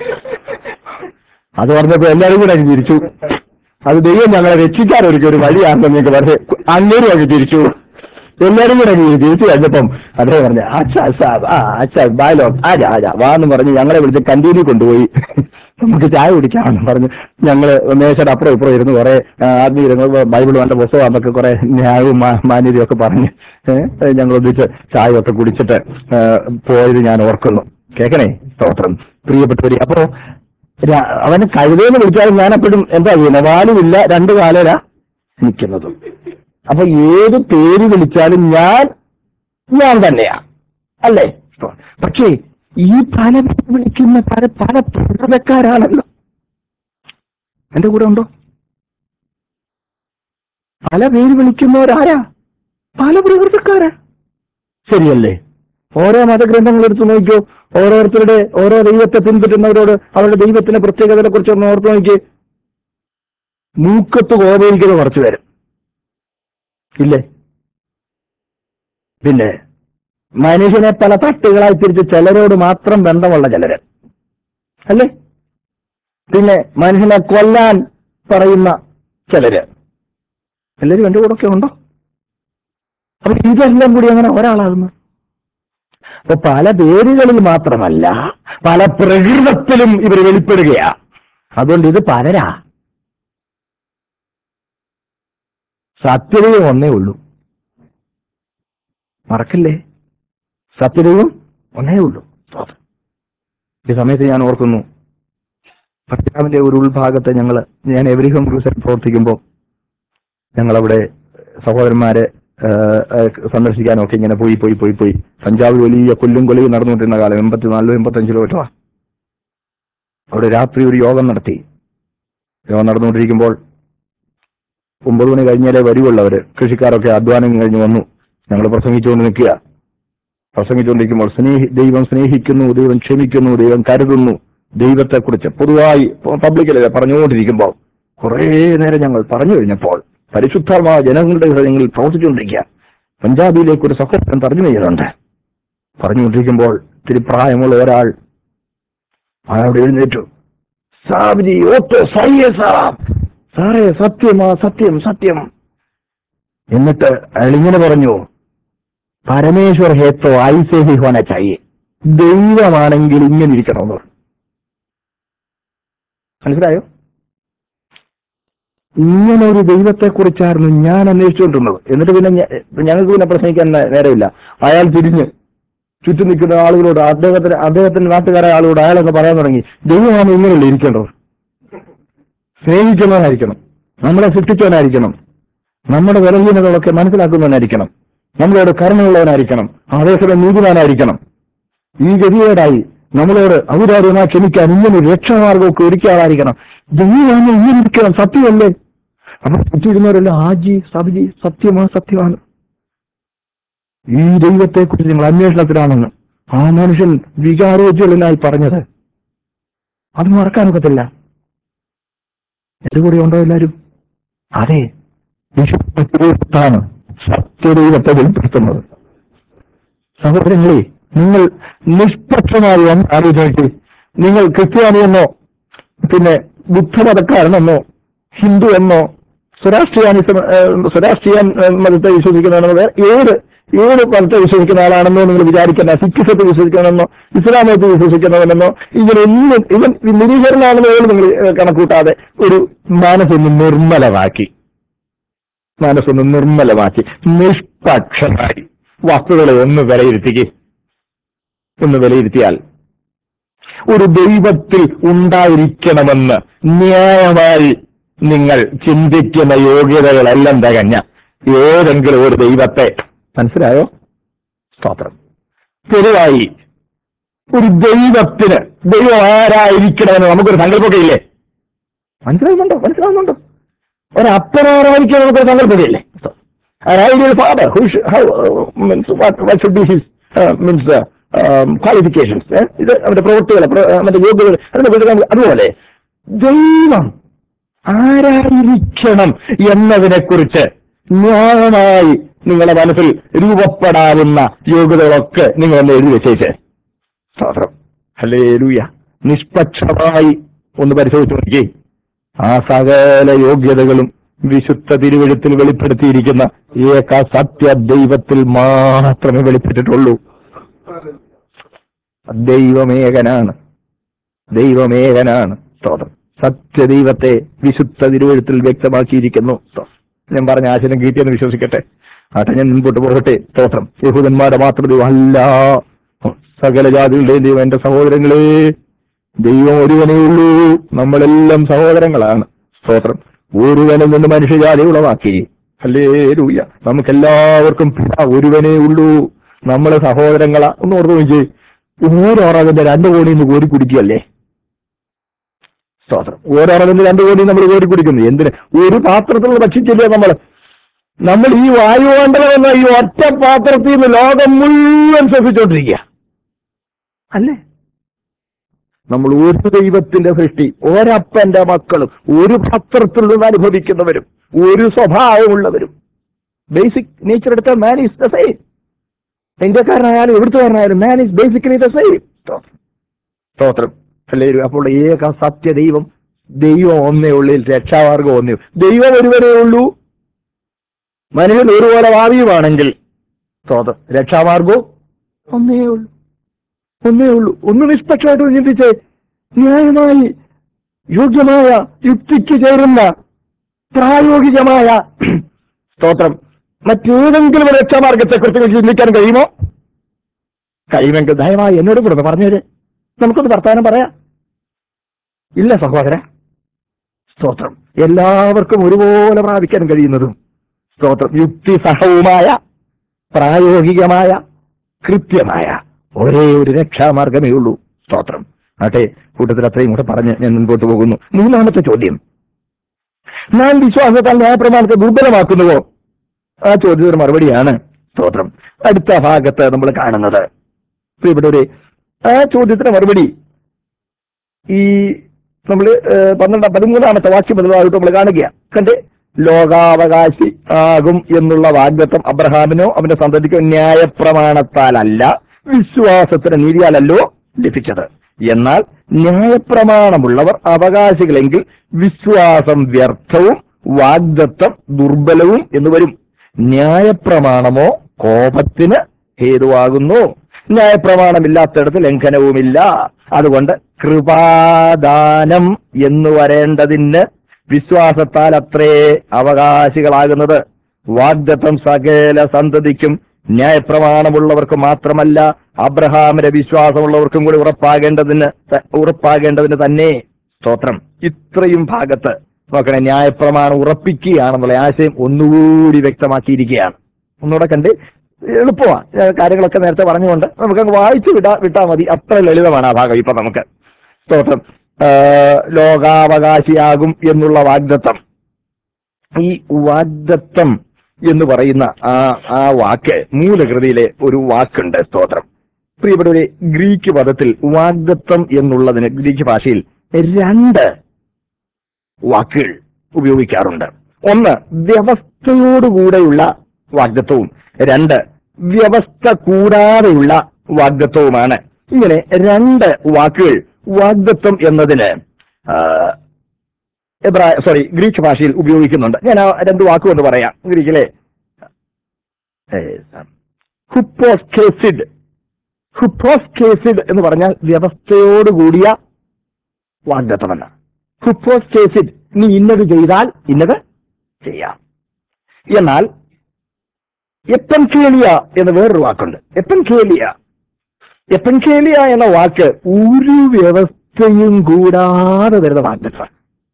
അത് പറഞ്ഞപ്പോ എല്ലാവരും കൂടെ അങ്ങ് ചിരിച്ചു അത് ദൈവം ഞങ്ങളെ രക്ഷിക്കാൻ ഒരുക്കിയ ഒരു വഴിയാണെന്ന് നിങ്ങൾക്ക് പറഞ്ഞ് അങ്ങേരും അങ്ങ് ചിരിച്ചു എല്ലാരും കൂടെ അങ്ങ് ചിരിച്ചു ചിരിച്ചു കഴിഞ്ഞപ്പം അദ്ദേഹം പറഞ്ഞു അച്ഛാ സാബ് ആ അച്ഛാ ബാലോ ആജാ ആജാ വാ എന്ന് പറഞ്ഞ് ഞങ്ങളെ വിളിച്ച് കന്റീനിൽ കൊണ്ടുപോയി നമുക്ക് ചായ കുടിക്കാമെന്ന് പറഞ്ഞു ഞങ്ങള് മേശയുടെ അപ്പുറം ഇപ്പുറം ഇരുന്ന് കുറെ ആത്മീയങ്ങൾ ബൈബിൾ വേണ്ട പുസ്തകം എന്നൊക്കെ കുറെ ന്യായവും മാ- മാന്യതയും ഒക്കെ പറഞ്ഞ് ഏഹ് ഞങ്ങൾ ഒന്നിച്ച് ചായ ഒക്കെ കുടിച്ചിട്ട് ഏഹ് പോയത് ഞാൻ ഓർക്കുന്നു കേക്കണേ സ്തോത്രം പ്രിയപ്പെട്ടവര് അപ്പോ രാ- അവന് കഴുതയെന്ന് വിളിച്ചാലും ഞാൻ എപ്പോഴും എന്താ ചെയ്യുന്നത് വാലുമില്ല രണ്ട് കാലരാ നിൽക്കുന്നതും അപ്പൊ ഏത് പേര് വിളിച്ചാലും ഞാൻ ഞാൻ തന്നെയാ അല്ലേ പക്ഷേ ഈ പല പേര് വിളിക്കുന്ന പല പല പ്രകൃതക്കാരാണല്ലോ എന്റെ കൂടെ ഉണ്ടോ പല പേര് വിളിക്കുന്നവരാരാ പല പ്രകൃതക്കാരാ ശരിയല്ലേ ഓരോ മതഗ്രന്ഥങ്ങൾ എടുത്തു നോക്കിയോ ഓരോരുത്തരുടെ ഓരോ ദൈവത്തെ പിൻപറ്റുന്നവരോട് അവരുടെ ദൈവത്തിന്റെ പ്രത്യേകതയെ കുറിച്ച് ഒന്ന് ഓർത്തു നോക്കി മൂക്കത്ത് കോപയിരിക്കുന്ന കുറച്ചു പേര് ഇല്ലേ പിന്നെ മനുഷ്യനെ പല തട്ടുകളായി തിരിച്ച് ചിലരോട് മാത്രം ബന്ധമുള്ള ചിലര് അല്ലേ പിന്നെ മനുഷ്യനെ കൊല്ലാൻ പറയുന്ന ചിലര് എല്ലാവരും എന്റെ കൂടെ ഒക്കെ ഉണ്ടോ അപ്പൊ ഇതെല്ലാം കൂടി അങ്ങനെ ഒരാളാകുന്നു അപ്പൊ പല പേരുകളിൽ മാത്രമല്ല പല പ്രകൃതത്തിലും ഇവർ വെളിപ്പെടുകയാ അതുകൊണ്ട് ഇത് പലരാ സത്യദൈവം ഒന്നേ ഉള്ളൂ മറക്കില്ലേ സത്യദൈവം ഒന്നേ ഉള്ളൂ ഈ സമയത്ത് ഞാൻ ഓർക്കുന്നു പഞ്ചാബിന്റെ ഒരു ഉൾഭാഗത്ത് ഞങ്ങൾ ഞാൻ എവരിഹം ക്രൂസിൽ പ്രവർത്തിക്കുമ്പോൾ ഞങ്ങളവിടെ സഹോദരന്മാരെ ആ, ആ, സന്ദർശിക്കാനൊക്കെ ഇങ്ങനെ പോയി പോയി പോയി പോയി പഞ്ചാബിൽ വലിയ കൊല്ലും കൊലയും നടന്നുകൊണ്ടിരുന്ന കാലം എൺപത്തിനാലിലോ എൺപത്തഞ്ച് കിലോമീറ്ററാ അവിടെ രാത്രി ഒരു യോഗം നടത്തി യോഗം നടന്നുകൊണ്ടിരിക്കുമ്പോൾ ഒമ്പത് മണി കഴിഞ്ഞാലേ വരുവുള്ളൂ അവര് കൃഷിക്കാരൊക്കെ അധ്വാനം കഴിഞ്ഞ് വന്നു ഞങ്ങൾ പ്രസംഗിച്ചുകൊണ്ട് നിൽക്കുക പ്രസംഗിച്ചുകൊണ്ടിരിക്കുമ്പോൾ സ്നേഹി ദൈവം സ്നേഹിക്കുന്നു ദൈവം ക്ഷമിക്കുന്നു ദൈവം കരുതുന്നു ദൈവത്തെക്കുറിച്ച് പൊതുവായി പബ്ലിക്കിൽ പറഞ്ഞുകൊണ്ടിരിക്കുമ്പോൾ കുറേ നേരം ഞങ്ങൾ പറഞ്ഞു കഴിഞ്ഞപ്പോൾ പരിശുദ്ധമായ ജനങ്ങളുടെ ഹൃദയങ്ങളിൽ പ്രവർത്തിച്ചുകൊണ്ടിരിക്കുക പഞ്ചാബിയിലേക്ക് ഒരു സഹോദരൻ തർജ്ജമ ചെയ്യുന്നുണ്ട് പറഞ്ഞുകൊണ്ടിരിക്കുമ്പോൾ ഇത്തിരി പ്രായമുള്ള ഒരാൾ അയാളോട് എഴുന്നേറ്റു സാബിജി ഓട്ടോ സയ്യേ സാബ് സാറേ സത്യമാ സത്യം സത്യം എന്നിട്ട് അയാൾ ഇങ്ങനെ പറഞ്ഞു പരമേശ്വർ ഹേത്തോ ഐസേ ഹി ഹോന ചായേ ദൈവമാണെങ്കിൽ ഇങ്ങനെ ഇരിക്കണമെന്ന് പറഞ്ഞു മനസ്സിലായോ ഇങ്ങനെ ഒരു ദൈവത്തെ കുറിച്ചായിരുന്നു ഞാൻ അന്വേഷിച്ചുകൊണ്ടിരുന്നത് എന്നിട്ട് പിന്നെ ഞ- ഞങ്ങൾക്ക് പിന്നെ പ്രസംഗിക്കാൻ നേ- നേരമില്ല അയാൾ തിരിഞ്ഞ് ചുറ്റും നിൽക്കുന്ന ആളുകളോട് അദ്ദേഹത്തിന് അദ്ദേഹത്തിന്റെ നാട്ടുകാരായ ആളുകളോട് അയാളൊക്കെ പറയാൻ തുടങ്ങി ദൈവമാണ് ഇങ്ങനെയല്ല ഇരിക്കേണ്ടത് സ്നേഹിക്കുന്നവനായിരിക്കണം നമ്മളെ സൃഷ്ടിച്ചവനായിരിക്കണം നമ്മുടെ ബലഹീനതകളൊക്കെ മനസ്സിലാക്കുന്നവനായിരിക്കണം നമ്മളോട് കരുണയുള്ളവനായിരിക്കണം അതേസമയം നീതിമാനായിരിക്കണം ഈ ഗതികേടായി നമ്മളോട് ഔദാര്യമായി ക്ഷമിക്കാൻ ഇങ്ങനെ ഒരു രക്ഷാമാർഗമൊക്കെ ഒരുക്കിയാളായിരിക്കണം ദൈവമാണ് ഇങ്ങനെ ഇരിക്കണം സത്യമല്ലേ അപ്പൊ ചുറ്റിരുന്നവരെല്ലാം ആജി സബിജി സത്യമാ സത്യമാണ് ഈ ദൈവത്തെക്കുറിച്ച് നിങ്ങൾ അന്വേഷണത്തിലാണെന്ന് ആ മനുഷ്യൻ വികാരോജ്വലനായി പറഞ്ഞത് അത് മറക്കാനൊക്കത്തില്ല എന്റെ കൂടെ ഉണ്ടോ എല്ലാരും അതെ വിശുദ്ധാണ് സത്യദൈവത്തെ വെളിപ്പെടുത്തുന്നത് സഹോദരങ്ങളെ നിങ്ങൾ നിഷ്പക്ഷമായി ഒന്ന് ആലോചിച്ച് നിങ്ങൾ ക്രിസ്ത്യാനിയെന്നോ പിന്നെ ബുദ്ധമതക്കാരനെന്നോ ഹിന്ദു എന്നോ സ്വരാഷ്ട്രീയാനിസം ഏഹ്, സ്വരാഷ്ട്രീയ ഏഹ്, മതത്തെ വിശ്വസിക്കുന്നവനോ വേറെ ഏത് ഏത് മതത്തെ വിശ്വസിക്കുന്ന ആളാണെന്നോ നിങ്ങൾ വിചാരിക്കേണ്ട സിഖിസത്തെ വിശ്വസിക്കണമെന്നോ ഇസ്ലാം മതത്തെ വിശ്വസിക്കുന്നവനെന്നോ ഇങ്ങനെ ഒന്നും ഇവൻ നിരീശ്വരനാണെന്ന് പോലും നിങ്ങൾ ഏഹ്, കണക്കൂട്ടാതെ ഒരു മനസ്സൊന്ന് നിർമ്മലമാക്കി മനസ്സൊന്ന് നിർമ്മലമാക്കി നിഷ്പക്ഷമായി വസ്തുതകളെ ഒന്ന് വിലയിരുത്തിക്ക് ഒന്ന് വിലയിരുത്തിയാൽ ഒരു ദൈവത്തിൽ ഉണ്ടായിരിക്കണമെന്ന് ന്യായമായി നിങ്ങൾ ചിന്തിക്കുന്ന യോഗ്യതകളെല്ലാം തികഞ്ഞ ഏതെങ്കിലും ഒരു ദൈവത്തെ മനസ്സിലായോ സ്തോത്രം പൊതുവായി ഒരു ദൈവത്തിന് ദൈവം ആരായിരിക്കണമെന്ന് നമുക്കൊരു സങ്കല്പമൊക്കെ ഇല്ലേ മനസ്സിലാവുന്നുണ്ടോ മനസ്സിലാവുന്നുണ്ടോ ഒരപ്പനാരായിരിക്കാൻ നമുക്കൊരു സങ്കല്പതയില്ലേ an ideal father who should, how, uh, means what, what should be his uh, means uh, um, qualifications eh? ഇത് അവന്റെ പ്രവൃത്തികൾ പ്ര- അവന്റെ യോഗ്യതകൾ അതിനെ കുറിച്ച് നമുക്ക് അതുപോലെ ദൈവം ആരായിരിക്കണം എന്നതിനെ കുറിച്ച് ന്യായമായി നിങ്ങളുടെ മനസ്സിൽ രൂപപ്പെടാവുന്ന യോഗ്യതകളൊക്കെ നിങ്ങൾ ഒന്ന് എഴുതി വെച്ചേച്ച് സ്തോത്രം അല്ലേ ലൂയ നിഷ്പക്ഷമായി ഒന്ന് പരിശോധിച്ച് നോക്കിയേ ആ സകല യോഗ്യതകളും വിശുദ്ധ തിരുവഴുത്തിൽ വെളിപ്പെടുത്തിയിരിക്കുന്ന ഏക സത്യ ദൈവത്തിൽ മാത്രമേ വെളിപ്പെട്ടിട്ടുള്ളൂ ദൈവമേകനാണ് ദൈവമേകനാണ് സ്തോത്രം സത്യദൈവത്തെ വിശുദ്ധ തിരുവഴുത്തിൽ വ്യക്തമാക്കിയിരിക്കുന്നു സ്തോത്രം. ഞാൻ പറഞ്ഞ ആശയം കിട്ടിയെന്ന് വിശ്വസിക്കട്ടെ ആട്ടെ ഞാൻ മുൻപോട്ട് പോകട്ടെ സ്തോത്രം യഹൂദന്മാരുടെ മാത്രം ദൈവം അല്ല സകല ജാതികളുടെയും ദൈവം എന്റെ സഹോദരങ്ങളെ ദൈവം ഒരുവനേ ഉള്ളൂ നമ്മളെല്ലാം സഹോദരങ്ങളാണ് സ്തോത്രം ഒരുവനിൽ നിന്ന് മനുഷ്യജാതി ഉളവാക്കി അല്ലേ രൂയ നമുക്കെല്ലാവർക്കും പിതാവ് ഒരുവനേ ഉള്ളൂ നമ്മളെ സഹോദരങ്ങളാ ഒന്ന് ഓർത്ത് നോക്കിയേ ഓരോറകന്റെ രണ്ട് കോണിയിൽ നിന്ന് കോരി കുടിക്കുകയല്ലേ സ്തോത്രം ഓരോറകന്റെ രണ്ട് കോടി നമ്മൾ കോരി കുടിക്കുന്നു എന്തിന് ഒരു പാത്രത്തിൽ നിന്ന് ഭക്ഷിച്ചില്ലേ നമ്മൾ നമ്മൾ ഈ വായുമണ്ഡലം എന്ന ഈ ഒറ്റ പാത്രത്തിൽ നിന്ന് ലോകം മുഴുവൻ ശ്വസിച്ചോണ്ടിരിക്കുക അല്ലേ നമ്മൾ ഒരു ദൈവത്തിന്റെ സൃഷ്ടി ഒരപ്പന്റെ മക്കളും ഒരു പത്രത്തിൽ നിന്ന് അനുഭവിക്കുന്നവരും ഒരു സ്വഭാവമുള്ളവരും ബേസിക് നേച്ചർ എടുത്ത മാൻ ഈസ് ദ സെയിം ഇന്ത്യക്കാരനായാലും എവിടുത്തുകാരനായാലും man is basically the same സ്തോത്രം അല്ലേ അപ്പോൾ ഏക സത്യ ദൈവം ദൈവം ഒന്നേ ഉള്ളിൽ രക്ഷാമാർഗം ഒന്നേ ഉള്ളൂ. ദൈവം ഒരുവരേ ഉള്ളൂ മനുഷ്യൻ ഒരുപോലെ ഭാവിയുമാണെങ്കിൽ സ്തോത്രം രക്ഷാമാർഗവും ഒന്നേ ഉള്ളൂ ഒന്നേ ഉള്ളൂ ഒന്ന് നിഷ്പക്ഷമായിട്ട് ചിന്തിച്ച് ന്യായമായി യോഗ്യമായ യുക്തിക്ക് ചേരുന്ന പ്രായോഗികമായ സ്തോത്രം മറ്റേതെങ്കിലും ഒരു രക്ഷാമാർഗത്തെക്കുറിച്ച് ചിന്തിക്കാൻ കഴിയുമോ കഴിയുമെങ്കിൽ ദയമായി എന്നോട് കൂടെ ഒന്ന് പറഞ്ഞേര് നമുക്കൊന്ന് വർത്താനം പറയാം ഇല്ല സഹോദര സ്തോത്രം എല്ലാവർക്കും ഒരുപോലെ പ്രാപിക്കാൻ കഴിയുന്നതും സ്തോത്രം യുക്തിസഹവുമായ പ്രായോഗികമായ കൃത്യമായ ഒരേ ഒരു രക്ഷാമാർഗമേ ഉള്ളൂ സ്തോത്രം ആട്ടെ കൂട്ടത്തിൽ അത്രയും കൂടെ പറഞ്ഞ് ഞാൻ മുൻപോട്ട് പോകുന്നു മൂന്നാമത്തെ ചോദ്യം നാം വിശ്വാസത്താൽ ന്യായപ്രമാണത്തെ ദുർബലമാക്കുന്നുവോ ആ ചോദ്യത്തിന് മറുപടിയാണ് സ്തോത്രം അടുത്ത ഭാഗത്ത് നമ്മൾ കാണുന്നത് ഇപ്പൊ ഇവിടെ ഒരു ആ ചോദ്യത്തിന് മറുപടി ഈ നമ്മൾ പന്ത്രണ്ടാം പതിമൂന്നാമത്തെ വാക്യം മുതലായിട്ട് നമ്മൾ കാണുക കണ്ട് ലോകാവകാശി ആകും എന്നുള്ള വാഗ്ദത്വം അബ്രഹാമിനോ അവന്റെ സന്തതിക്കോ ന്യായപ്രമാണത്താലല്ല വിശ്വാസത്തിന് നീതിയാലല്ലോ ലഭിച്ചത് എന്നാൽ ന്യായപ്രമാണമുള്ളവർ അവകാശികളെങ്കിൽ വിശ്വാസം വ്യർത്ഥവും വാഗ്ദത്വം ദുർബലവും എന്ന് വരും ന്യായപ്രമാണമോ കോപത്തിന് ഹേതുവാകുന്നു ന്യായപ്രമാണമില്ലാത്തടത്ത് ലംഘനവുമില്ല അതുകൊണ്ട് കൃപാദാനം എന്ന് വരേണ്ടതിന് വിശ്വാസത്താൽ അത്രേ അവകാശികളാകുന്നത് വാഗ്ദത്തം സകല സന്തതിക്കും ന്യായപ്രമാണമുള്ളവർക്ക് മാത്രമല്ല അബ്രഹാമിന്റെ വിശ്വാസമുള്ളവർക്കും കൂടി ഉറപ്പാകേണ്ടതിന് ത- ഉറപ്പാകേണ്ടതിന് തന്നെ സ്തോത്രം ഇത്രയും ഭാഗത്ത് നോക്കണേ ന്യായപ്രമാണം ഉറപ്പിക്കുകയാണെന്നുള്ള ആശയം ഒന്നുകൂടി വ്യക്തമാക്കിയിരിക്കുകയാണ് ഒന്നുകൂടെ കണ്ട് എളുപ്പമാണ് ഏഹ് കാര്യങ്ങളൊക്കെ നേരത്തെ പറഞ്ഞുകൊണ്ട് നമുക്കങ്ങ് വായിച്ചു വിടാ വിട്ടാൽ മതി അത്ര ലളിതമാണ് ആ ഭാഗം ഇപ്പൊ നമുക്ക് സ്തോത്രം ഏഹ് ലോകാവകാശിയാകും എന്നുള്ള വാഗ്ദത്തം ഈ വാഗ്ദത്തം എന്ന് പറയുന്ന ആ ആ വാക്ക് മൂലകൃതിയിലെ ഒരു വാക്കുണ്ട് സ്തോത്രം പ്രിയപ്പെട്ടവരെ ഗ്രീക്ക് പദത്തിൽ വാഗ്ദത്തം എന്നുള്ളതിന് ഗ്രീക്ക് ഭാഷയിൽ രണ്ട് വാക്കുകൾ ഉപയോഗിക്കാറുണ്ട് ഒന്ന് വ്യവസ്ഥയോടുകൂടെയുള്ള വാഗ്ദത്വവും രണ്ട് വ്യവസ്ഥ കൂടാതെയുള്ള വാഗ്ദത്വവുമാണ് ഇങ്ങനെ രണ്ട് വാക്കുകൾ വാഗ്ദത്വം എന്നതിന് ആ, എബ്രായ സോറി ഗ്രീക്ക് ഭാഷയിൽ ഉപയോഗിക്കുന്നുണ്ട് ഞാൻ ആ രണ്ട് വാക്കുകൊണ്ട് പറയാം ഗ്രീക്കിലെ ഹുപ്പോസ്കേസിഡ് ഹുപ്പോസ്കേസിഡ് എന്ന് പറഞ്ഞാൽ വ്യവസ്ഥയോടുകൂടിയ വാഗ്ദത്തമല്ല ഹുപ്പോസ്കേസിഡ് നീ ഇന്നത് ചെയ്താൽ ഇന്നത് ചെയ്യാം എന്നാൽ എപ്പൻകേലിയ എന്ന വേറൊരു വാക്കുണ്ട് എപ്പൻകേലിയ എപ്പൻകേലിയ എന്ന വാക്ക് ഒരു വ്യവസ്ഥയും കൂടാതെ വരുന്ന വാഗ്ദത്വം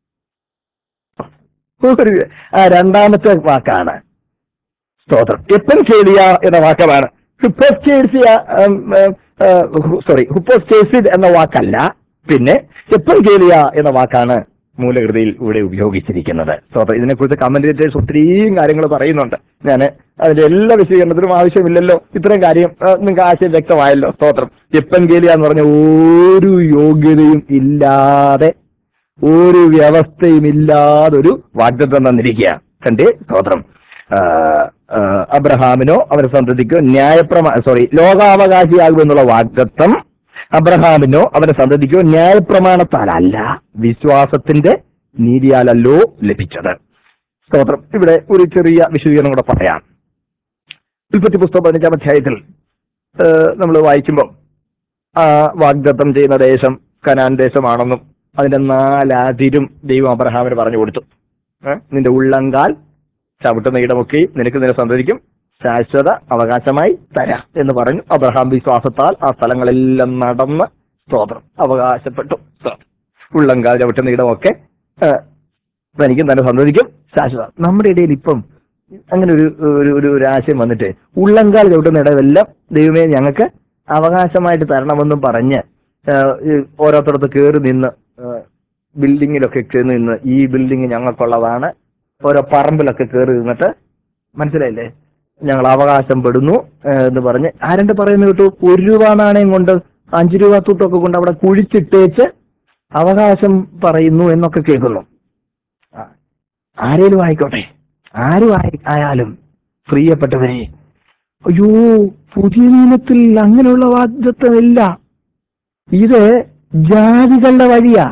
ഒരു ആ രണ്ടാമത്തെ വാക്കാണ് സ്തോത്രം എപ്പൻകേലിയ എന്ന വാക്കമാണ് ഹുപ്പോസ്കേസിയ സോറി ഹുപ്പോസ്കേസിഡ് എന്ന വാക്കല്ല പിന്നെ എപ്പൻകേലിയ എന്ന വാക്കാണ് മൂലകൃതിയിൽ ഇവിടെ ഉപയോഗിച്ചിരിക്കുന്നത് സ്തോത്രം ഇതിനെക്കുറിച്ച് കമന്റേറ്റേഴ്സ് ഒത്തിരിയും കാര്യങ്ങൾ പറയുന്നുണ്ട് ഞാൻ അതിന്റെ എല്ലാ വിശദീകരണത്തിനും ആവശ്യമില്ലല്ലോ ഇത്രയും കാര്യം ആ, നിങ്ങൾക്ക് ആശയം വ്യക്തമായല്ലോ സ്തോത്രം എപ്പൻകേലിയ എന്ന് പറഞ്ഞ ഒരു യോഗ്യതയും ഇല്ലാതെ ഒരു വ്യവസ്ഥയും ഇല്ലാതൊരു വാഗ്ദത്തം തന്നിരിക്കുക കണ്ടേ സ്തോത്രം ആ, ആ, അബ്രഹാമിനോ അവന്റെ സന്തതിക്കോ ന്യായപ്രമാ സോറി ലോകാവകാശിയാകുമെന്നുള്ള വാഗ്ദത്തം അബ്രഹാമിനോ അവന്റെ സന്തതിക്കോ ന്യായപ്രമാണത്താലല്ല വിശ്വാസത്തിന്റെ നീതിയാലല്ലോ ലഭിച്ചത് സ്തോത്രം ഇവിടെ ഒരു ചെറിയ വിശദീകരണം കൂടെ പറയാം ഉൽപ്പത്തി പുസ്തകം പതിനഞ്ചാം അധ്യായത്തിൽ നമ്മൾ വായിക്കുമ്പോൾ ആ വാഗ്ദത്തം ചെയ്യുന്ന ദേശം കനാൻ ദേശമാണെന്നും അതിന്റെ നാലാതിരും ദൈവം അബ്രഹാമിന് പറഞ്ഞു കൊടുത്തു ഏ? നിന്റെ ഉള്ളങ്കാൽ ചവിട്ടുന്ന ഇടമൊക്കെയും നിനക്ക് നിന്റെ സന്തതിക്കും ശാശ്വത അവകാശമായി തരാം എന്ന് പറഞ്ഞു അബ്രഹാം വിശ്വാസത്താൽ ആ സ്ഥലങ്ങളെല്ലാം നടന്ന് സ്തോത്രം അവകാശപ്പെട്ടു സ്തോത്രം ഉള്ളങ്കാൽ ചവിട്ടുന്ന ഇടമൊക്കെ ഏ, തനിക്കും തന്നെ സന്തതിക്കും ശാശ്വത നമ്മുടെ ഇടയിൽ ഇപ്പം അങ്ങനെ ഒരു ഒരു ഒരു ഒരു ആശയം വന്നിട്ട് ഉള്ളങ്കാൽ ചവിട്ടുന്ന ഇടമെല്ലാം ദൈവമേ ഞങ്ങൾക്ക് അവകാശമായിട്ട് തരണമെന്നും പറഞ്ഞ് ആ, ഈ ഓരോരുത്തരത്ത് കയറി നിന്ന് ആ, ബിൽഡിങ്ങിലൊക്കെ കയറി നിന്ന് ഈ ബിൽഡിംഗ് ഞങ്ങൾക്കുള്ളതാണ് ഓരോ പറമ്പിലൊക്കെ കയറി നിന്നിട്ട് മനസ്സിലായില്ലേ ഞങ്ങൾ അവകാശം പെടുന്നു ആ, എന്ന് പറഞ്ഞ് ആരണ്ട് പറയുന്നത് കേട്ടു ഒരു രൂപ നാണയം കൊണ്ട് അഞ്ചു രൂപ തൂട്ടൊക്കെ കൊണ്ട് അവിടെ കുഴിച്ചിട്ടേച്ച് അവകാശം പറയുന്നു എന്നൊക്കെ കേൾക്കുന്നു ആ, ആരേലും ആയിക്കോട്ടെ ആരും ആയി- ആയാലും പ്രിയപ്പെട്ടവരെ അയ്യോ പുതിയ നിയമത്തിൽ അങ്ങനെയുള്ള വാഗ്ദത്വമില്ല ഇത് ജാതികളുടെ വഴിയാ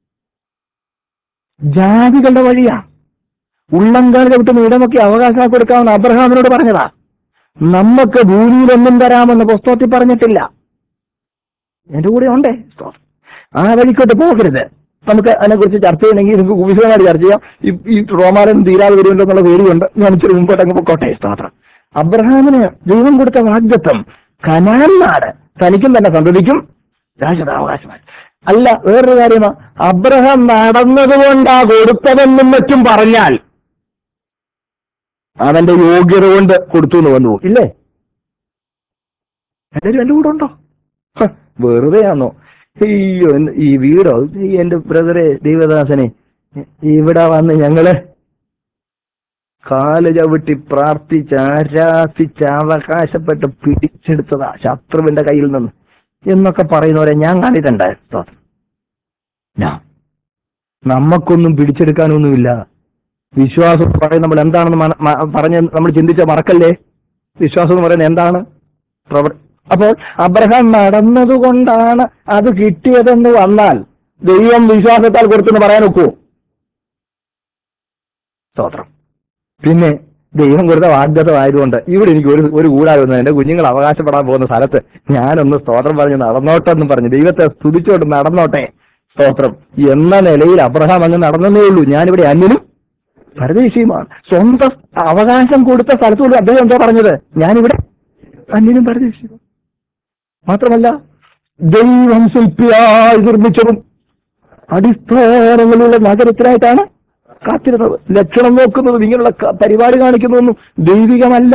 ജാതികളുടെ വഴിയാ ഉള്ളങ്കാൽ ചവിട്ടുന്ന ഇടമൊക്കെ അവകാശം കൊടുക്കാമെന്ന് അബ്രഹാമിനോട് പറഞ്ഞതാ നമുക്ക് ഭൂമിയിലൊന്നും തരാമെന്ന് പുസ്തകത്തിൽ പറഞ്ഞിട്ടില്ല എന്റെ കൂടെ ഉണ്ടേ സ്തോത്രം. ആ വഴിക്കോട്ട് പോകരുത് നമുക്ക് അതിനെക്കുറിച്ച് ചർച്ച ചെയ്യണമെങ്കിൽ നിങ്ങൾക്ക് വിശദമായിട്ട് ചർച്ച ചെയ്യാം ഈ ഈ റോമാലൻ തീരാതെ വരുമല്ലോ എന്നുള്ള പേടിയുണ്ട് ഞാൻ ഇച്ചിരി മുമ്പോട്ട് അങ്ങ് പൊക്കോട്ടെ സ്തോത്രം അബ്രഹാമിന് ദൈവം കൊടുത്ത വാഗ്ദത്വം കനാൻ നാട് തനിക്കും തന്നെ സന്തതിക്കും രാജതാവകാശമായി അല്ല വേറൊരു കാര്യമാ അബ്രഹാം നടന്നതുകൊണ്ടാ കൊടുത്തതെന്നും മറ്റും പറഞ്ഞാൽ അവന്റെ യോഗ്യത കൊണ്ട് കൊടുത്തു എന്ന് വന്നു പോകും. ഇല്ലേ എല്ലാവരും എന്റെ കൂടെ ഉണ്ടോ ഹ, വെറുതെ ആണോ അയ്യോ എന്ത് ഈ വീടോ ഈ എന്റെ ബ്രദറെ ദൈവദാസനെ ഇവിടെ വന്ന് ഞങ്ങള് കാല് ചവിട്ടി പ്രാർത്ഥിച്ച് ആരാധിച്ച് അവകാശപ്പെട്ട് പിടിച്ചെടുത്തതാ ശത്രുവിന്റെ കയ്യിൽ നിന്ന് എന്നൊക്കെ പറയുന്നവരെ ഞാൻ കണ്ടിട്ടുണ്ട് സ്തോത്രം ഞാൻ നമുക്കൊന്നും പിടിച്ചെടുക്കാനൊന്നുമില്ല വിശ്വാസം എന്ന് പറയുന്നത് നമ്മൾ എന്താണെന്ന് മന- മ- പറഞ്ഞ് നമ്മൾ ചിന്തിച്ച മറക്കല്ലേ വിശ്വാസം എന്ന് പറയുന്നത് എന്താണ് പ്രവർ അപ്പോൾ അബ്രഹാം നടന്നതുകൊണ്ടാണ് അത് കിട്ടിയതെന്ന് വന്നാൽ ദൈവം വിശ്വാസത്താൽ കൊടുത്തെന്ന് പറയാൻ ഒക്കുവോ സ്തോത്രം പിന്നെ ദൈവം കൊടുത്ത വാഗ്ദത്തം ആയതുകൊണ്ട് ഇവിടെ എനിക്ക് ഒരു ഒരു കൂടാതെ എന്റെ കുഞ്ഞുങ്ങൾ അവകാശപ്പെടാൻ പോകുന്ന സ്ഥലത്ത് ഞാനൊന്ന് സ്തോത്രം പറഞ്ഞ് നടന്നോട്ടെ എന്നും പറഞ്ഞു ദൈവത്തെ സ്തുതിച്ചോട്ട് നടന്നോട്ടെ സ്തോത്രം എന്ന നിലയിൽ അബ്രഹാം അങ്ങ് നടന്നേ ഉള്ളൂ ഞാനിവിടെ അന്യനും പരദേശിയുമാണ് സ്വന്തം അവകാശം കൊടുത്ത സ്ഥലത്ത് പോലും അദ്ദേഹം എന്താ പറഞ്ഞത് ഞാനിവിടെ അന്യനും പരദേശിയും മാത്രമല്ല ദൈവം ശില്പിയായി നിർമ്മിച്ചതും അടിസ്ഥാനങ്ങളുള്ള നഗരത്തിനായിട്ടാണ് കാത്തിരുന്നത് ലക്ഷണം നോക്കുന്നതും ഇങ്ങനെയുള്ള ക- പരിപാടി കാണിക്കുന്നതൊന്നും ദൈവികമല്ല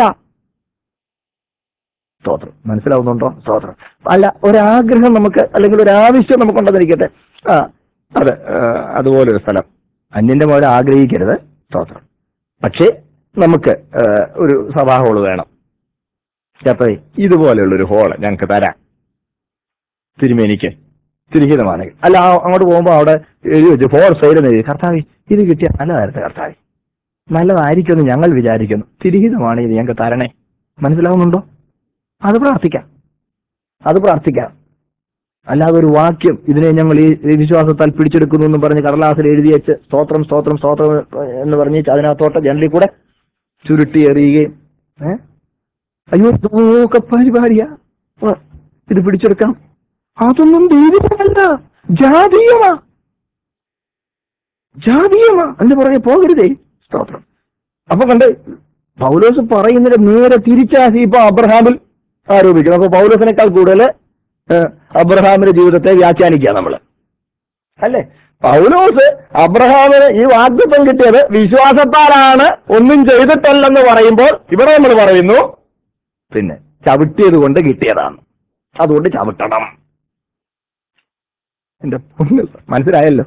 സ്തോത്രം മനസ്സിലാവുന്നുണ്ടോ സ്തോത്രം അല്ല ഒരാഗ്രഹം നമുക്ക് അല്ലെങ്കിൽ ഒരു ആവശ്യം നമുക്കുണ്ടെന്നിരിക്കട്ടെ ആ അതെ ആ, അതുപോലൊരു സ്ഥലം അന്യന്റെ പോലെ ആഗ്രഹിക്കരുത് സ്തോത്രം പക്ഷേ നമുക്ക് ആ, ഒരു സഭാ ഹോള് വേണം ചേർത്തേ ഇതുപോലെയുള്ള ഒരു ഹോള് ഞങ്ങൾക്ക് തരാം തിരുമേനിക്ക് തിരിഹിതമാണെങ്കിൽ അല്ല ആ- അങ്ങോട്ട് പോകുമ്പോൾ അവിടെ എഴുതി വെച്ചു ഫോർ സൈഡ് എഴുതി കർത്താവി ഇത് കിട്ടിയ നല്ലതായിരുന്നു കർത്താവി നല്ലതായിരിക്കുമെന്ന് ഞങ്ങൾ വിചാരിക്കുന്നു തിരിഹിതമാണ് ഇത് ഞങ്ങൾക്ക് തരണേ മനസ്സിലാവുന്നുണ്ടോ അത് പ്രാർത്ഥിക്കാം അത് പ്രാർത്ഥിക്കാം അല്ലാതെ ഒരു വാക്യം ഇതിനെ ഞങ്ങൾ ഈ ഈ വിശ്വാസത്താൽ പിടിച്ചെടുക്കുന്നു എന്ന് പറഞ്ഞ് കടലാസിൽ എഴുതി വെച്ച് സ്തോത്രം സ്തോത്രം സ്തോത്രം എന്ന് പറഞ്ഞ് അതിനകത്തോട്ട് ജനലിൽ കൂടെ ചുരുട്ടി എറിയുകയും ഏ? അയ്യോ ഇതൊക്കെ പരിപാടിയാ ആ, ഇത് പിടിച്ചെടുക്കാം അതൊന്നും ദൈവികമല്ല ജാതീയമാ ജാതീയമാ എന്ന് പറഞ്ഞ് പോകരുതേ സ്തോത്രം അപ്പൊ കണ്ട് പൗലോസ് പറയുന്നതിന്റെ നേരെ തിരിച്ചാക്കി ഇപ്പൊ അബ്രഹാമിൽ ആരോപിക്കണം അപ്പൊ പൗലോസിനേക്കാൾ കൂടുതൽ ഏഹ്, അബ്രഹാമിന്റെ ജീവിതത്തെ വ്യാഖ്യാനിക്കുക നമ്മള് അല്ലേ പൗലോസ് അബ്രഹാമിന് ഈ വാഗ്ദത്വം കിട്ടിയത് വിശ്വാസത്താലാണ് ഒന്നും ചെയ്തിട്ടല്ലെന്ന് പറയുമ്പോൾ ഇവിടെ നമ്മൾ പറയുന്നു പിന്നെ ചവിട്ടിയത് കൊണ്ട് കിട്ടിയതാണ് അതുകൊണ്ട് ചവിട്ടണം എന്റെ പൊന്ന് മനസ്സിലായല്ലോ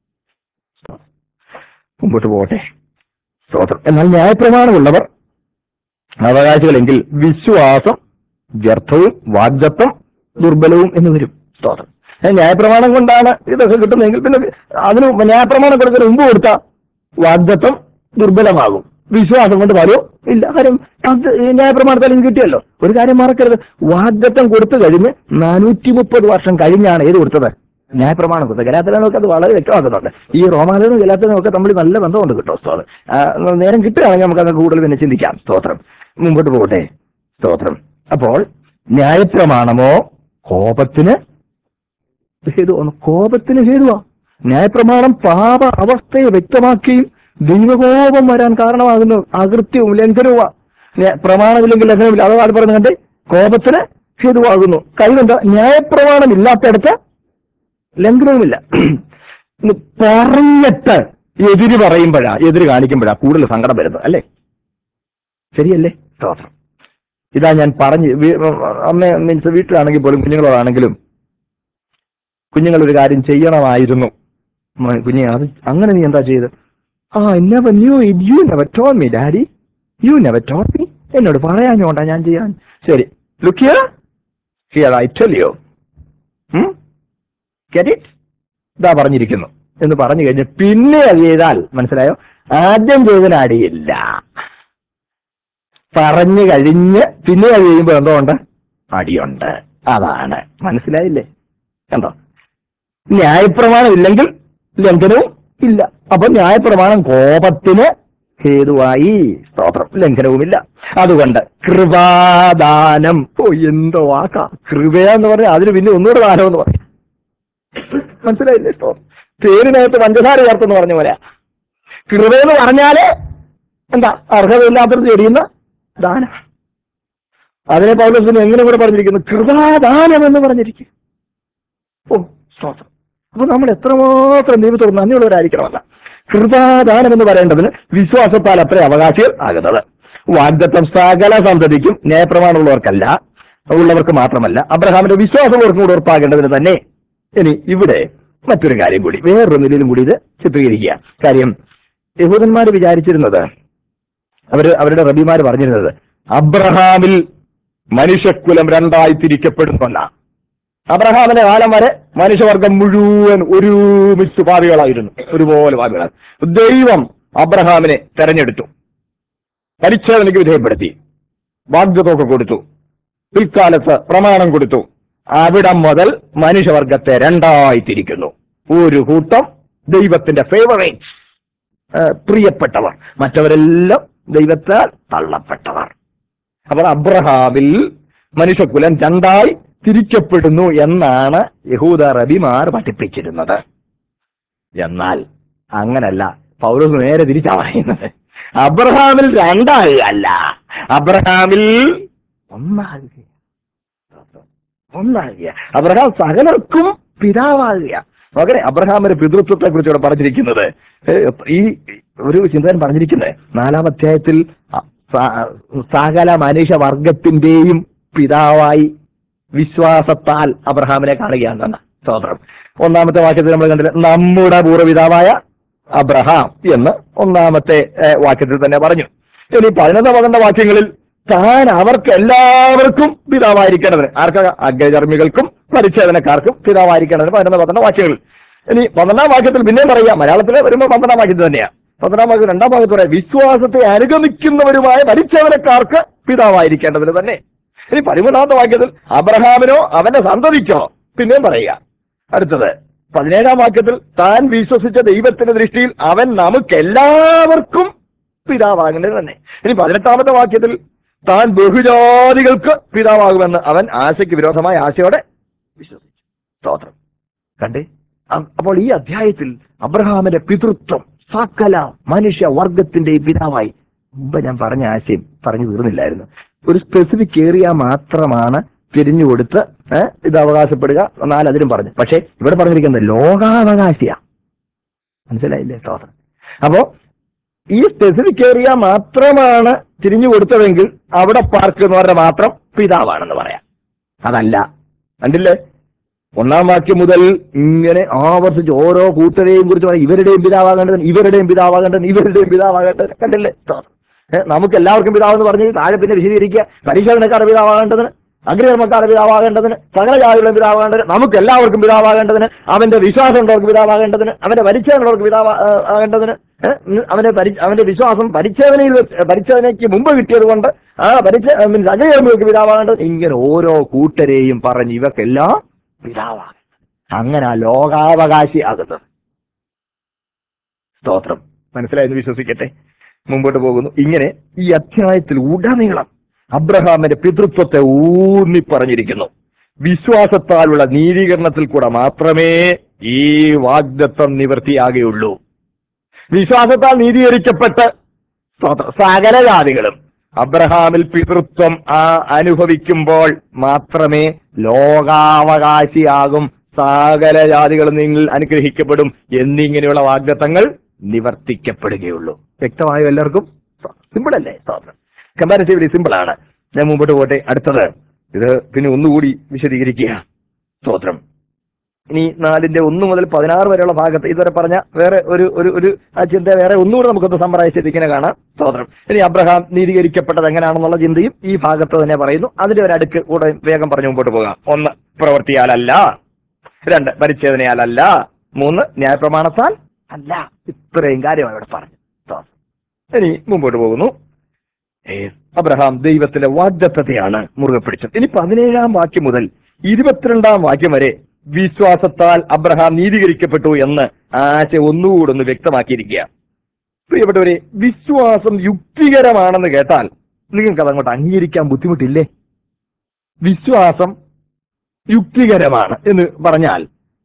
മുമ്പോട്ട് പോകട്ടെ സ്തോത്രം എന്നാൽ ന്യായപ്രമാണമുള്ളവർ അവകാശികളെങ്കിൽ വിശ്വാസം വ്യർത്ഥവും വാഗ്ദത്വം ദുർബലവും എന്ന് വരും സ്തോത്രം ഏ, ന്യായപ്രമാണം കൊണ്ടാണ് ഇതൊക്കെ കിട്ടുന്നതെങ്കിൽ പിന്നെ അതിന് ന്യായപ്രമാണം കൊടുക്കുന്നതിന് മുമ്പ് കൊടുത്ത വാഗ്ദത്വം ദുർബലമാകും വിശ്വാസം കൊണ്ട് വരോ ഇല്ല കാര്യം അത് ഈ ന്യായപ്രമാണത്തിൽ എനിക്ക് കിട്ടിയല്ലോ ഒരു കാര്യം മറക്കരുത് വാഗ്ദത്വം കൊടുത്തു കഴിഞ്ഞ് നാനൂറ്റി മുപ്പത് വർഷം കഴിഞ്ഞാണ് ഏത് കൊടുത്തത് ന്യായപ്രമാണം കൊടുത്തത് ഗലാത്തനൊക്കെ അത് വളരെ വ്യക്തമാക്കുന്നുണ്ട് ഈ റോമാലനും ഗലാത്തനും ഒക്കെ തമ്മിൽ നല്ല ബന്ധമുണ്ട് കേട്ടോ സ്തോത്രം ആ, നേരം കിട്ടുകയാണെങ്കിൽ നമുക്ക് അത് കൂടുതൽ പിന്നെ ചിന്തിക്കാം സ്തോത്രം മുമ്പോട്ട് പോകട്ടെ സ്തോത്രം അപ്പോൾ ന്യായപ്രമാണമോ കോപത്തിന് ഹേതുവാണ് കോപത്തിന് ഹേതുവാ ന്യായപ്രമാണം പാപ അവസ്ഥയെ വ്യക്തമാക്കുകയും ദൈവകോപം വരാൻ കാരണമാകുന്നു അകൃത്യവും ലംഘനവുമാ ന്യായ- പ്രമാണമില്ലെങ്കിൽ ലംഘനമില്ല അഥവാ അത് പറഞ്ഞു കണ്ടേ കോപത്തിന് ഹേതുവാകുന്നു കഴിവെന്താ ന്യായപ്രമാണം ഇല്ലാത്തടത്ത് ലംഘനവുമില്ല ഇന്ന് പറഞ്ഞിട്ട് എതിര് പറയുമ്പോഴാ എതിര് കാണിക്കുമ്പോഴാ കൂടുതൽ സങ്കടം വരുന്നത് അല്ലേ ശരിയല്ലേ സ്തോത്രം ഇതാ ഞാൻ പറഞ്ഞ് വീ- അമ്മ മീൻസ് വീട്ടിലാണെങ്കിൽ പോലും കുഞ്ഞുങ്ങളോടാണെങ്കിലും കുഞ്ഞുങ്ങൾ ഒരു കാര്യം ചെയ്യണമായിരുന്നു മ- കുഞ്ഞെ അത് അങ്ങനെ നീ എന്താ ചെയ്ത് ആ never knew you never told me daddy you never told me എന്നോട് പറയാഞ്ഞോണ്ടാ ഞാൻ ചെയ്യാൻ ശരി look here here I tell you get it ഇതാ പറഞ്ഞിരിക്കുന്നു എന്ന് പറഞ്ഞു കഴിഞ്ഞ് പിന്നെ അത് ചെയ്താൽ മനസ്സിലായോ ആദ്യം ചെയ്തതിന് അടിയില്ല പറഞ്ഞു കഴിഞ്ഞ് പിന്നെ അത് ചെയ്യുമ്പോൾ എന്തോ ഉണ്ട് അടിയുണ്ട് അതാണ് മനസ്സിലായില്ലേ കണ്ടോ ന്യായപ്രമാണം ഇല്ലെങ്കിൽ ലംഘനവും ഇല്ല അപ്പൊ ന്യായപ്രമാണം കോപത്തിന് ഹേതുവായി സ്തോത്രം ലംഘനവുമില്ല അതുകൊണ്ട് കൃപാദാനം ഓ എന്തോ വാക്കാ കൃപയെന്ന് പറഞ്ഞാൽ അതിന് പിന്നെ ഒന്നുകൂടെ ദാനം എന്ന് പറയും മനസ്സിലായില്ലേ സ്തോത്രം തേരിനകത്ത് പഞ്ചസാര ചേർത്തെന്ന് പറഞ്ഞ പോലെ കൃപയെന്ന് പറഞ്ഞാല് എന്താ അർഹതയില്ലാത്തത് ചെടിയുന്ന ദാനം അതിനെ പൗലോസിന് എങ്ങനെ കൂടെ പറഞ്ഞിരിക്കുന്നു കൃപാദാനം എന്ന് പറഞ്ഞിരിക്കും ഓ സ്തോത്രം അപ്പൊ നമ്മൾ എത്രമാത്രം ദൈവത്തോട് നന്ദിയുള്ളവരായിരിക്കണമല്ല കൃപാദാനം എന്ന് പറയേണ്ടതിന് വിശ്വാസത്താൽ അത്ര അവകാശികൾ ആകുന്നത് വാഗ്ദത്തം സകല സന്തതിക്കും ന്യായപ്രമാണമുള്ളവർക്കല്ല ഉള്ളവർക്ക് മാത്രമല്ല അബ്രഹാമിന്റെ വിശ്വാസമുള്ളവർക്കും കൂടെ ഉറപ്പാകേണ്ടതിന് തന്നെ ഇനി ഇവിടെ മറ്റൊരു കാര്യം കൂടി വേറൊരു നിലയിലും കൂടി ഇത് ചിത്രീകരിക്കുക കാര്യം യഹൂദന്മാർ വിചാരിച്ചിരുന്നത് അവര് അവരുടെ റബിമാർ പറഞ്ഞിരുന്നത് അബ്രഹാമിൽ മനുഷ്യക്കുലം രണ്ടായി തിരിക്കപ്പെടുന്നല്ല അബ്രഹാമിന്റെ കാലം വരെ മനുഷ്യവർഗം മുഴുവൻ ഒരുമിച്ച് പാപികളായിരുന്നു ഒരുപോലെ പാപികളാണ് ദൈവം അബ്രഹാമിനെ തെരഞ്ഞെടുത്തു പരിച്ഛേദനയ്ക്ക് വിധേയപ്പെടുത്തി വാഗ്ദത്വമൊക്കെ കൊടുത്തു പിൽക്കാലത്ത് പ്രമാണം കൊടുത്തു അവിടം മുതൽ മനുഷ്യവർഗത്തെ രണ്ടായി തിരിക്കുന്നു ഒരു കൂട്ടം ദൈവത്തിന്റെ ഫേവറേറ്റ്സ് പ്രിയപ്പെട്ടവർ മറ്റവരെല്ലാം ദൈവത്താൽ തള്ളപ്പെട്ടവർ അപ്പോൾ അബ്രഹാമിൽ മനുഷ്യകുലം രണ്ടായി തിരിക്കപ്പെടുന്നു എന്നാണ് യഹൂദ റബിമാർ പഠിപ്പിച്ചിരുന്നത് എന്നാൽ അങ്ങനല്ല പൗലോസ് നേരെ തിരിച്ചാ പറയുന്നത് അബ്രഹാമിൽ രണ്ടാകുകയല്ല അബ്രഹാമിൽ ഒന്നാകുക ഒന്നാകുക അബ്രഹാം സകലർക്കും പിതാവാകുക നോക്കണേ അബ്രഹാമിന്റെ പിതൃത്വത്തെ കുറിച്ച് ഇവിടെ പറഞ്ഞിരിക്കുന്നത് ഏ, ഈ ഒരു ചിന്തകൻ പറഞ്ഞിരിക്കുന്നത് നാലാം അധ്യായത്തിൽ അ- സ- സകല മനുഷ്യവർഗത്തിന്റെയും പിതാവായി വിശ്വാസത്താൽ അബ്രഹാമിനെ കാണുകയാണെന്നാണ് സ്തോത്രം ഒന്നാമത്തെ വാക്യത്തിൽ നമ്മൾ കണ്ടില്ല നമ്മുടെ പൂർവ്വപിതാവായ അബ്രഹാം എന്ന് ഒന്നാമത്തെ ഏ, വാക്യത്തിൽ തന്നെ പറഞ്ഞു ഇനി പതിനൊന്ന് പന്ത്രണ്ട് വാക്യങ്ങളിൽ താൻ അവർക്ക് എല്ലാവർക്കും പിതാവായിരിക്കേണ്ടതിന് ആർക്ക അഗ്രചർമ്മികൾക്കും പരിച്ഛേദനക്കാർക്കും പിതാവായിരിക്കേണ്ടതിന് പതിനൊന്ന് പന്ത്രണ്ട് വാക്യങ്ങളിൽ ഇനി പന്ത്രണ്ടാം വാക്യത്തിൽ പിന്നെയും പറയാം മലയാളത്തിൽ വരുമ്പോൾ പന്ത്രണ്ടാം വാക്യത്തിൽ തന്നെയാണ് പന്ത്രണ്ടാം വാക്യം രണ്ടാം ഭാഗത്ത് പറയാം വിശ്വാസത്തെ അനുഗമിക്കുന്നവരുമായ പരിച്ഛേദനക്കാർക്ക് പിതാവായിരിക്കേണ്ടതിന് തന്നെ ഇനി പതിമൂന്നാമത്തെ വാക്യത്തിൽ അബ്രഹാമിനോ അവന്റെ സന്തതിക്കോ പിന്നെയും പറയുക അടുത്തത് പതിനേഴാം വാക്യത്തിൽ താൻ വിശ്വസിച്ച ദൈവത്തിന്റെ ദൃഷ്ടിയിൽ അവൻ നമുക്ക് എല്ലാവർക്കും പിതാവാകുന്നത് തന്നെ ഇനി പതിനെട്ടാമത്തെ വാക്യത്തിൽ താൻ ബഹുജാതികൾക്ക് പിതാവാകുമെന്ന് അവൻ ആശയ്ക്ക് വിരോധമായ ആശയോടെ വിശ്വസിച്ചു സ്തോത്രം കണ്ടേ അ- അപ്പോൾ ഈ അധ്യായത്തിൽ അബ്രഹാമിന്റെ പിതൃത്വം സകല മനുഷ്യ വർഗത്തിന്റെ പിതാവായി മുമ്പ് ഞാൻ പറഞ്ഞ ആശയം പറഞ്ഞു തീർന്നില്ലായിരുന്നു ഒരു സ്പെസിഫിക് ഏരിയ മാത്രമാണ് തിരിഞ്ഞു കൊടുത്ത് ഏ, ഇത് അവകാശപ്പെടുക എന്നാൽ അതിലും പറഞ്ഞു പക്ഷേ ഇവിടെ പറഞ്ഞിരിക്കുന്നത് ലോകാവകാശിയാ മനസ്സിലായില്ലേ സ്തോത്രം അപ്പോ ഈ സ്പെസിഫിക് ഏരിയ മാത്രമാണ് തിരിഞ്ഞു കൊടുത്തതെങ്കിൽ അവിടെ പാർക്കുന്നവരുടെ മാത്രം പിതാവാണെന്ന് പറയാം അതല്ല കണ്ടില്ലേ ഒന്നാം വാക്യം മുതൽ ഇങ്ങനെ ആവർത്തിച്ച് ഓരോ കൂട്ടരെയും കുറിച്ച് പറയും ഇവരുടെയും പിതാവാകേണ്ടതിന് ഇവരുടെയും പിതാവാകേണ്ടതിന് ഇവരുടെയും പിതാവാകേണ്ടതിന് കണ്ടില്ലേ ഏ, നമുക്ക് എല്ലാവർക്കും പിതാവെന്ന് പറഞ്ഞ് താഴെ പിന്നെ വിശദീകരിക്കുക പരിശോധനക്കാരുടെ പിതാവാകേണ്ടതിന് അഗ്രകർമ്മക്കാരുടെ പിതാവാകേണ്ടതിന് സകല ജാതികളുടെ പിതാവാകേണ്ടതിന് നമുക്ക് എല്ലാവർക്കും പിതാവാകേണ്ടതിന് അവന്റെ വിശ്വാസം ഉള്ളവർക്ക് പിതാവാകേണ്ടതിന് അവന്റെ പരിച്ഛേദനയുള്ളവർക്ക് പിതാവാ ആ, ആകേണ്ടതിന് ഏ, ഉം, അവന്റെ പരി അവന്റെ വിശ്വാസം പരിച്ഛേദനയിൽ വെച്ച് പരിച്ഛേദനയ്ക്ക് മുമ്പ് കിട്ടിയത് കൊണ്ട് ആ പരിച്ഛ മീൻസ് അഗ്രകർമ്മങ്ങൾക്ക് പിതാവാകേണ്ടത് ഇങ്ങനെ ഓരോ കൂട്ടരെയും പറഞ്ഞ് ഇവർക്കെല്ലാം പിതാവാകേണ്ടത് അങ്ങനെ ആ ലോകാവകാശി ആകുന്നത് സ്തോത്രം മനസ്സിലായെന്ന് വിശ്വസിക്കട്ടെ മുമ്പോട്ട് പോകുന്നു ഇങ്ങനെ ഈ അധ്യായത്തിൽ ഉടനീളം അബ്രഹാമിന്റെ പിതൃത്വത്തെ ഊന്നി പറഞ്ഞിരിക്കുന്നു വിശ്വാസത്താലുള്ള നീതീകരണത്തിൽ കൂടെ മാത്രമേ ഈ വാഗ്ദത്വം നിവൃത്തിയാകുകയുള്ളൂ വിശ്വാസത്താൽ നീതീകരിക്കപ്പെട്ട് സ്തോത്രം സകല ജാതികളും അബ്രഹാമിൽ പിതൃത്വം ആ അനുഭവിക്കുമ്പോൾ മാത്രമേ ലോകാവകാശിയാകും സകല ജാതികളും നിങ്ങൾ അനുഗ്രഹിക്കപ്പെടും എന്നിങ്ങനെയുള്ള വാഗ്ദത്തങ്ങൾ നിവർത്തിക്കപ്പെടുകയുള്ളൂ വ്യക്തമായോ എല്ലാവർക്കും സിമ്പിൾ അല്ലേ സ്തോത്രം കമ്പാരിറ്റീവ്ലി സിമ്പിൾ ആണ് ഞാൻ മുമ്പോട്ട് പോട്ടെ അടുത്തത് ഇത് പിന്നെ ഒന്നുകൂടി വിശദീകരിക്കുക സ്തോത്രം ഇനി നാലിന്റെ ഒന്ന് മുതൽ പതിനാറ് വരെയുള്ള ഭാഗത്ത് ഇതുവരെ പറഞ്ഞ വേറെ ഒരു ഒരു ഒരു ആ ചിന്ത വേറെ ഒന്നുകൂടെ നമുക്കൊന്ന് സമ്മറൈസ് ചെയ്തിങ്ങനെ കാണാം സ്തോത്രം ഇനി അബ്രഹാം നീതീകരിക്കപ്പെട്ടത് എങ്ങനെയാണെന്നുള്ള ചിന്തയും ഈ ഭാഗത്ത് തന്നെ പറയുന്നു അതിന്റെ ഒരു അടുക്ക് കൂടെ വേഗം പറഞ്ഞു മുമ്പോട്ട് പോകാം ഒന്ന് പ്രവൃത്തിയാലല്ല രണ്ട് പരിച്ഛേദനയാലല്ല മൂന്ന് ന്യായപ്രമാണത്താൽ അല്ല ഇത്രയും കാര്യമാണ് ഇവിടെ പറഞ്ഞു സ്തോത്രം. ഇനി മുമ്പോട്ട് പോകുന്നു ഏ, അബ്രഹാം ദൈവത്തിന്റെ വാഗ്ദത്തത്തെയാണ് മുറുകെ പിടിച്ചത് ഇനി പതിനേഴാം വാക്യം മുതൽ ഇരുപത്തിരണ്ടാം വാക്യം വരെ വിശ്വാസത്താൽ അബ്രഹാം നീതീകരിക്കപ്പെട്ടു എന്ന് ആശ ഒന്നുകൂടെ ഒന്ന് വ്യക്തമാക്കിയിരിക്കുക പ്രിയപ്പെട്ടവരെ വിശ്വാസം യുക്തികരമാണെന്ന് കേട്ടാൽ നിങ്ങൾക്ക് അതങ്ങോട്ട് അംഗീകരിക്കാൻ ബുദ്ധിമുട്ടില്ലേ വിശ്വാസം യുക്തികരമാണ് എന്ന് പറഞ്ഞാൽ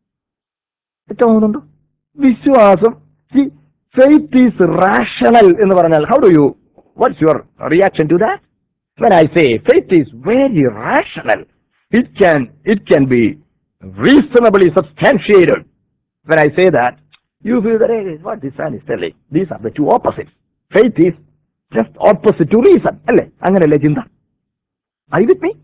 തോന്നുന്നുണ്ടോ വിശ്വാസം ഫെയ്ത്ത് ഈസ് റാഷണൽ എന്ന് പറഞ്ഞാൽ how do you what's your reaction to that when I say faith is very rational, it can it can be reasonably substantiated. When I say that, you feel that hey, what this man is telling. These are the two opposites. Faith is just opposite to reason. അല്ലേ അങ്ങനെയല്ലേ ചിന്ത I with me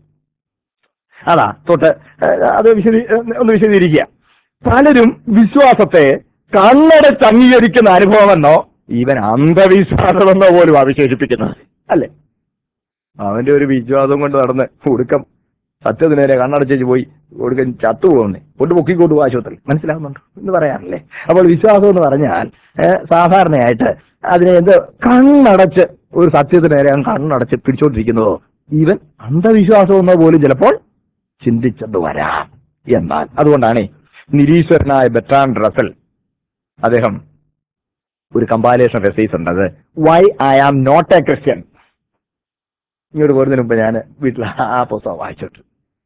അതാ തൊട്ട് ഏഹ്, അത് വിശദീ ഏഹ്, ഒന്ന് വിശദീകരിക്കുക പലരും വിശ്വാസത്തെ കണ്ണടച്ച് അംഗീകരിക്കുന്ന അനുഭവമെന്നോ ഇവൻ അന്ധവിശ്വാസമെന്നോ പോലും അവിശേഷിപ്പിക്കുന്നത് അല്ലേ അവന്റെ ഒരു വിശ്വാസം കൊണ്ട് നടന്ന് ഒടുക്കം സത്യത്തിന് നേരെ കണ്ണടച്ചേച്ച് പോയി കൊടുക്കാൻ ചത്തുപോകുന്നേ കൊണ്ട് പൊക്കിക്കൊണ്ട് പോകും ആശുപത്രി മനസ്സിലാവുന്നുണ്ടോ എന്ന് പറയാറില്ലേ അപ്പോൾ വിശ്വാസം എന്ന് പറഞ്ഞാൽ ഏഹ്, സാധാരണയായിട്ട് അതിനെ എന്ത് കണ്ണടച്ച് ഒരു സത്യത്തിന് നേരെ അങ്ങ് കണ്ണടച്ച് പിടിച്ചോണ്ടിരിക്കുന്നതോ ഈവൻ അന്ധവിശ്വാസം എന്നോ പോലും ചിലപ്പോൾ ചിന്തിച്ചെന്ന് വരാം എന്നാൽ അതുകൊണ്ടാണ് നിരീശ്വരനായ ബെറ്റാൻ റസൽ അദ്ദേഹം ഒരു കമ്പാലേഷൻ എസൈസ് ഉണ്ട് അത് why I am not a Christian ഇങ്ങോട്ട് പോരുന്നതിന് മുമ്പ് ഞാൻ വീട്ടിൽ ആ പുസ്തകം വായിച്ചിട്ട്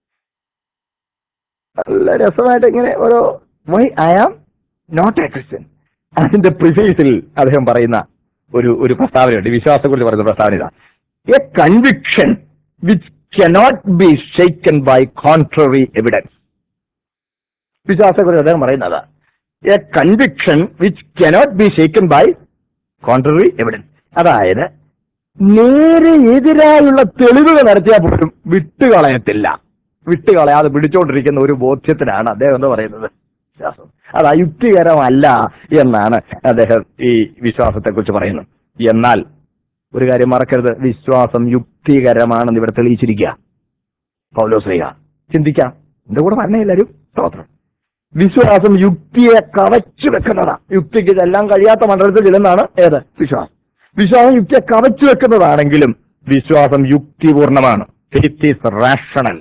നല്ല രസമായിട്ട് ഇങ്ങനെ ഓരോ why I am not a Christian അതിന്റെ പ്രിഫേസിൽ അദ്ദേഹം പറയുന്ന ഒരു ഒരു പ്രസ്താവനയുണ്ട് വിശ്വാസത്തെക്കുറിച്ച് പറയുന്ന പ്രസ്താവന ഇതാ a conviction which cannot be shaken by contrary evidence വിശ്വാസത്തെക്കുറിച്ച് അദ്ദേഹം പറയുന്നത് a conviction which cannot be shaken by contrary evidence അതായത് നേരെ എതിരായുള്ള തെളിവുകൾ നടത്തിയാൽ പോലും വിട്ടുകളയത്തില്ല വിട്ടുകളയാതെ പിടിച്ചോണ്ടിരിക്കുന്ന ഒരു ബോധ്യത്തിനാണ് അദ്ദേഹം എന്ന് പറയുന്നത് വിശ്വാസം അത് അയുക്തികരമല്ല എന്നാണ് അദ്ദേഹം ഈ വിശ്വാസത്തെക്കുറിച്ച് പറയുന്നത് എന്നാൽ ഒരു കാര്യം മറക്കരുത് വിശ്വാസം യുക്തികരമാണെന്ന് ഇവിടെ തെളിയിച്ചിരിക്കുക പൗലോസ്ലിഹ ചിന്തിക്കാം എന്റെ കൂടെ പറഞ്ഞ എല്ലാവരും സ്തോത്രം വിശ്വാസം യുക്തിയെ കവച്ചു വെക്കുന്നതാ യുക്തിക്ക് ചെല്ലാൻ കഴിയാത്ത മണ്ഡലത്തിൽ ചെല്ലുന്നതാണ് ഏത് വിശ്വാസം വിശ്വാസം യുക്തിയെ കവച്ചു വെക്കുന്നതാണെങ്കിലും വിശ്വാസം യുക്തിപൂർണമാണ് it is rational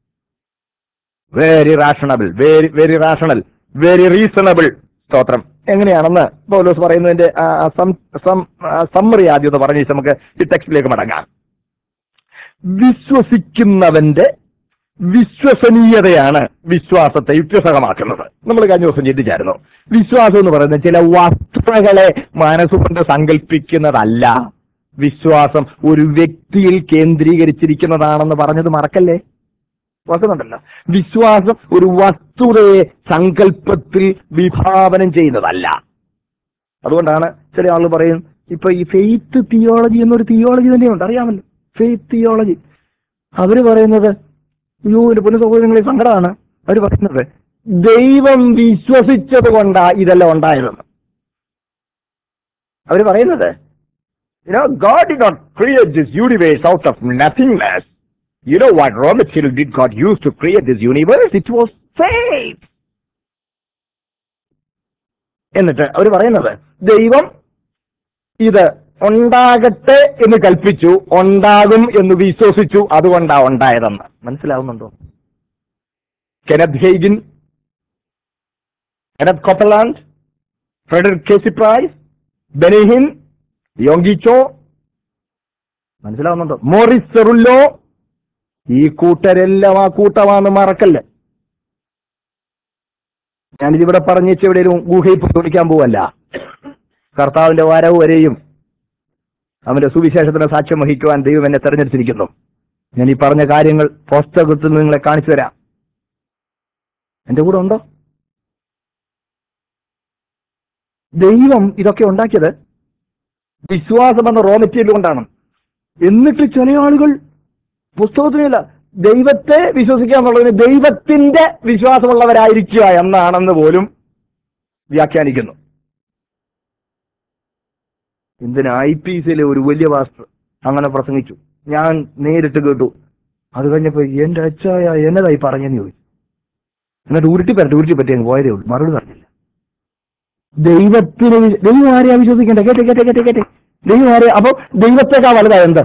very rationable very very rational very reasonable സ്തോത്രം എങ്ങനെയാണെന്ന് പൗലോസ് പറയുന്നതിന്റെ സമ്മറി ആദ്യം ഒന്ന് പറഞ്ഞു നമുക്ക് ഈ ടെക്സ്റ്റിലേക്ക് മടങ്ങാം വിശ്വസിക്കുന്നവന്റെ വിശ്വസനീയതയാണ് വിശ്വാസത്തെ യുക്തിസഹമാക്കുന്നത് നമ്മൾ കഴിഞ്ഞ ദിവസം ചിന്തിച്ചായിരുന്നു വിശ്വാസം എന്ന് പറയുന്നത് ചില വസ്തുതകളെ മനസ്സുകൊണ്ട് സങ്കല്പിക്കുന്നതല്ല വിശ്വാസം ഒരു വ്യക്തിയിൽ കേന്ദ്രീകരിച്ചിരിക്കുന്നതാണെന്ന് പറഞ്ഞത് മറക്കല്ലേ ഓർക്കുന്നുണ്ടല്ലോ വിശ്വാസം ഒരു വസ്തുതയെ സങ്കല്പത്തിൽ വിഭാവനം ചെയ്യുന്നതല്ല അതുകൊണ്ടാണ് ചില ആളുകൾ പറയും ഇപ്പൊ ഈ ഫെയ്ത്ത് തിയോളജി എന്നൊരു തിയോളജി തന്നെയുണ്ട് അറിയാമല്ലോ ഫെയ്ത്ത് തിയോളജി അവര് പറയുന്നത് അയ്യോ എന്റെ പൊന്നു സഹോദരങ്ങളെ സങ്കടമാണ് അവര് പറയുന്നത് ദൈവം വിശ്വസിച്ചത് കൊണ്ടാ ഇതെല്ലാം ഉണ്ടായതെന്ന് അവര് പറയുന്നത് You know, God did not create this universe out of nothingness. You know what raw material did God use to create this universe? It was faith. എന്നിട്ട് അവർ പറയുന്നത് ദൈവം ഇത് ഉണ്ടാകട്ടെ എന്ന് കൽപ്പിച്ചു ഉണ്ടാകും എന്ന് വിശ്വസിച്ചു അതുകൊണ്ടാ ഉണ്ടായതെന്ന് മനസ്സിലാവുന്നുണ്ടോ Kenneth Hagin Kenneth Copeland Frederick K C Price Benny Hinn Yonggi Cho മനസ്സിലാവുന്നുണ്ടോ മോറിസ് സെറുല്ലോ ഈ കൂട്ടരെല്ലാം ആ കൂട്ടമാണെന്ന് മറക്കല്ലേ ഞാനിതിവിടെ പറഞ്ഞേച്ച് എവിടെയും ഗുഹയിൽ പോയി വിളിക്കാൻ പോവല്ല കർത്താവിന്റെ വരവ് വരെയും അവന്റെ സുവിശേഷത്തിന് സാക്ഷ്യം വഹിക്കുവാൻ ദൈവം എന്നെ തെരഞ്ഞെടുത്തിരിക്കുന്നു ഞാൻ ഈ പറഞ്ഞ കാര്യങ്ങൾ പുസ്തകത്തിൽ നിന്ന് നിങ്ങളെ കാണിച്ചു തരാം എന്റെ കൂടെ ഉണ്ടോ ദൈവം ഇതൊക്കെ ഉണ്ടാക്കിയത് വിശ്വാസം എന്ന റോ മെറ്റീരിയൽ കൊണ്ടാണ് എന്നിട്ട് ചില ആളുകൾ പുസ്തകത്തിനില്ല ദൈവത്തെ വിശ്വസിക്കുക എന്നുള്ളതിന് ദൈവത്തിന്റെ വിശ്വാസമുള്ളവരായിരിക്കുക എന്നാണെന്ന് പോലും വ്യാഖ്യാനിക്കുന്നു എന്തിനാ ഐ പി സിയിലെ ഒരു വലിയ പാസ്റ്റർ അങ്ങനെ പ്രസംഗിച്ചു ഞാൻ നേരിട്ട് കേട്ടു അത് കഴിഞ്ഞപ്പോ എന്റെ അച്ചായ എന്നതായി പറഞ്ഞെന്ന് ചോദിച്ചു എന്നിട്ട് ഉരുട്ടി പരട്ടി ഉരുട്ടി പറ്റി അങ്ങ് പോയതേ ഉള്ളൂ മറുപടി പറഞ്ഞില്ല ദൈവത്തിന് വി- ദൈവം ആരെയാ വിശ്വസിക്കണ്ടേ കേട്ടെ കേട്ടെ കേട്ടെ കേട്ടെ ദൈവം ആരെയാ അപ്പൊ ദൈവത്തെക്കാ വലുതാ എന്ത്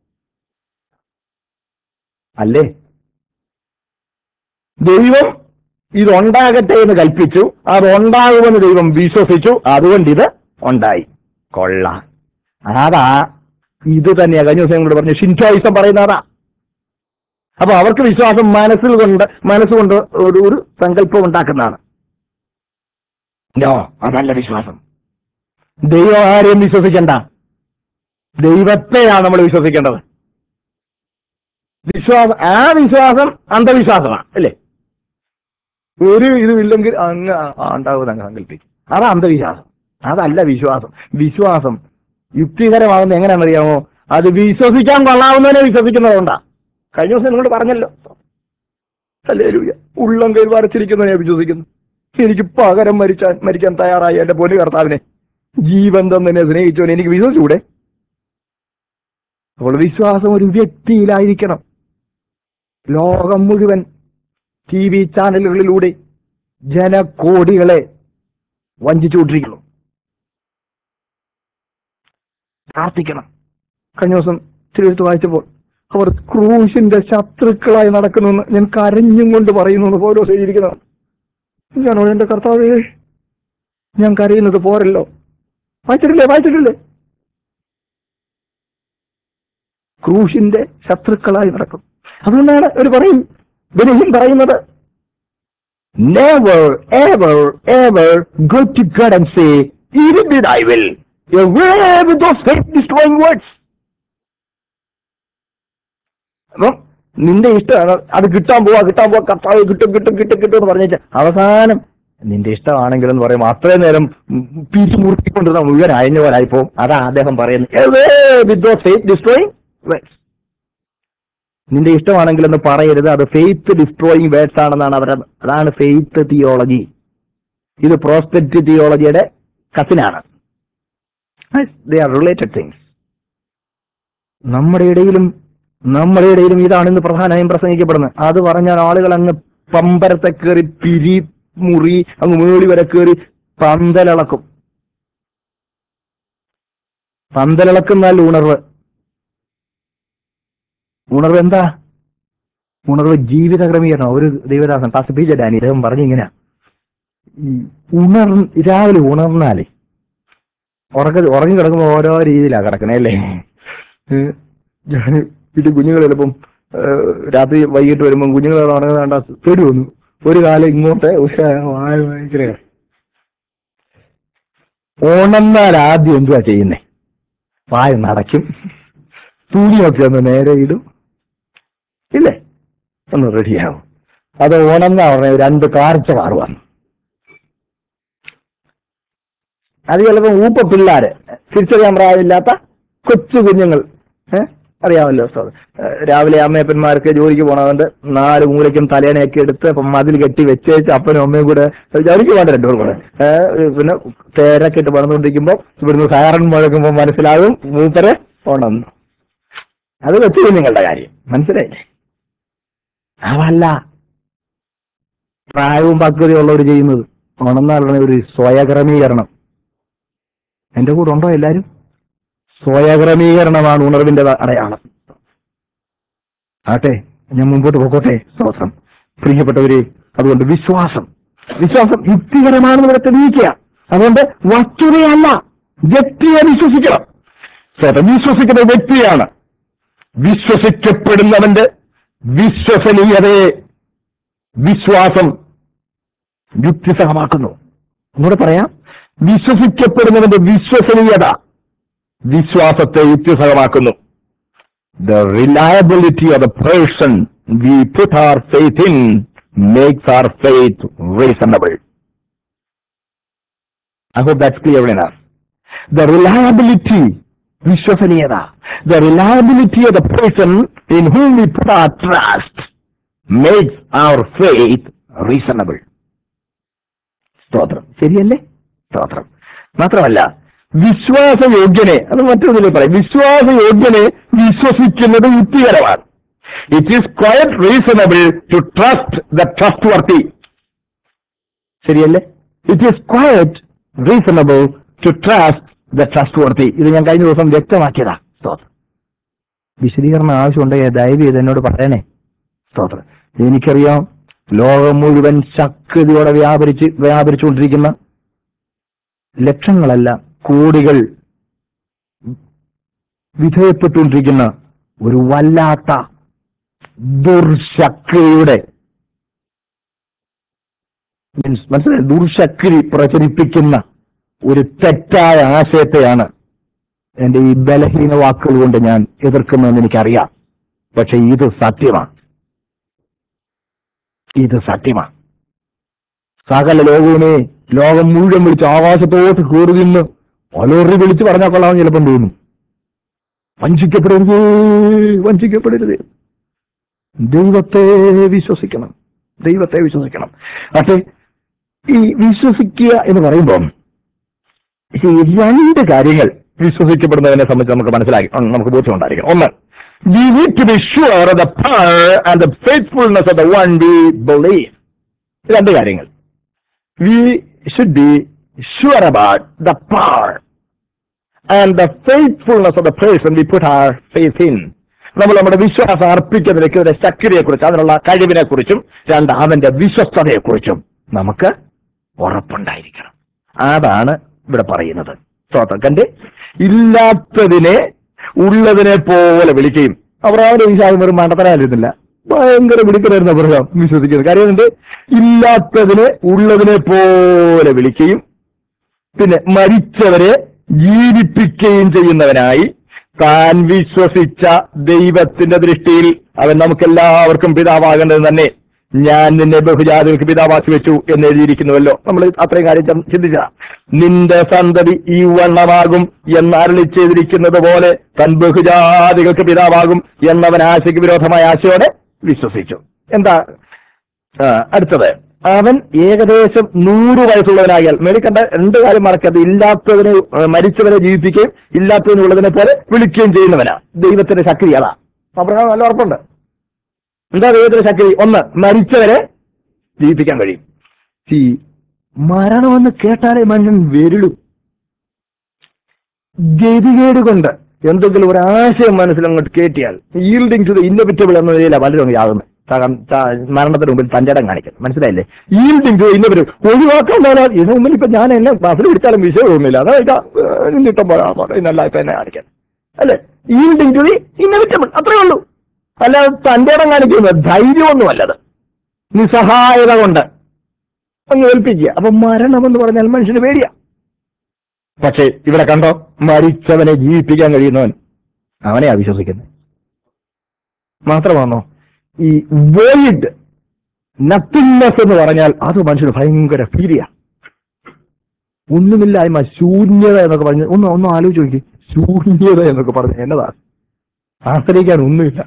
അല്ലേ ദൈവം ഇതുണ്ടാകട്ടെ എന്ന് കൽപ്പിച്ചു അത് ഉണ്ടാകുമെന്ന് ദൈവം വിശ്വസിച്ചു അതുകൊണ്ട് ഇത് ഉണ്ടായി കൊള്ളാം അതാ ഇത് തന്നെയാ കഴിഞ്ഞ ദിവസം ഞങ്ങളോട് പറഞ്ഞു ഷിൻറ്റോയിസം പറയുന്ന അതാ അപ്പൊ അവർക്ക് വിശ്വാസം മനസ്സിൽ കൊണ്ട് മനസ്സുകൊണ്ട് ഒരു ഒരു സങ്കല്പം ഉണ്ടാക്കുന്നതാണ് നോ അതല്ല വിശ്വാസം ദൈവം ആരെയും വിശ്വസിക്കണ്ട ദൈവത്തെയാണ് നമ്മൾ വിശ്വസിക്കേണ്ടത് വിശ്വാസം ആ വിശ്വാസം അന്ധവിശ്വാസമാണ് അല്ലേ ഒരു ഇതുമില്ലെങ്കിൽ അങ്ങ് ആ ഉണ്ടാകുമെന്ന് അങ്ങ് സങ്കല്പിക്കും അതാ അന്ധവിശ്വാസം അതല്ല വിശ്വാസം വിശ്വാസം യുക്തികരമാകുന്ന എങ്ങനെയാണെന്നറിയാമോ അത് വിശ്വസിക്കാൻ കൊള്ളാവുന്നതിനെ വിശ്വസിക്കുന്നതുകൊണ്ടാ കഴിഞ്ഞ ദിവസം നിങ്ങളോട് പറഞ്ഞല്ലോ അല്ലേ ഉള്ളം കൈ വരച്ചിരിക്കുന്നതിനെ വിശ്വസിക്കുന്നു എനിക്ക് പകരം മരിച്ചാൻ മരിക്കാൻ തയ്യാറായി എന്റെ പൊന്നു കർത്താവിനെ ജീവൻ തന്നെ സ്നേഹിച്ചവനെ എനിക്ക് വിശ്വസിച്ചൂടെ അപ്പോൾ വിശ്വാസം ഒരു വ്യക്തിയിലായിരിക്കണം ലോകം മുഴുവൻ ടി വി ചാനലുകളിലൂടെ ജനകോടികളെ വഞ്ചിച്ചുകൊണ്ടിരിക്കുന്നു പ്രാർത്ഥിക്കണം കഴിഞ്ഞ ദിവസം തിരുവഴുത്ത് വായിച്ചപ്പോൾ അവർ ക്രൂശിന്റെ ശത്രുക്കളായി നടക്കുന്നെന്ന് ഞാൻ കരഞ്ഞും കൊണ്ട് പറയുന്നു എന്ന് പോലോ ചെയ്തിരിക്കുന്നത് ഞാനോ എന്റെ കർത്താവേ ഞാൻ കരയുന്നത് പോരല്ലോ വായിച്ചിട്ടില്ലേ വായിച്ചിട്ടില്ലേ ക്രൂശിന്റെ ശത്രുക്കളായി നടക്കും അതുകൊണ്ടാണ് ഒരു പറയും ബെനിഹിം പറയുന്നത് never ever ever go to God and say even did I will away with those faith destroying words അപ്പം നിന്റെ ഇഷ്ടമാണ് അത് കിട്ടാൻ പോവാ കിട്ടാൻ പോവാ കർത്താവ് കിട്ടും കിട്ടും കിട്ടും കിട്ടും എന്ന് പറഞ്ഞേച്ച് അവസാനം നിന്റെ ഇഷ്ടമാണെങ്കിൽ എന്ന് പറയുമ്പോൾ അത്രയും നേരം പിരിച്ചു മുറുക്കിക്കൊണ്ടിരുന്ന മുഴുവൻ അയഞ്ഞ പോലെ ആയിപ്പോ അതാ അദ്ദേഹം പറയുന്നത് നിന്റെ ഇഷ്ടമാണെങ്കിൽ എന്ന് പറയരുത് അത് ഫെയ്ത്ത് ഡിസ്ട്രോയിങ് വേർഡ്സ് ആണെന്നാണ് അവരുടെ അതാണ് ഫെയ്ത്ത് തിയോളജി ഇത് പ്രോസ്പെക്റ്റ് തിയോളജിയുടെ കസിനാണ് ദേ ആർ റിലേറ്റഡ് തിങ്സ് നമ്മുടെ ഇടയിലും നമ്മുടെ ഇടയിലും ഇതാണ് ഇന്ന് പ്രധാനമായും പ്രസംഗിക്കപ്പെടുന്നത് അത് പറഞ്ഞാൽ ആളുകൾ അങ്ങ് പമ്പരത്തെ കയറി പിരി മുറി അങ്ങ് മേളി വരെ കയറി പന്തലിളക്കും പന്തലിളക്കുന്നാൽ ഉണർവ് ഉണർവ് എന്താ ഉണർവ് ജീവിത ക്രമീകരണം ഒരു ദൈവദാസൻ പാസ് പി ജെ ഡാനി അദ്ദേഹം പറഞ്ഞു ഇങ്ങനെ ഈ ഉണർ രാവിലെ ഉണർന്നാലേ ഉറക്ക ഉറങ്ങി കിടക്കുമ്പോൾ ഓരോ രീതിയിലാണ് കിടക്കണേ അല്ലേ ഞാൻ വീട്ടിൽ കുഞ്ഞുങ്ങൾ ചിലപ്പം ഏഹ്, രാത്രി വൈകിട്ട് വരുമ്പോൾ കുഞ്ഞുങ്ങൾ ഉറങ്ങുന്ന പേടി വന്നു ഒരു കാലം ഇങ്ങോട്ട് ഒരു കാലം വായ ഭയങ്കര ഉണർന്നാൽ ആദ്യം എന്തുവാ ചെയ്യുന്നേ വായ നടക്കും തുണിയൊക്കെ ഒന്ന് നേരെ ഇടും ഇല്ലേ ഒന്ന് റെഡിയാവും അത് ഉണർന്നാ പറഞ്ഞ രണ്ട് കാർച്ച കാറ് വന്നു അത് ചിലപ്പോൾ ഊപ്പ പിള്ളാര് തിരിച്ചറിയാൻ പ്രായമില്ലാത്ത കൊച്ചു കുഞ്ഞുങ്ങൾ ഏഹ് അറിയാമല്ലോ ഉസ്താദ്. ഏഹ് രാവിലെ അമ്മയപ്പന്മാർക്ക് ജോലിക്ക് പോണതുകൊണ്ട് നാല് മൂലയ്ക്കും തലേണയൊക്കെ എടുത്ത് ഇപ്പം മതിൽ കെട്ടി വെച്ചേച്ച് അപ്പനും അമ്മയും കൂടെ ജോലിക്ക് പോകണ്ട രണ്ടുപേർ കൂടെ ഏഹ് പിന്നെ തേരൊക്കെ പണിതുകൊണ്ടിരിക്കുമ്പോൾ ഇവിടുന്ന് സാറൻ മുഴക്കുമ്പോൾ മനസ്സിലാകും മൂപ്പര് ഉണർന്നു അത് വെച്ച് നിങ്ങളുടെ കാര്യം മനസ്സിലായില്ലേ അതല്ല പ്രായവും പക്വതയുള്ളവർ ചെയ്യുന്നത് ഉണർന്നാൽ ഉടനെ ഒരു സ്വയക്രമീകരണം എന്റെ കൂടെ ഉണ്ടോ എല്ലാരും സ്വയക്രമീകരണമാണ് ഉണർവിന്റെ അടയാളം ആട്ടെ ഞാൻ മുമ്പോട്ട് പോകട്ടെ സ്തോത്രം പ്രിയപ്പെട്ടവരെ അതുകൊണ്ട് വിശ്വാസം വിശ്വാസം യുക്തികരമാണെന്ന് ഇവിടെ തെളിയിക്കുക അതുകൊണ്ട് വസ്തുതയല്ല വ്യക്തിയെ വിശ്വസിക്കണം സ്തോത്രം വിശ്വസിക്കുന്ന വ്യക്തിയാണ് വിശ്വസിക്കപ്പെടുന്നവന്റെ വിശ്വസനീയതയെ വിശ്വാസം യുക്തിസഹമാക്കുന്നു ഒന്നുകൂടെ പറയാം വിശ്വസിക്കപ്പെടുന്നവന്റെ വിശ്വസനീയത വിശ്വാസത്തെ യുക്തിസഹമാക്കുന്നു the reliability of the person we put our faith in makes our faith reasonable I hope that's clear enough. The reliability, വിശ്വസനീയത the reliability of the person in whom we put our trust makes our faith reasonable. സ്തോത്രം ശരിയല്ലേ സ്തോത്രം മാത്രമല്ല വിശ്വാസയോഗ്യനെ അത് മറ്റൊന്നിൽ പറയും വിശ്വാസയോഗ്യനെ വിശ്വസിക്കുന്നത് യുക്തികരമാണ് it is quite reasonable to trust the trustworthy ശരിയല്ലേ it is quite reasonable to trust the trustworthy ഇത് ഞാൻ കഴിഞ്ഞ ദിവസം വ്യക്തമാക്കിയതാ സ്തോത്രം വിശദീകരണം ആവശ്യമുണ്ടെങ്കിൽ ദയവ് ചെയ്ത് എന്നോട് പറയണേ സ്തോത്രം എനിക്കറിയാം ലോകം മുഴുവൻ ശക്തിയോടെ വ്യാപരിച്ച് വ്യാപരിച്ചുകൊണ്ടിരിക്കുന്ന ലക്ഷങ്ങളല്ല കോടികൾ വിധേയപ്പെട്ടുകൊണ്ടിരിക്കുന്ന ഒരു വല്ലാത്ത ദുർശക്തിയുടെ മീൻസ് മനസ്സിലായി ദുർശക്തി പ്രചരിപ്പിക്കുന്ന ഒരു തെറ്റായ ആശയത്തെയാണ് എന്റെ ഈ ബലഹീന വാക്കുകൾ കൊണ്ട് ഞാൻ എതിർക്കുന്നതെന്ന് എനിക്കറിയാം പക്ഷെ ഇത് സത്യമാണ് ഇത് സത്യമാണ് സകല ലോകവുമേ ലോകം മുഴുവൻ വിളിച്ച് ആകാശത്തോട്ട് കയറുകയെന്ന് പലറി വിളിച്ച് പറഞ്ഞാൽ കൊള്ളാമെന്ന് ചിലപ്പം തോന്നും വഞ്ചിക്കപ്പെടരുത് വഞ്ചിക്കപ്പെടരുത് ദൈവത്തെ വിശ്വസിക്കണം ദൈവത്തെ വിശ്വസിക്കണം പക്ഷേ ഈ വിശ്വസിക്കുക എന്ന് പറയുമ്പോൾ ഈ രണ്ട് കാര്യങ്ങൾ വിശ്വസിക്കപ്പെടുന്നതിനെ സംബന്ധിച്ച് നമുക്ക് മനസ്സിലാക്കി ഉം, നമുക്ക് ബോധ്യമുണ്ടായിരിക്കണം ഒന്ന് we need to be sure of the power and the faithfulness of the one we believe. രണ്ട് കാര്യങ്ങൾ we should be sure about the power and the faithfulness of the person we put our faith in. നമ്മൾ നമ്മുടെ വിശ്വാസം അർപ്പിക്കുന്നതിലേക്ക് ശക്തിയെ കുറിച്ച് അതിനുള്ള കഴിവിനെ കുറിച്ചും രണ്ട് അവന്റെ വിശ്വസ്തതയെ കുറിച്ചും നമുക്ക് ഉറപ്പുണ്ടായിരിക്കണം അതാണ് ഇവിടെ പറയുന്നത് സ്തോത്രം കണ്ട് ഇല്ലാത്തതിനെ ഉള്ളതിനെ പോലെ വിളിക്കുകയും അബ്രഹാമിന്റെ വിശ്വാസം വെറും മണ്ടത്തരായിരുന്നില്ല ഭയങ്കര വിളിക്കലായിരുന്നു അബ്രഹാം വിശ്വസിക്കുന്നത് കാര്യം എന്ത് ഇല്ലാത്തതിനെ ഉള്ളതിനെ പോലെ വിളിക്കുകയും പിന്നെ മരിച്ചവരെ ജീവിപ്പിക്കുകയും ചെയ്യുന്നവനായി താൻ വിശ്വസിച്ച ദൈവത്തിന്റെ ദൃഷ്ടിയിൽ അവൻ നമുക്കെല്ലാവർക്കും പിതാവാകേണ്ടത് തന്നെ ഞാൻ നിന്നെ ബഹുജാതികൾക്ക് പിതാവാക്കി വെച്ചു എന്ന് എഴുതിയിരിക്കുന്നുവല്ലോ നമ്മൾ അത്രയും കാര്യം ചം- ചിന്തിച്ച നിന്റെ സന്തതി ഈ വണ്ണമാകും എന്ന് അരളി ചെയ്തിരിക്കുന്നത് പോലെ തൻ ബഹുജാതികൾക്ക് പിതാവാകും എന്നവൻ ആശയ്ക്ക് വിരോധമായ ആശയോടെ വിശ്വസിച്ചു എന്താ ആ, അടുത്തത് അവൻ ഏകദേശം നൂറ് വയസ്സുള്ളവനാകിയാൽ മേടിക്കണ്ട രണ്ട് കാര്യം മറക്കരുത് ഇല്ലാത്തതിനെ ആ, മരിച്ചവനെ ജീവിപ്പിക്കുകയും ഇല്ലാത്തതിനുള്ളതിനെ പോലെ വിളിക്കുകയും ചെയ്യുന്നവനാ ദൈവത്തിന്റെ ശക്തി അതാ അബ്രഹാം നല്ല ഉറപ്പുണ്ട് എന്താ ദൈവത്തിന്റെ ശക്തി ഒന്ന് മരിച്ചവരെ ജീവിപ്പിക്കാൻ കഴിയും ഈ മരണമെന്ന് കേട്ടാലേ മനുഷ്യൻ വെരുളു ഗതികേട് കൊണ്ട് എന്തെങ്കിലും ഒരു ആശയം മനസ്സിലങ്ങോട്ട് കയറ്റിയാൽ ഈൽഡിങ് ടു ദ ഇന്നോവിറ്റബിൾ എന്ന നിലയിലാണ് പലരും അങ്ങ് ആകുന്നത് കാരണം ത- മരണത്തിന് മുമ്പിൽ തന്റെ ഇടം കാണിക്കുന്നത് മനസ്സിലായില്ലേ ഈൽഡിങ് ടു ഇന്നോവിറ്റബിൾ ഒഴിവാക്കാൻ മേലാ ഇതിനു മുമ്പിൽ ഇപ്പൊ ഞാൻ എന്നെ ബസ്സിൽ പിടിച്ചാലും വിഷയമൊന്നുമില്ല അതായത് നിന്നിട്ടം പോരാ ഇന്നല്ല ഇപ്പൊ എന്നെ കാണിക്കാൻ അല്ലേ ഈൽഡിങ് ടു ദി ഇന്നോവിറ്റബിൾ അത്രേ ഉള്ളൂ അല്ലാതെ തന്റെ ഇടം കാണിക്കുന്നത് ധൈര്യമൊന്നുമല്ലത് നിസ്സഹായത കൊണ്ട് അങ്ങ് ഏൽപ്പിക്കുക അപ്പൊ മരണം എന്ന് പറഞ്ഞാൽ മനുഷ്യന് പേടിയാ പക്ഷേ ഇവിടെ കണ്ടോ മരിച്ചവനെ ജീവിപ്പിക്കാൻ കഴിയുന്നവൻ അവനെയാ വിശ്വസിക്കുന്നത് മാത്രമാണോ ഈ വോയിഡ് നത്തിങ്നെസ് എന്ന് പറഞ്ഞാൽ അത് മനുഷ്യന് ഭയങ്കര ഫീലിയ ഒന്നുമില്ലായ്മ ശൂന്യത എന്നൊക്കെ പറഞ്ഞ് ഒന്ന് ഒന്ന് ആലോചിച്ച് നോക്കി ശൂന്യത എന്നൊക്കെ പറഞ്ഞ എന്നതാ ആശ്രയിക്കാൻ ഒന്നുമില്ല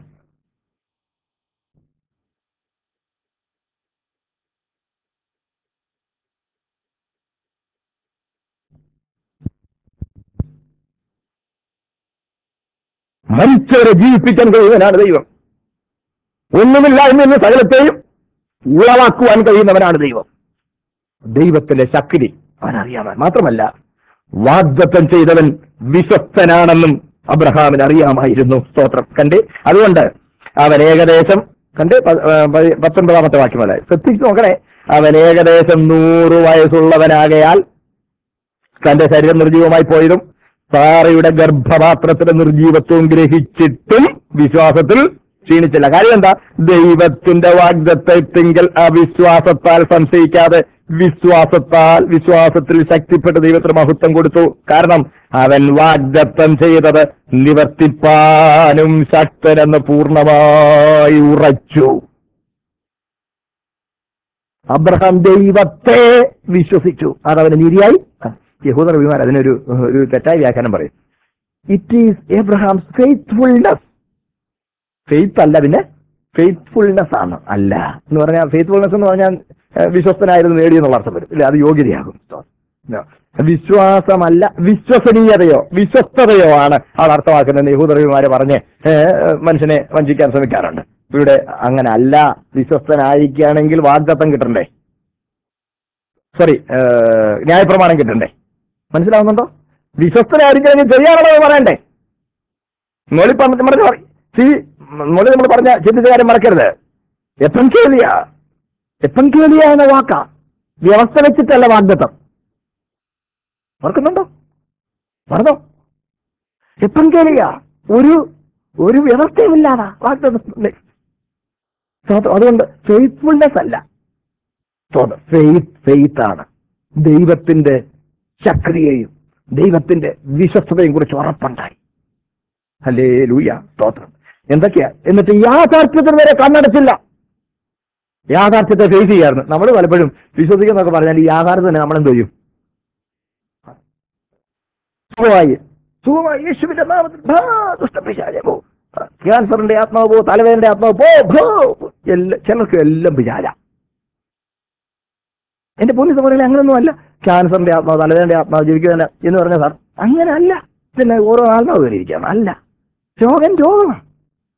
മരിച്ചവരെ ജീവിപ്പിക്കാൻ കഴിയുന്നവനാണ് ദൈവം ഒന്നുമില്ലായ്മ എന്ന സകലത്തെയും ഉളവാക്കുവാൻ കഴിയുന്നവനാണ് ദൈവം ദൈവത്തിന്റെ ശക്തി അവൻ അറിയാമൻ മാത്രമല്ല വാഗ്ദത്തം ചെയ്തവൻ വിശ്വസ്തനാണെന്നും അബ്രഹാമിന് അറിയാമായിരുന്നു സ്തോത്രം കണ്ട് അതുകൊണ്ട് അവൻ ഏകദേശം കണ്ട് പ- ആ, പ- പത്തൊൻപതാമത്തെ വാക്യം പോലെ ശ്രദ്ധിച്ചു നോക്കണേ അവൻ ഏകദേശം നൂറ് വയസ്സുള്ളവനാകയാൽ തന്റെ ശരീരം നിർജീവമായി പോയതും സാറയുടെ ഗർഭപാത്രത്തിലെ നിർജീവത്വവും ഗ്രഹിച്ചിട്ടും വിശ്വാസത്തിൽ ക്ഷീണിച്ചില്ല കാര്യം എന്താ ദൈവത്തിന്റെ വാഗ്ദത്വത്തിങ്കൽ അവിശ്വാസത്താൽ സംശയിക്കാതെ വിശ്വാസത്താൽ വിശ്വാസത്തിൽ ശക്തിപ്പെട്ട് ദൈവത്തിന് മഹത്വം കൊടുത്തു കാരണം അവൻ വാഗ്ദത്തം ചെയ്തത് നിവർത്തിപ്പാനും ശക്തനെന്ന് പൂർണ്ണമായി ഉറച്ചു അബ്രഹാം ദൈവത്തെ വിശ്വസിച്ചു അതവന് നീതിയായി യഹൂദ റബിമാർ അതിനൊരു ഒരു തെറ്റായ വ്യാഖ്യാനം പറയും it is Abraham's faithfulness faith അല്ല പിന്നെ ഫെയ്ത്ത്ഫുൾനെസ് ആണ് അല്ല എന്ന് പറഞ്ഞാൽ ഫെയ്ത്ത്ഫുൾനെസ് എന്ന് പറഞ്ഞാൽ ഏഹ്, വിശ്വസ്തനായിരുന്നു നേടി എന്നുള്ള അർത്ഥം വരും ഇല്ല അത് യോഗ്യതയാകും No. വിശ്വാസമല്ല വിശ്വസനീയതയോ വിശ്വസ്തതയോ ആണ് അവൾ അർത്ഥമാക്കുന്നത് യഹൂദറിമാരെ പറഞ്ഞ് ഏഹ്, മനുഷ്യനെ വഞ്ചിക്കാൻ ശ്രമിക്കാറുണ്ട് ഇവിടെ അങ്ങനെ അല്ല വിശ്വസ്തനായിരിക്കുകയാണെങ്കിൽ വാഗ്ദത്തം കിട്ടണ്ടേ സോറി ന്യായപ്രമാണം കിട്ടണ്ടേ മനസ്സിലാവുന്നുണ്ടോ വിശ്വസ്തനായിരിക്കണമെങ്കിൽ ചെയ്യാനുള്ളത് പറയണ്ടേ മോളി പറഞ്ഞു പറഞ്ഞു സി മോളി നമ്മൾ പറഞ്ഞ ചിന്തിച്ച കാര്യം മറക്കരുത് എപ്പൻകേലിയ എപ്പൻകേലിയ എന്ന വാക്ക വ്യവസ്ഥ വെച്ചിട്ടല്ല വാഗ്ദത്തം ഓർക്കുന്നുണ്ടോ മറന്നോ എപ്പൻകേലിയ ഒരു ഒരു വ്യവസ്ഥയുമില്ലാതാ വാഗ്ദത്തം അതുകൊണ്ട് ഫെയ്ത്ത്ഫുൾനെസ് അല്ല ഫെയ്ത്ത് ഫെയ്ത്ത് ആണ് ദൈവത്തിന്റെ ശക്തിയെയും ദൈവത്തിന്റെ വിശ്വസ്തതയും കുറിച്ച് ഉറപ്പുണ്ടായി അല്ലേ ലൂയ സ്തോത്രം എന്തൊക്കെയാ എന്നിട്ട് യാഥാർത്ഥ്യത്തിന് വരെ കണ്ണടച്ചില്ല യാഥാർത്ഥ്യത്തെ ഫേസ് ചെയ്യാറുണ്ട് നമ്മൾ പലപ്പോഴും വിശ്വസിക്കുന്നൊക്കെ പറഞ്ഞാൽ ഈ യാഥാർത്ഥ്യത്തിന് നമ്മൾ എന്ത് ചെയ്യും സുഖമായി സുഖമായി യേശുവിന്റെ നാമത്തിൽ ഭാ, ദുഷ്ടപിശാചേ പോ ക്യാൻസറിന്റെ ആത്മാവ് പോ തലവേദനയുടെ ആത്മാവ് പോ ഭോ എല്ലാ ചിലർക്ക് എല്ലാം വിചാര എന്റെ പോലീസ് പറയുന്നത് അങ്ങനെയൊന്നും അല്ല ക്യാൻസറിന്റെ ആത്മാവ് തലവേദനയുടെ ആത്മാവ് ജീവിക്കുന്നതിന്റെ എന്ന് പറഞ്ഞ സാർ അങ്ങനെ അല്ല പിന്നെ ഓരോ ആത്മാവ് കയറിയിരിക്കുകയാണ് അല്ല രോഗം രോഗമാണ്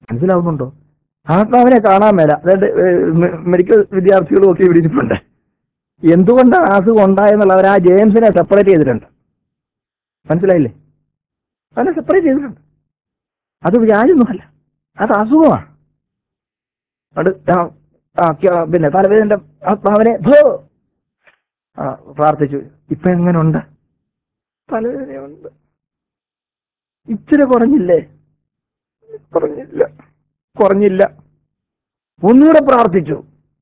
മനസ്സിലാവുന്നുണ്ടോ ആത്മാവിനെ കാണാൻ മേല അതായത് മെഡിക്കൽ വിദ്യാർത്ഥികളും ഒക്കെ ഇവിടെ ഇരിപ്പുണ്ട് എന്തുകൊണ്ടാണ് അസുഖം ഉണ്ടായെന്നുള്ളവർ ആ ജെയിംസിനെ സെപ്പറേറ്റ് ചെയ്തിട്ടുണ്ട് മനസ്സിലായില്ലേ അതിനെ സെപ്പറേറ്റ് ചെയ്തിട്ടുണ്ട് അത് വ്യാജൊന്നുമല്ല അത് അസുഖമാണ് അത് ആ- ആ, ക- പിന്നെ തലവേദന്റെ ആത്മാവിനെ ഭോ ആ പ്രാർത്ഥിച്ചു ഇപ്പൊ എങ്ങനുണ്ട് തലവേദനയുണ്ട് ഇച്ചിരി കുറഞ്ഞില്ലേ കുറഞ്ഞില്ല കുറഞ്ഞില്ല ഒന്നുകൂടെ പ്രാർത്ഥിച്ചു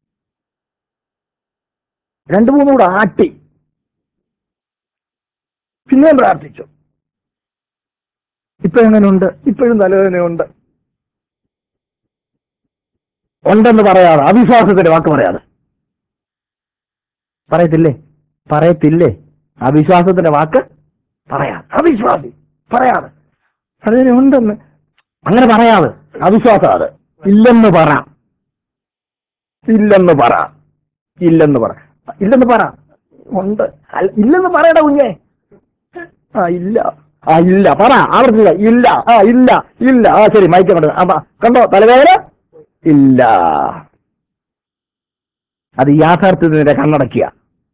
രണ്ടു മൂന്നുകൂടെ ആട്ടി പിന്നെയും പ്രാർത്ഥിച്ചു ഇപ്പൊ എങ്ങനെയുണ്ട് ഇപ്പോഴും തലവേദനയുണ്ട് ഉണ്ടെന്ന് പറയാതെ അവിശ്വാസത്തിന്റെ വാക്ക് പറയാതെ പറയത്തില്ലേ പറയത്തില്ലേ അവിശ്വാസത്തിന്റെ വാക്ക് പറയാതെ അവിശ്വാസി പറയാതെ തലവേദന ഉണ്ടെന്ന് അങ്ങനെ പറയാതെ അവിശ്വാസം അത് ഇല്ലെന്ന് പറ ഇല്ലെന്ന് പറ ഇല്ലെന്ന് പറ ഇല്ലെന്ന് പറ ഉണ്ട് അല്ല, ഇല്ലെന്ന് പറയട കുഞ്ഞെ ആ ഇല്ല ആ ഇല്ല പറ ആവർത്തില്ല ഇല്ല ആ ഇല്ല ഇല്ല ആ ശരി മയക്കം കണ്ടു ആ പ- കണ്ടോ തലവേദന ഇല്ല അത് യാഥാർത്ഥ്യത്തിന് കണ്ണടക്കുക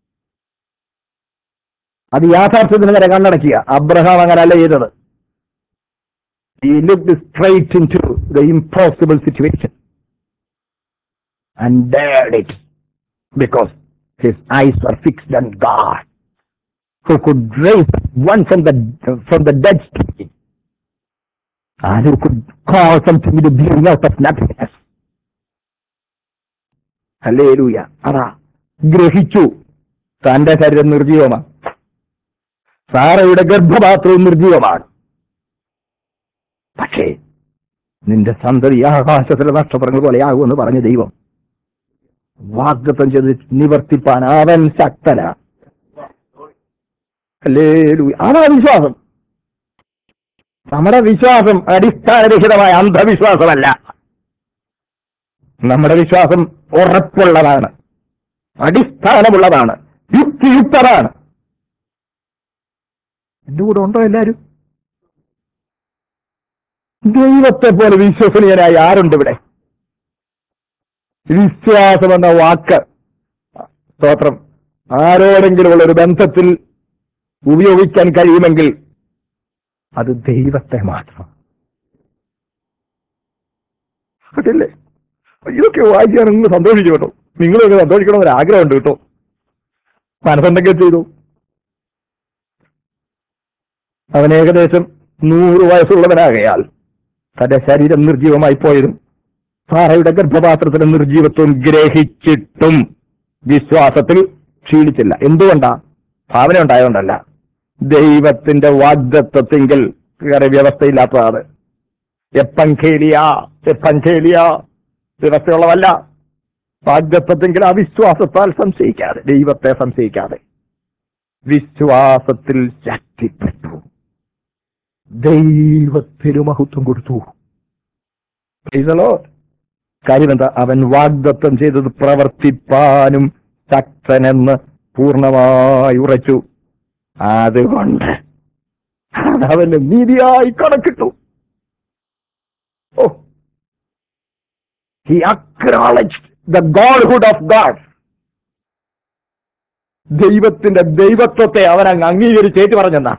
അത് യാഥാർത്ഥ്യത്തിന് നേരെ കണ്ണടക്കുക അബ്രഹാം അങ്ങനല്ല ചെയ്തത് He looked straight into the impossible situation and dared it because his eyes were fixed on God, who could raise one from the from the dead state, and who could cause something to bring out of nothingness. Hallelujah അതാ ഗ്രഹിച്ചു തന്റെ ശരീരം നിർജീവമാണ് സാറയുടെ ഗർഭപാത്രവും നിർജീവമാണ് പക്ഷേ നിന്റെ സന്തതി ആകാശത്തിലെ നക്ഷത്രങ്ങൾ പോലെയാകുമെന്ന് പറഞ്ഞ ദൈവം വാഗ്ദത്തം ചെയ്ത് നിവർത്തിപ്പാൻ അവൻ ശക്തന ഹല്ലേലൂയ അതാ വിശ്വാസം നമ്മുടെ വിശ്വാസം അടിസ്ഥാനരഹിതമായ അന്ധവിശ്വാസമല്ല നമ്മുടെ വിശ്വാസം ഉറപ്പുള്ളതാണ് അടിസ്ഥാനമുള്ളതാണ് യുക്തിയുക്തമാണ് എന്റെ കൂടെ ഉണ്ടോ എല്ലാരും ദൈവത്തെ പോലെ വിശ്വസനീയനായ ആരുണ്ട് ഇവിടെ വിശ്വാസം എന്ന വാക്ക് സ്തോത്രം ആരോടെങ്കിലുമുള്ള ഒരു ബന്ധത്തിൽ ഉപയോഗിക്കാൻ കഴിയുമെങ്കിൽ അത് ദൈവത്തെ മാത്രം കേട്ടില്ലേ ഇതൊക്കെ വായിക്കാൻ നിങ്ങൾ സന്തോഷിച്ചു കേട്ടോ നിങ്ങളൊക്കെ സന്തോഷിക്കണമെന്നൊരു ആഗ്രഹമുണ്ട് കേട്ടോ മനസ്സുണ്ടെങ്കിൽ ചെയ്തു അവൻ ഏകദേശം നൂറ് വയസ്സുള്ളവനാകയാൽ തന്റെ ശരീരം നിർജീവമായി പോയതും സാറയുടെ ഗർഭപാത്രത്തിലെ നിർജീവത്വം ഗ്രഹിച്ചിട്ടും വിശ്വാസത്തിൽ ക്ഷീണിച്ചില്ല എന്തുകൊണ്ടാ ഭാവന ഉണ്ടായതുകൊണ്ടല്ല ദൈവത്തിന്റെ വാഗ്ദത്വത്തിങ്കിൽ വേറെ വ്യവസ്ഥയില്ലാത്തതാണ് എപ്പങ്കേലിയ എപ്പങ്കേലിയ വ്യവസ്ഥയുള്ളതല്ല വാഗ്ദത്വത്തിങ്കിൽ അവിശ്വാസത്താൽ സംശയിക്കാതെ ദൈവത്തെ സംശയിക്കാതെ വിശ്വാസത്തിൽ ശക്തിപ്പെട്ടു ദൈവത്തിന് മഹത്വം കൊടുത്തു Praise the Lord. കാര്യം എന്താ അവൻ വാഗ്ദത്വം ചെയ്തത് പ്രവർത്തിപ്പാനും ശക്തനെന്ന് പൂർണ്ണമായി ഉറച്ചു അതുകൊണ്ട് അതവന് നീതിയായി കണക്കിട്ടു oh he acknowledge the godhood of God ദൈവത്തിന്റെ ദൈവത്വത്തെ അവൻ അങ്ങ് അംഗീകരിച്ച് ഏറ്റു പറഞ്ഞെന്നാ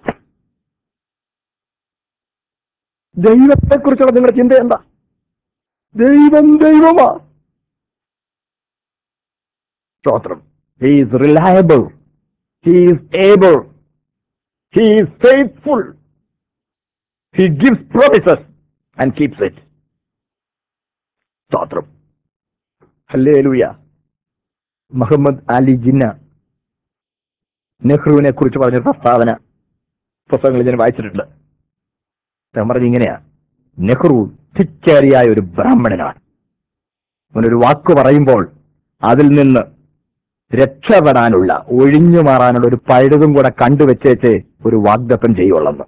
ദൈവത്തെക്കുറിച്ചുള്ള നിങ്ങളുടെ ചിന്ത എന്താ ദൈവം ദൈവമാ സ്തോത്രം he's reliable he's able he's faithful he gives promises and keeps it സ്തോത്രം ഹല്ലേലൂയ മുഹമ്മദ് അലി ജിന്ന നെഹ്റുവിനെ കുറിച്ച് പറഞ്ഞ പ്രസ്താവന പുസ്തകങ്ങളിൽ ഞാൻ വായിച്ചിട്ടുണ്ട് ഞാൻ പറഞ്ഞ ഇങ്ങനെയാ നെഹ്റു തിച്ചേറിയായ ഒരു ബ്രാഹ്മണനാണ് അവനൊരു വാക്ക് പറയുമ്പോൾ അതിൽ നിന്ന് രക്ഷപ്പെടാനുള്ള ഒഴിഞ്ഞു മാറാനുള്ള ഒരു പഴുതും കൂടെ കണ്ടുവച്ചേച്ച് ഒരു വാഗ്ദത്തം ചെയ്യുള്ളെന്ന്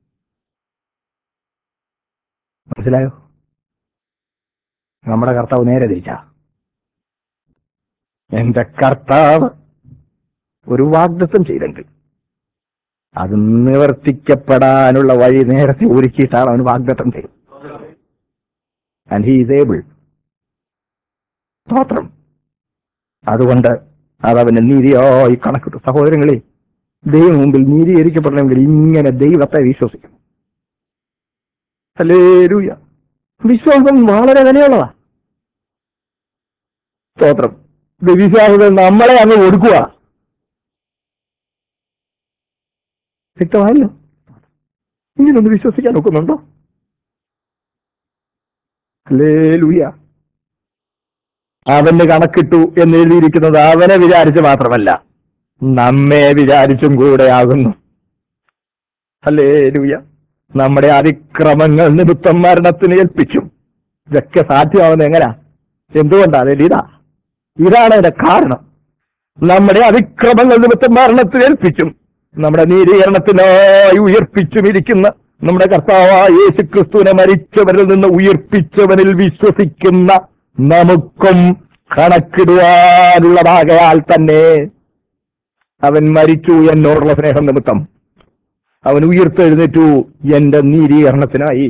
മനസ്സിലായോ നമ്മുടെ കർത്താവ് നേരെ തിരിച്ചാ എന്റെ കർത്താവ് ഒരു വാഗ്ദത്തം ചെയ്തെങ്കിൽ അത് നിവർത്തിക്കപ്പെടാനുള്ള വഴി നേരത്തെ ഒരുക്കിയിട്ടാണ് അവൻ വാഗ്ദത്തം ചെയ്തത് ആൻഡ് ഹി ഈസ് ഏബിൾ സ്തോത്രം അതുകൊണ്ട് അതവന് നീതിയായി കണക്കിട്ടു സഹോദരങ്ങളെ ദൈവം മുമ്പിൽ നീതീകരിക്കപ്പെടണമെങ്കിൽ ഇങ്ങനെ ദൈവത്തെ വിശ്വസിക്കണം ഹല്ലേലൂയ വിശ്വാസം വളരെ വിലയുള്ളതാ സ്തോത്രം ഇത് വിശ്വാസത്തിൽ നമ്മളെ അങ്ങ് കൊടുക്കുക വ്യക്തമായല്ലോ ഇങ്ങനൊന്ന് വിശ്വസിക്കാൻ ഒക്കുന്നുണ്ടോ ഹല്ലേലൂയ അവന് കണക്കിട്ടു എന്ന് എഴുതിയിരിക്കുന്നത് അവനെ വിചാരിച്ച് മാത്രമല്ല നമ്മെ വിചാരിച്ചും കൂടെ ആകുന്നു അല്ലേ ലൂയ നമ്മുടെ അതിക്രമങ്ങൾ നിമിത്തം മരണത്തിന് ഏൽപ്പിച്ചു ഇതൊക്കെ സാധ്യമാവുന്നത് എങ്ങനാ എന്തുകൊണ്ടാണ് ഇതാ ഇതാണ് അതിന്റെ കാരണം നമ്മുടെ അതിക്രമങ്ങൾ നിമിത്തം മരണത്തിന് ഏൽപ്പിച്ചും നമ്മുടെ നീരീകരണത്തിനായി ഉയർപ്പിച്ചും ഇരിക്കുന്ന നമ്മുടെ കർത്താവായ യേശു ക്രിസ്തുവിനെ മരിച്ചവരിൽ നിന്ന് ഉയർപ്പിച്ചവനിൽ വിശ്വസിക്കുന്ന നമുക്കും കണക്കിടുവാനുള്ളതാകയാൽ തന്നെ അവൻ മരിച്ചു എന്നോടുള്ള സ്നേഹം നിമിത്തം അവൻ ഉയർത്തെഴുന്നേറ്റു എന്റെ നീരീകരണത്തിനായി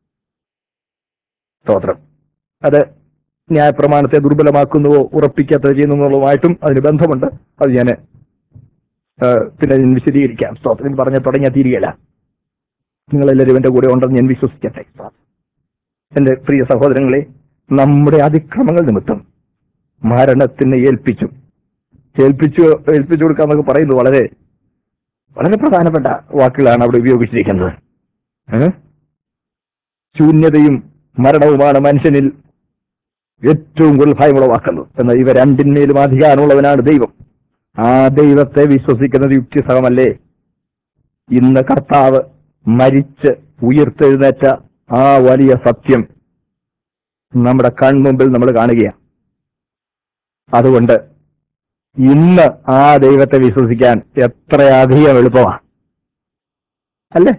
സ്തോത്രം അത് ന്യായപ്രമാണത്തെ ദുർബലമാക്കുന്നുവോ ഉറപ്പിക്കാത്തത് ചെയ്യുന്നതുമായിട്ടും അതിന് ബന്ധമുണ്ട് അത് ഞാൻ പിന്നെ ഞാൻ വിശദീകരിക്കാം സ്തോത്രം പറഞ്ഞ തുടങ്ങിയ തീരുകയില്ല നിങ്ങളെല്ലാവരും എന്റെ കൂടെ ഉണ്ടെന്ന് ഞാൻ വിശ്വസിക്കട്ടെ എന്റെ പ്രിയ സഹോദരങ്ങളെ നമ്മുടെ അതിക്രമങ്ങൾ നിമിത്തം മരണത്തിന് ഏൽപ്പിച്ചു ഏൽപ്പിച്ചു ഏൽപ്പിച്ചു കൊടുക്കാന്നൊക്കെ പറയുന്നത് വളരെ വളരെ പ്രധാനപ്പെട്ട വാക്കുകളാണ് അവിടെ ഉപയോഗിച്ചിരിക്കുന്നത് ഏ? ശൂന്യതയും മരണവുമാണ് മനുഷ്യനിൽ ഏറ്റവും കൂടുതൽ ഭയമുളവാക്കുന്നത് എന്നാൽ ഇവ രണ്ടിന്മേലും അധികാരമുള്ളവനാണ് ദൈവം ആ ദൈവത്തെ വിശ്വസിക്കുന്നത് യുക്തിസഹമല്ലേ ഇന്ന് കർത്താവ് മരിച്ച് ഉയർത്തെഴുന്നേറ്റ ആ വലിയ സത്യം നമ്മുടെ കൺമുമ്പിൽ നമ്മൾ കാണുകയാണ് അതുകൊണ്ട് ഇന്ന് ആ ദൈവത്തെ വിശ്വസിക്കാൻ എത്രയധികം എളുപ്പമാണ് അല്ലേ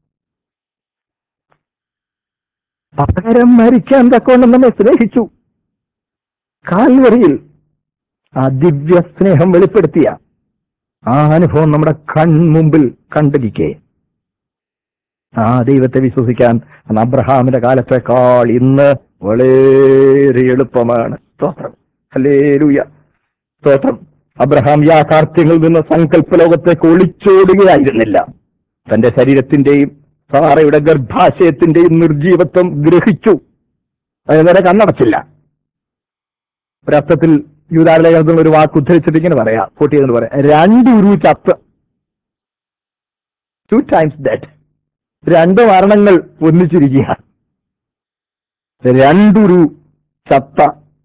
പകരം മരിക്കാൻ തക്കവണ്ണം നമ്മെ സ്നേഹിച്ചു കാൽവറിയിൽ ആ ദിവ്യ സ്നേഹം വെളിപ്പെടുത്തിയ ആ അനുഭവം നമ്മുടെ കൺമുമ്പിൽ കണ്ടിരിക്കേ ആ ദൈവത്തെ വിശ്വസിക്കാൻ അന്ന് അബ്രഹാമിന്റെ കാലത്തേക്കാൾ ഇന്ന് വളരെ എളുപ്പമാണ് സ്തോത്രം ഹല്ലേലൂയ സ്തോത്രം അബ്രഹാം യാഥാർത്ഥ്യങ്ങളിൽ നിന്ന് സങ്കല്പ ലോകത്തേക്ക് ഒളിച്ചോടുകയായിരുന്നില്ല തന്റെ ശരീരത്തിന്റെയും സാറയുടെ ഗർഭാശയത്തിന്റെയും നിർജീവത്വം ഗ്രഹിച്ചു അതിനെ കണ്ണടച്ചില്ല ഒരർത്ഥത്തിൽ യൂതാലേഖനത്തിൽ ഒരു വാക്ക് ഉദ്ധരിച്ചിട്ട് ഇങ്ങനെ പറയാം കോട്ടി എന്ന് പറയാം രണ്ട് ഉരു ചത്ത് ടു ടൈംസ് ഡെഡ് രണ്ട് മരണങ്ങൾ ഒന്നിച്ചിരിക്കുക രണ്ടൊരു ചത്ത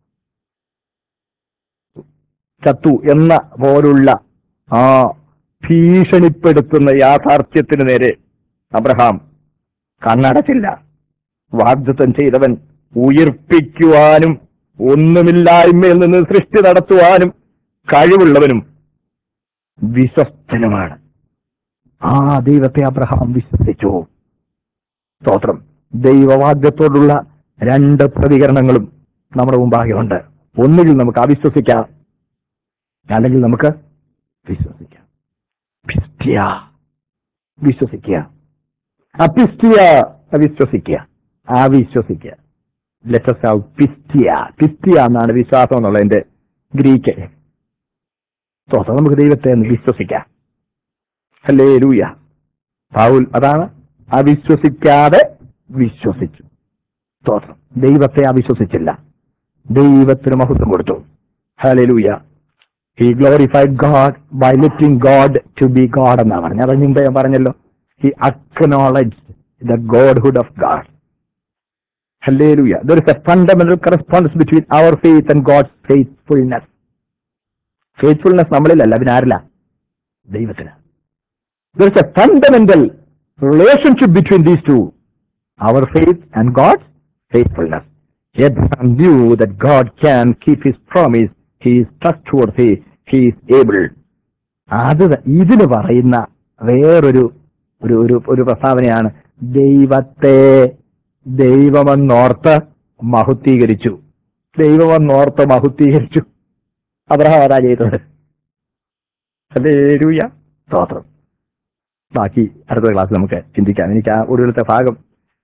ചത്തു എന്ന പോലുള്ള ആ ഭീഷണിപ്പെടുത്തുന്ന യാഥാർത്ഥ്യത്തിന് നേരെ അബ്രഹാം കണ്ണടച്ചില്ല വാഗ്ദത്തം ചെയ്തവൻ ഉയർപ്പിക്കുവാനും ഒന്നുമില്ലായ്മയിൽ നിന്ന് സൃഷ്ടി നടത്തുവാനും കഴിവുള്ളവനും വിശ്വസ്തനുമാണ് ആ ദൈവത്തെ അബ്രഹാം വിശ്വസിച്ചു സ്തോത്രം ദൈവവാദ്യത്തോടുള്ള രണ്ട് പ്രതികരണങ്ങളും നമ്മുടെ മുമ്പാകെയുണ്ട് ഒന്നുകിൽ നമുക്ക് അവിശ്വസിക്കാം അല്ലെങ്കിൽ നമുക്ക് വിശ്വസിക്കാം പിസ്റ്റിയ വിശ്വസിക്കുക അപിസ്റ്റിയ അവിശ്വസിക്കുക അവിശ്വസിക്കുക ലെറ്റസ് ഹാവ് പിസ്റ്റിയ പിസ്റ്റിയ എന്നാണ് വിശ്വാസം എന്നുള്ളതിന്റെ ഗ്രീക്ക് സ്തോത്രം നമുക്ക് ദൈവത്തെ ഒന്ന് വിശ്വസിക്കാം അല്ലേ ലൂയ പൗൽ അതാണ് അവിശ്വസിക്കാതെ വിശ്വസിച്ചു സ്തോത്രം ദൈവത്തെ അവിശ്വസിച്ചില്ല ദൈവത്തിന് മഹത്വം കൊടുത്തു hallelujah he glorified God by letting God to be God എന്നാ പറഞ്ഞത് അത് മുമ്പേ ഞാൻ പറഞ്ഞല്ലോ he acknowledge the godhood of God hallelujah there is a fundamental correspondence between our faith and God's faithfulness faithfulness നമ്മളിലല്ല പിന്നെ ആരില്ല ദൈവത്തിന് there is a fundamental relationship between these two our faith and God's faithfulness. Abraham knew that God can keep his promise. He is trustworthy. He is able. അത് ത- ഇതിന് പറയുന്ന വേറൊരു ഒരു ഒരു ഒരു പ്രസ്താവനയാണ് ദൈവത്തെ ദൈവമെന്നോർത്ത് മഹുദ്ധീകരിച്ചു ദൈവമെന്നോർത്ത് മഹുദ്ധീകരിച്ചു അബ്രഹാം അതാ ചെയ്തത് അല്ലേ സ്തോത്രം ബാക്കി അടുത്ത ക്ലാസ് നമുക്ക് ചിന്തിക്കാം എനിക്ക് ആ ഒടുവിലത്തെ ഭാഗം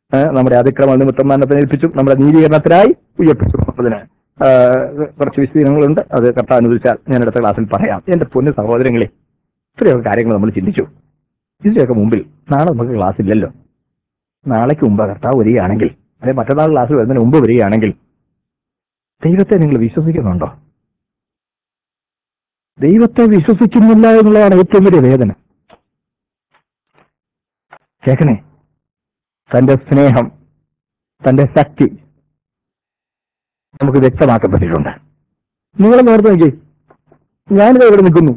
ഏ, നമ്മുടെ അതിക്രമ നിമിത്തം മരണത്തിന് ഏൽപ്പിച്ചു നമ്മുടെ നീതീകരണത്തിനായി ഉയർപ്പിച്ചു അതിന് ആ, കുറച്ച് വിശദീകരണങ്ങളുണ്ട് അത് കർത്താവ് അനുവദിച്ചാൽ ഞാൻ അടുത്ത ക്ലാസ്സിൽ പറയാം എന്റെ പൊന്നു സഹോദരങ്ങളെ ഇത്രയൊക്കെ കാര്യങ്ങൾ നമ്മൾ ചിന്തിച്ചു ഇതിന്റെയൊക്കെ മുമ്പിൽ നാളെ നമുക്ക് ക്ലാസ് ഇല്ലല്ലോ നാളേക്ക് മുമ്പ് കർത്താവ് വരികയാണെങ്കിൽ അല്ലെ മറ്റന്നാൾ ക്ലാസ് വരുന്നതിന് മുമ്പ് വരികയാണെങ്കിൽ ദൈവത്തെ നിങ്ങൾ വിശ്വസിക്കുന്നുണ്ടോ ദൈവത്തെ വിശ്വസിക്കുന്നില്ല എന്നുള്ളതാണ് ഏറ്റവും വലിയ വേദന കേക്കണേ തന്റെ സ്നേഹം തന്റെ ശക്തി നമുക്ക് വ്യക്തമാക്കപ്പെട്ടിട്ടുണ്ട് നിങ്ങൾ നേരത്തെ നോക്കി ഞാനിത് ഇവിടെ നിൽക്കുന്നു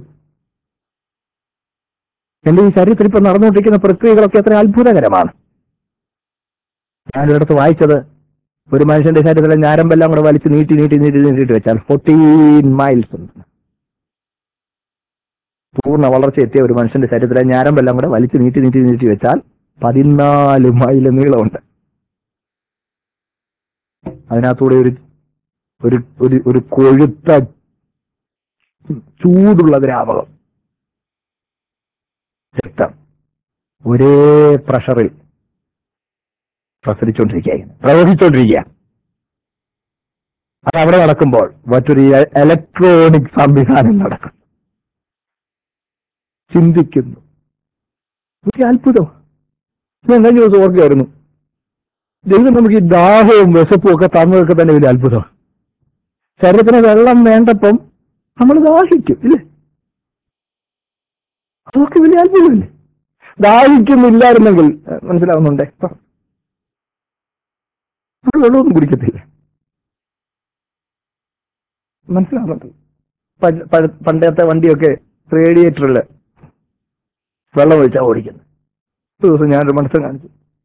എന്റെ ഈ ശരീരത്തിൽ ഇപ്പൊ നടന്നുകൊണ്ടിരിക്കുന്ന പ്രക്രിയകളൊക്കെ എത്ര അത്ഭുതകരമാണ് ഞാനൊരിടത്ത് വായിച്ചത് ഒരു മനുഷ്യന്റെ ശരീരത്തിലെ ഞാരമ്പെല്ലാം കൂടെ വലിച്ച് നീട്ടി നീട്ടി നീട്ടി നീട്ടിട്ട് വെച്ചാൽ ഫോർട്ടീൻ മൈൽസ് ഉണ്ട് പൂർണ്ണ വളർച്ച എത്തിയ ഒരു മനുഷ്യന്റെ ശരീരത്തിലെ ഞാരമ്പെല്ലാം കൂടെ വലിച്ച് നീട്ടി നീട്ടി നീട്ടി വെച്ചാൽ പതിനാല് മൈൽ നീളമുണ്ട് അതിനകത്തൂടെ ഒരു ഒരു ഒരു ഒരു കൊഴുത്ത ചൂടുള്ള ദ്രാവകം രക്തം ഒരേ പ്രഷറിൽ പ്രസരിച്ചുകൊണ്ടിരിക്കുകയാണ് പ്രവഹിച്ചുകൊണ്ടിരിക്കുക അത് അവിടെ നടക്കുമ്പോൾ മറ്റൊരു ഇലക്ട്രോണിക് സംവിധാനം നടക്കും ചിന്തിക്കുന്നു ഒരു അത്ഭുതം ഞാൻ കഴിഞ്ഞ ദിവസം ഓർക്കുകയായിരുന്നു ദൈവം നമുക്ക് ഈ ദാഹവും വിശപ്പും ഒക്കെ തന്നതൊക്കെ തന്നെ വലിയ അത്ഭുതം ശരീരത്തിന് വെള്ളം വേണ്ടപ്പം നമ്മൾ ദാഹിക്കും ഇല്ലേ അതൊക്കെ വലിയ അത്ഭുതമില്ലേ ദാഹിക്കുന്നില്ലായിരുന്നെങ്കിൽ ഏഹ്, മനസ്സിലാവുന്നുണ്ടേ പറ. നമ്മൾ വെള്ളമൊന്നും കുടിക്കത്തില്ല മനസ്സിലാവുന്നുണ്ട് പ- പഴ- പണ്ടത്തെ വണ്ടിയൊക്കെ റേഡിയേറ്ററിൽ വെള്ളം ഒഴിച്ചാ ഓടിക്കുന്നത് ഒരു ദിവസം ഞാനൊരു മനസ്സം കാണിച്ചു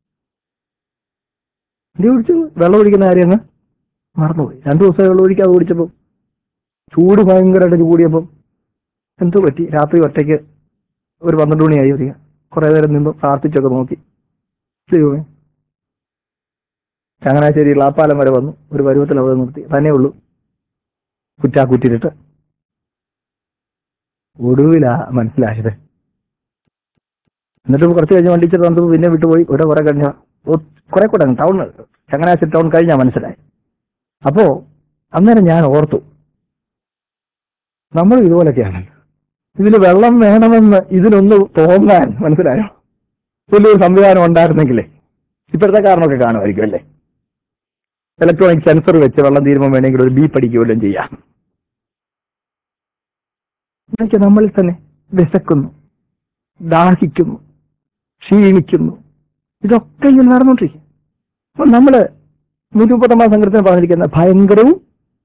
വണ്ടി ഓടിച്ചു വെള്ളം ഒഴിക്കുന്ന കാര്യം അങ്ങ് മറന്നുപോയി രണ്ടു ദിവസം വെള്ളം ഒഴിക്കാതെ ഓടിച്ചപ്പോൾ ചൂട് ഭയങ്കരമായിട്ട് കൂടിയപ്പം എന്തോ പറ്റി രാത്രി ഒറ്റയ്ക്ക് ഒരു പന്ത്രണ്ട് മണിയായി വരിക കുറെ നേരം നിന്ന് പ്രാർത്ഥിച്ചൊക്കെ നോക്കി ദൈവമേ ചങ്ങനാശ്ശേരി ളാപ്പാലം വരെ വന്നു ഒരു പരുവത്തിൽ അവിടെ നിർത്തി തന്നെ ഉള്ളൂ കുറ്റാക്കുറ്റിട്ട് ഒടുവിലാ മനസ്സിലായത് എന്നിട്ട് കുറച്ച് കഴിഞ്ഞ് വണ്ടിച്ചിട്ട് വന്നപ്പോൾ പിന്നെ വിട്ടുപോയി ഇവിടെ കുറെ കഴിഞ്ഞ കുറെ കൂടെ ടൗൺ ചങ്ങനാശ്ശേരി ടൗൺ കഴിഞ്ഞാ മനസ്സിലായി അപ്പോ അന്നേരം ഞാൻ ഓർത്തു നമ്മൾ ഇതുപോലൊക്കെയാണ് ഇതിന് വെള്ളം വേണമെന്ന് ഇതിനൊന്ന് തോന്നാൻ മനസ്സിലായോ വലിയൊരു സംവിധാനം ഉണ്ടായിരുന്നെങ്കിലേ ഇപ്പോഴത്തെ കാരണമൊക്കെ കാണുമായിരിക്കും അല്ലേ ഇലക്ട്രോണിക് സെൻസർ വെച്ച് വെള്ളം തീരുമ്പോൾ വേണമെങ്കിൽ ഒരു ബീപ്പ് അടിക്കുകയും ചെയ്യാം ഇതൊക്കെ നമ്മളിൽ തന്നെ വിശക്കുന്നു ദാഹിക്കുന്നു ക്ഷീണിക്കുന്നു ഇതൊക്കെ ഇങ്ങനെ നടന്നുകൊണ്ടിരിക്കും അപ്പൊ നമ്മള് നൂറ്റിമുപ്പത്തൊമ്പതാം സംഘത്തിന് പറഞ്ഞിരിക്കുന്ന ഭയങ്കരവും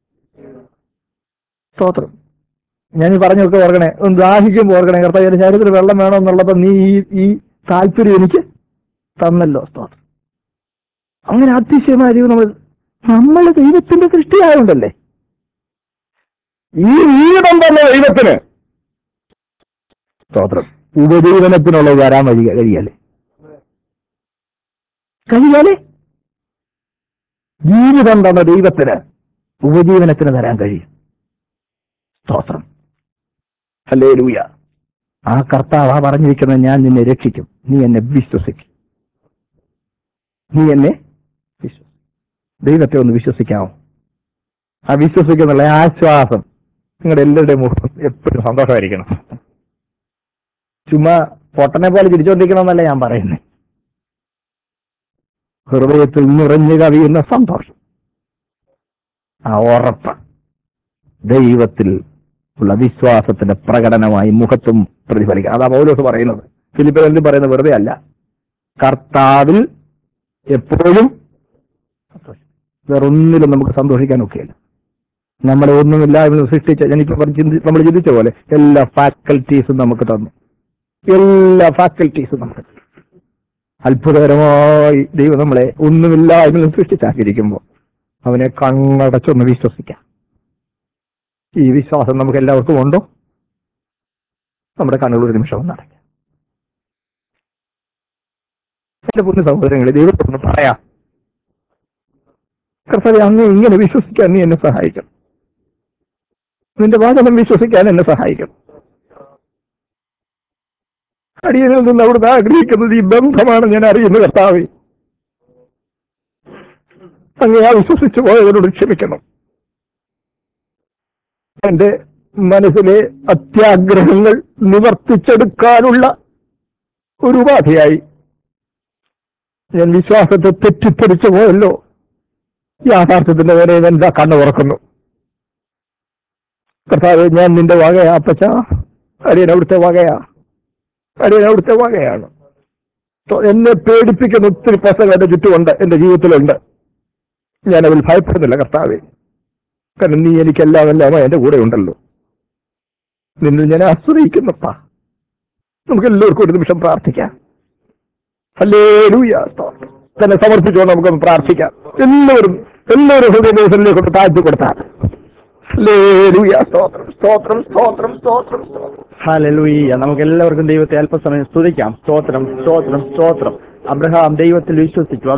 സ്തോത്രം ഞാൻ ഈ പറഞ്ഞൊക്കെ ഓർക്കണേ ഒന്ന് ദാഹിക്കുമ്പോൾ ഓർക്കണേ കർത്താവ് എന്റെ ശരീരത്തിൽ വെള്ളം വേണമെന്നുള്ളപ്പോ നീ ഈ ഈ താല്പര്യം എനിക്ക് തന്നല്ലോ സ്തോത്രം അങ്ങനെ അതിശയമായ ദൈവം നമ്മൾ നമ്മൾ ദൈവത്തിന്റെ സൃഷ്ടിയായോണ്ടല്ലേ ഈ വീടം തന്നെ ദൈവത്തിന് സ്തോത്രം ഉപജീവനത്തിനുള്ളത് വരാൻ വഴി കഴിയല്ലേ കഴിയാലേ ജീവിതം തന്നെ ദൈവത്തിന് ഉപജീവനത്തിന് തരാൻ കഴിയും സ്തോത്രം അല്ലേ ലൂയ ആ കർത്താവ് ആ പറഞ്ഞിരിക്കുന്നത് ഞാൻ നിന്നെ രക്ഷിക്കും നീ എന്നെ വിശ്വസിക്കും നീ എന്നെ വിശ്വസിക്കും ദൈവത്തെ ഒന്ന് വിശ്വസിക്കാമോ ആ വിശ്വസിക്കുന്നുള്ള ആശ്വാസം നിങ്ങളുടെ എല്ലാവരുടെയും മുഖം എപ്പോഴും സന്തോഷമായിരിക്കണം ചുമ്മാ പൊട്ടനെ പോലെ ചിരിച്ചോണ്ടിരിക്കണമെന്നല്ല ഞാൻ പറയുന്നത് ഹൃദയത്തിൽ നിറഞ്ഞു കവിയുന്ന സന്തോഷം ആ ഉറപ്പ് ദൈവത്തിൽ ഉള്ള വിശ്വാസത്തിന്റെ പ്രകടനമായി മുഖത്തും പ്രതിഫലിക്കുക അതാ പൗലോസ് പറയുന്നത് ഫിലിപ്പിലും പറയുന്നത് വെറുതെ അല്ല കർത്താവിൽ എപ്പോഴും സന്തോഷം. വേറൊന്നിലും നമുക്ക് സന്തോഷിക്കാൻ ഒക്കെയില്ല നമ്മളെ ഒന്നുമില്ലായ്മ സൃഷ്ടിച്ച എനിക്ക് നമ്മൾ ചിന്തിച്ച പോലെ എല്ലാ ഫാക്കൽറ്റീസും നമുക്ക് തന്നു എല്ലാ ഫാക്കൽറ്റീസും നമുക്ക് തന്നു. അത്ഭുതകരമായി ദൈവം നമ്മളെ ഒന്നുമില്ലായ്മ സൃഷ്ടിച്ചാക്കിയിരിക്കുമ്പോൾ അവനെ കണ്ണടച്ചൊന്ന് വിശ്വസിക്കാം ഈ വിശ്വാസം നമുക്ക് എല്ലാവർക്കും ഉണ്ടോ നമ്മുടെ കണ്ണുകൾ ഒരു നിമിഷം ഒന്ന് അടയ്ക്കാം എന്റെ പുണ്യ സഹോദരങ്ങളെ ദൈവത്തോട് പറയാം കർത്താവെ അങ്ങ് ഇങ്ങനെ വിശ്വസിക്കാൻ നീ എന്നെ സഹായിക്കണം നിന്റെ വാചനം വിശ്വസിക്കാൻ എന്നെ സഹായിക്കണം അടിയനിൽ നിന്ന് അവിടുന്ന് ആഗ്രഹിക്കുന്നത് ഈ ബന്ധമാണ് ഞാൻ അറിയുന്നത് കർത്താവെ അങ്ങേ വിശ്വസിച്ചു പോയതിനോട് ക്ഷമിക്കണം എന്റെ മനസ്സിലെ അത്യാഗ്രഹങ്ങൾ നിവർത്തിച്ചെടുക്കാനുള്ള ഒരു ഉപാധിയായി ഞാൻ വിശ്വാസത്തെ തെറ്റിദ്ധരിച്ചു പോയല്ലോ യാഥാർത്ഥ്യത്തിന്റെ നേരെ എന്താ കണ്ണു തുറക്കുന്നു കർത്താവ് ഞാൻ നിന്റെ വകയാ അപ്പച്ച അടിയൻ അവിടുത്തെ വകയാ അടിയൻ അവിടുത്തെ വകയാണ് തൊ- എന്നെ പേടിപ്പിക്കുന്ന ഒത്തിരി പ്രസംഗം എന്റെ ചുറ്റുമുണ്ട് എന്റെ ജീവിതത്തിലുണ്ട് ഞാൻ അതിൽ ഭയപ്പെടുന്നില്ല കർത്താവെ കാരണം നീ എനിക്കെല്ലാം എല്ലാം എന്റെ കൂടെ ഉണ്ടല്ലോ നിന്നിൽ ഞാൻ ആശ്രയിക്കുന്നപ്പാ നമുക്ക് എല്ലാവർക്കും ഒരു നിമിഷം പ്രാർത്ഥിക്കാം അല്ലേ തന്നെ സമർപ്പിച്ചുകൊണ്ട് നമുക്കൊന്ന് പ്രാർത്ഥിക്കാം എല്ലാവരും എല്ലാവരും ഹൃദയത്തിലേക്ക് കൊണ്ട് താഴ്ത്തി കൊടുത്താൽ ഹല്ലേലൂയ. സ്തോത്രം സ്തോത്രം സ്തോത്രം സ്തോത്രം സ്തോത്രം
ഹാലലൂയ്യ നമുക്ക് എല്ലാവർക്കും ദൈവത്തെ അല്പസമയം സ്തുതിക്കാം സ്തോത്രം സ്തോത്രം സ്തോത്രം അബ്രഹാം ദൈവത്തിൽ വിശ്വസിച്ചു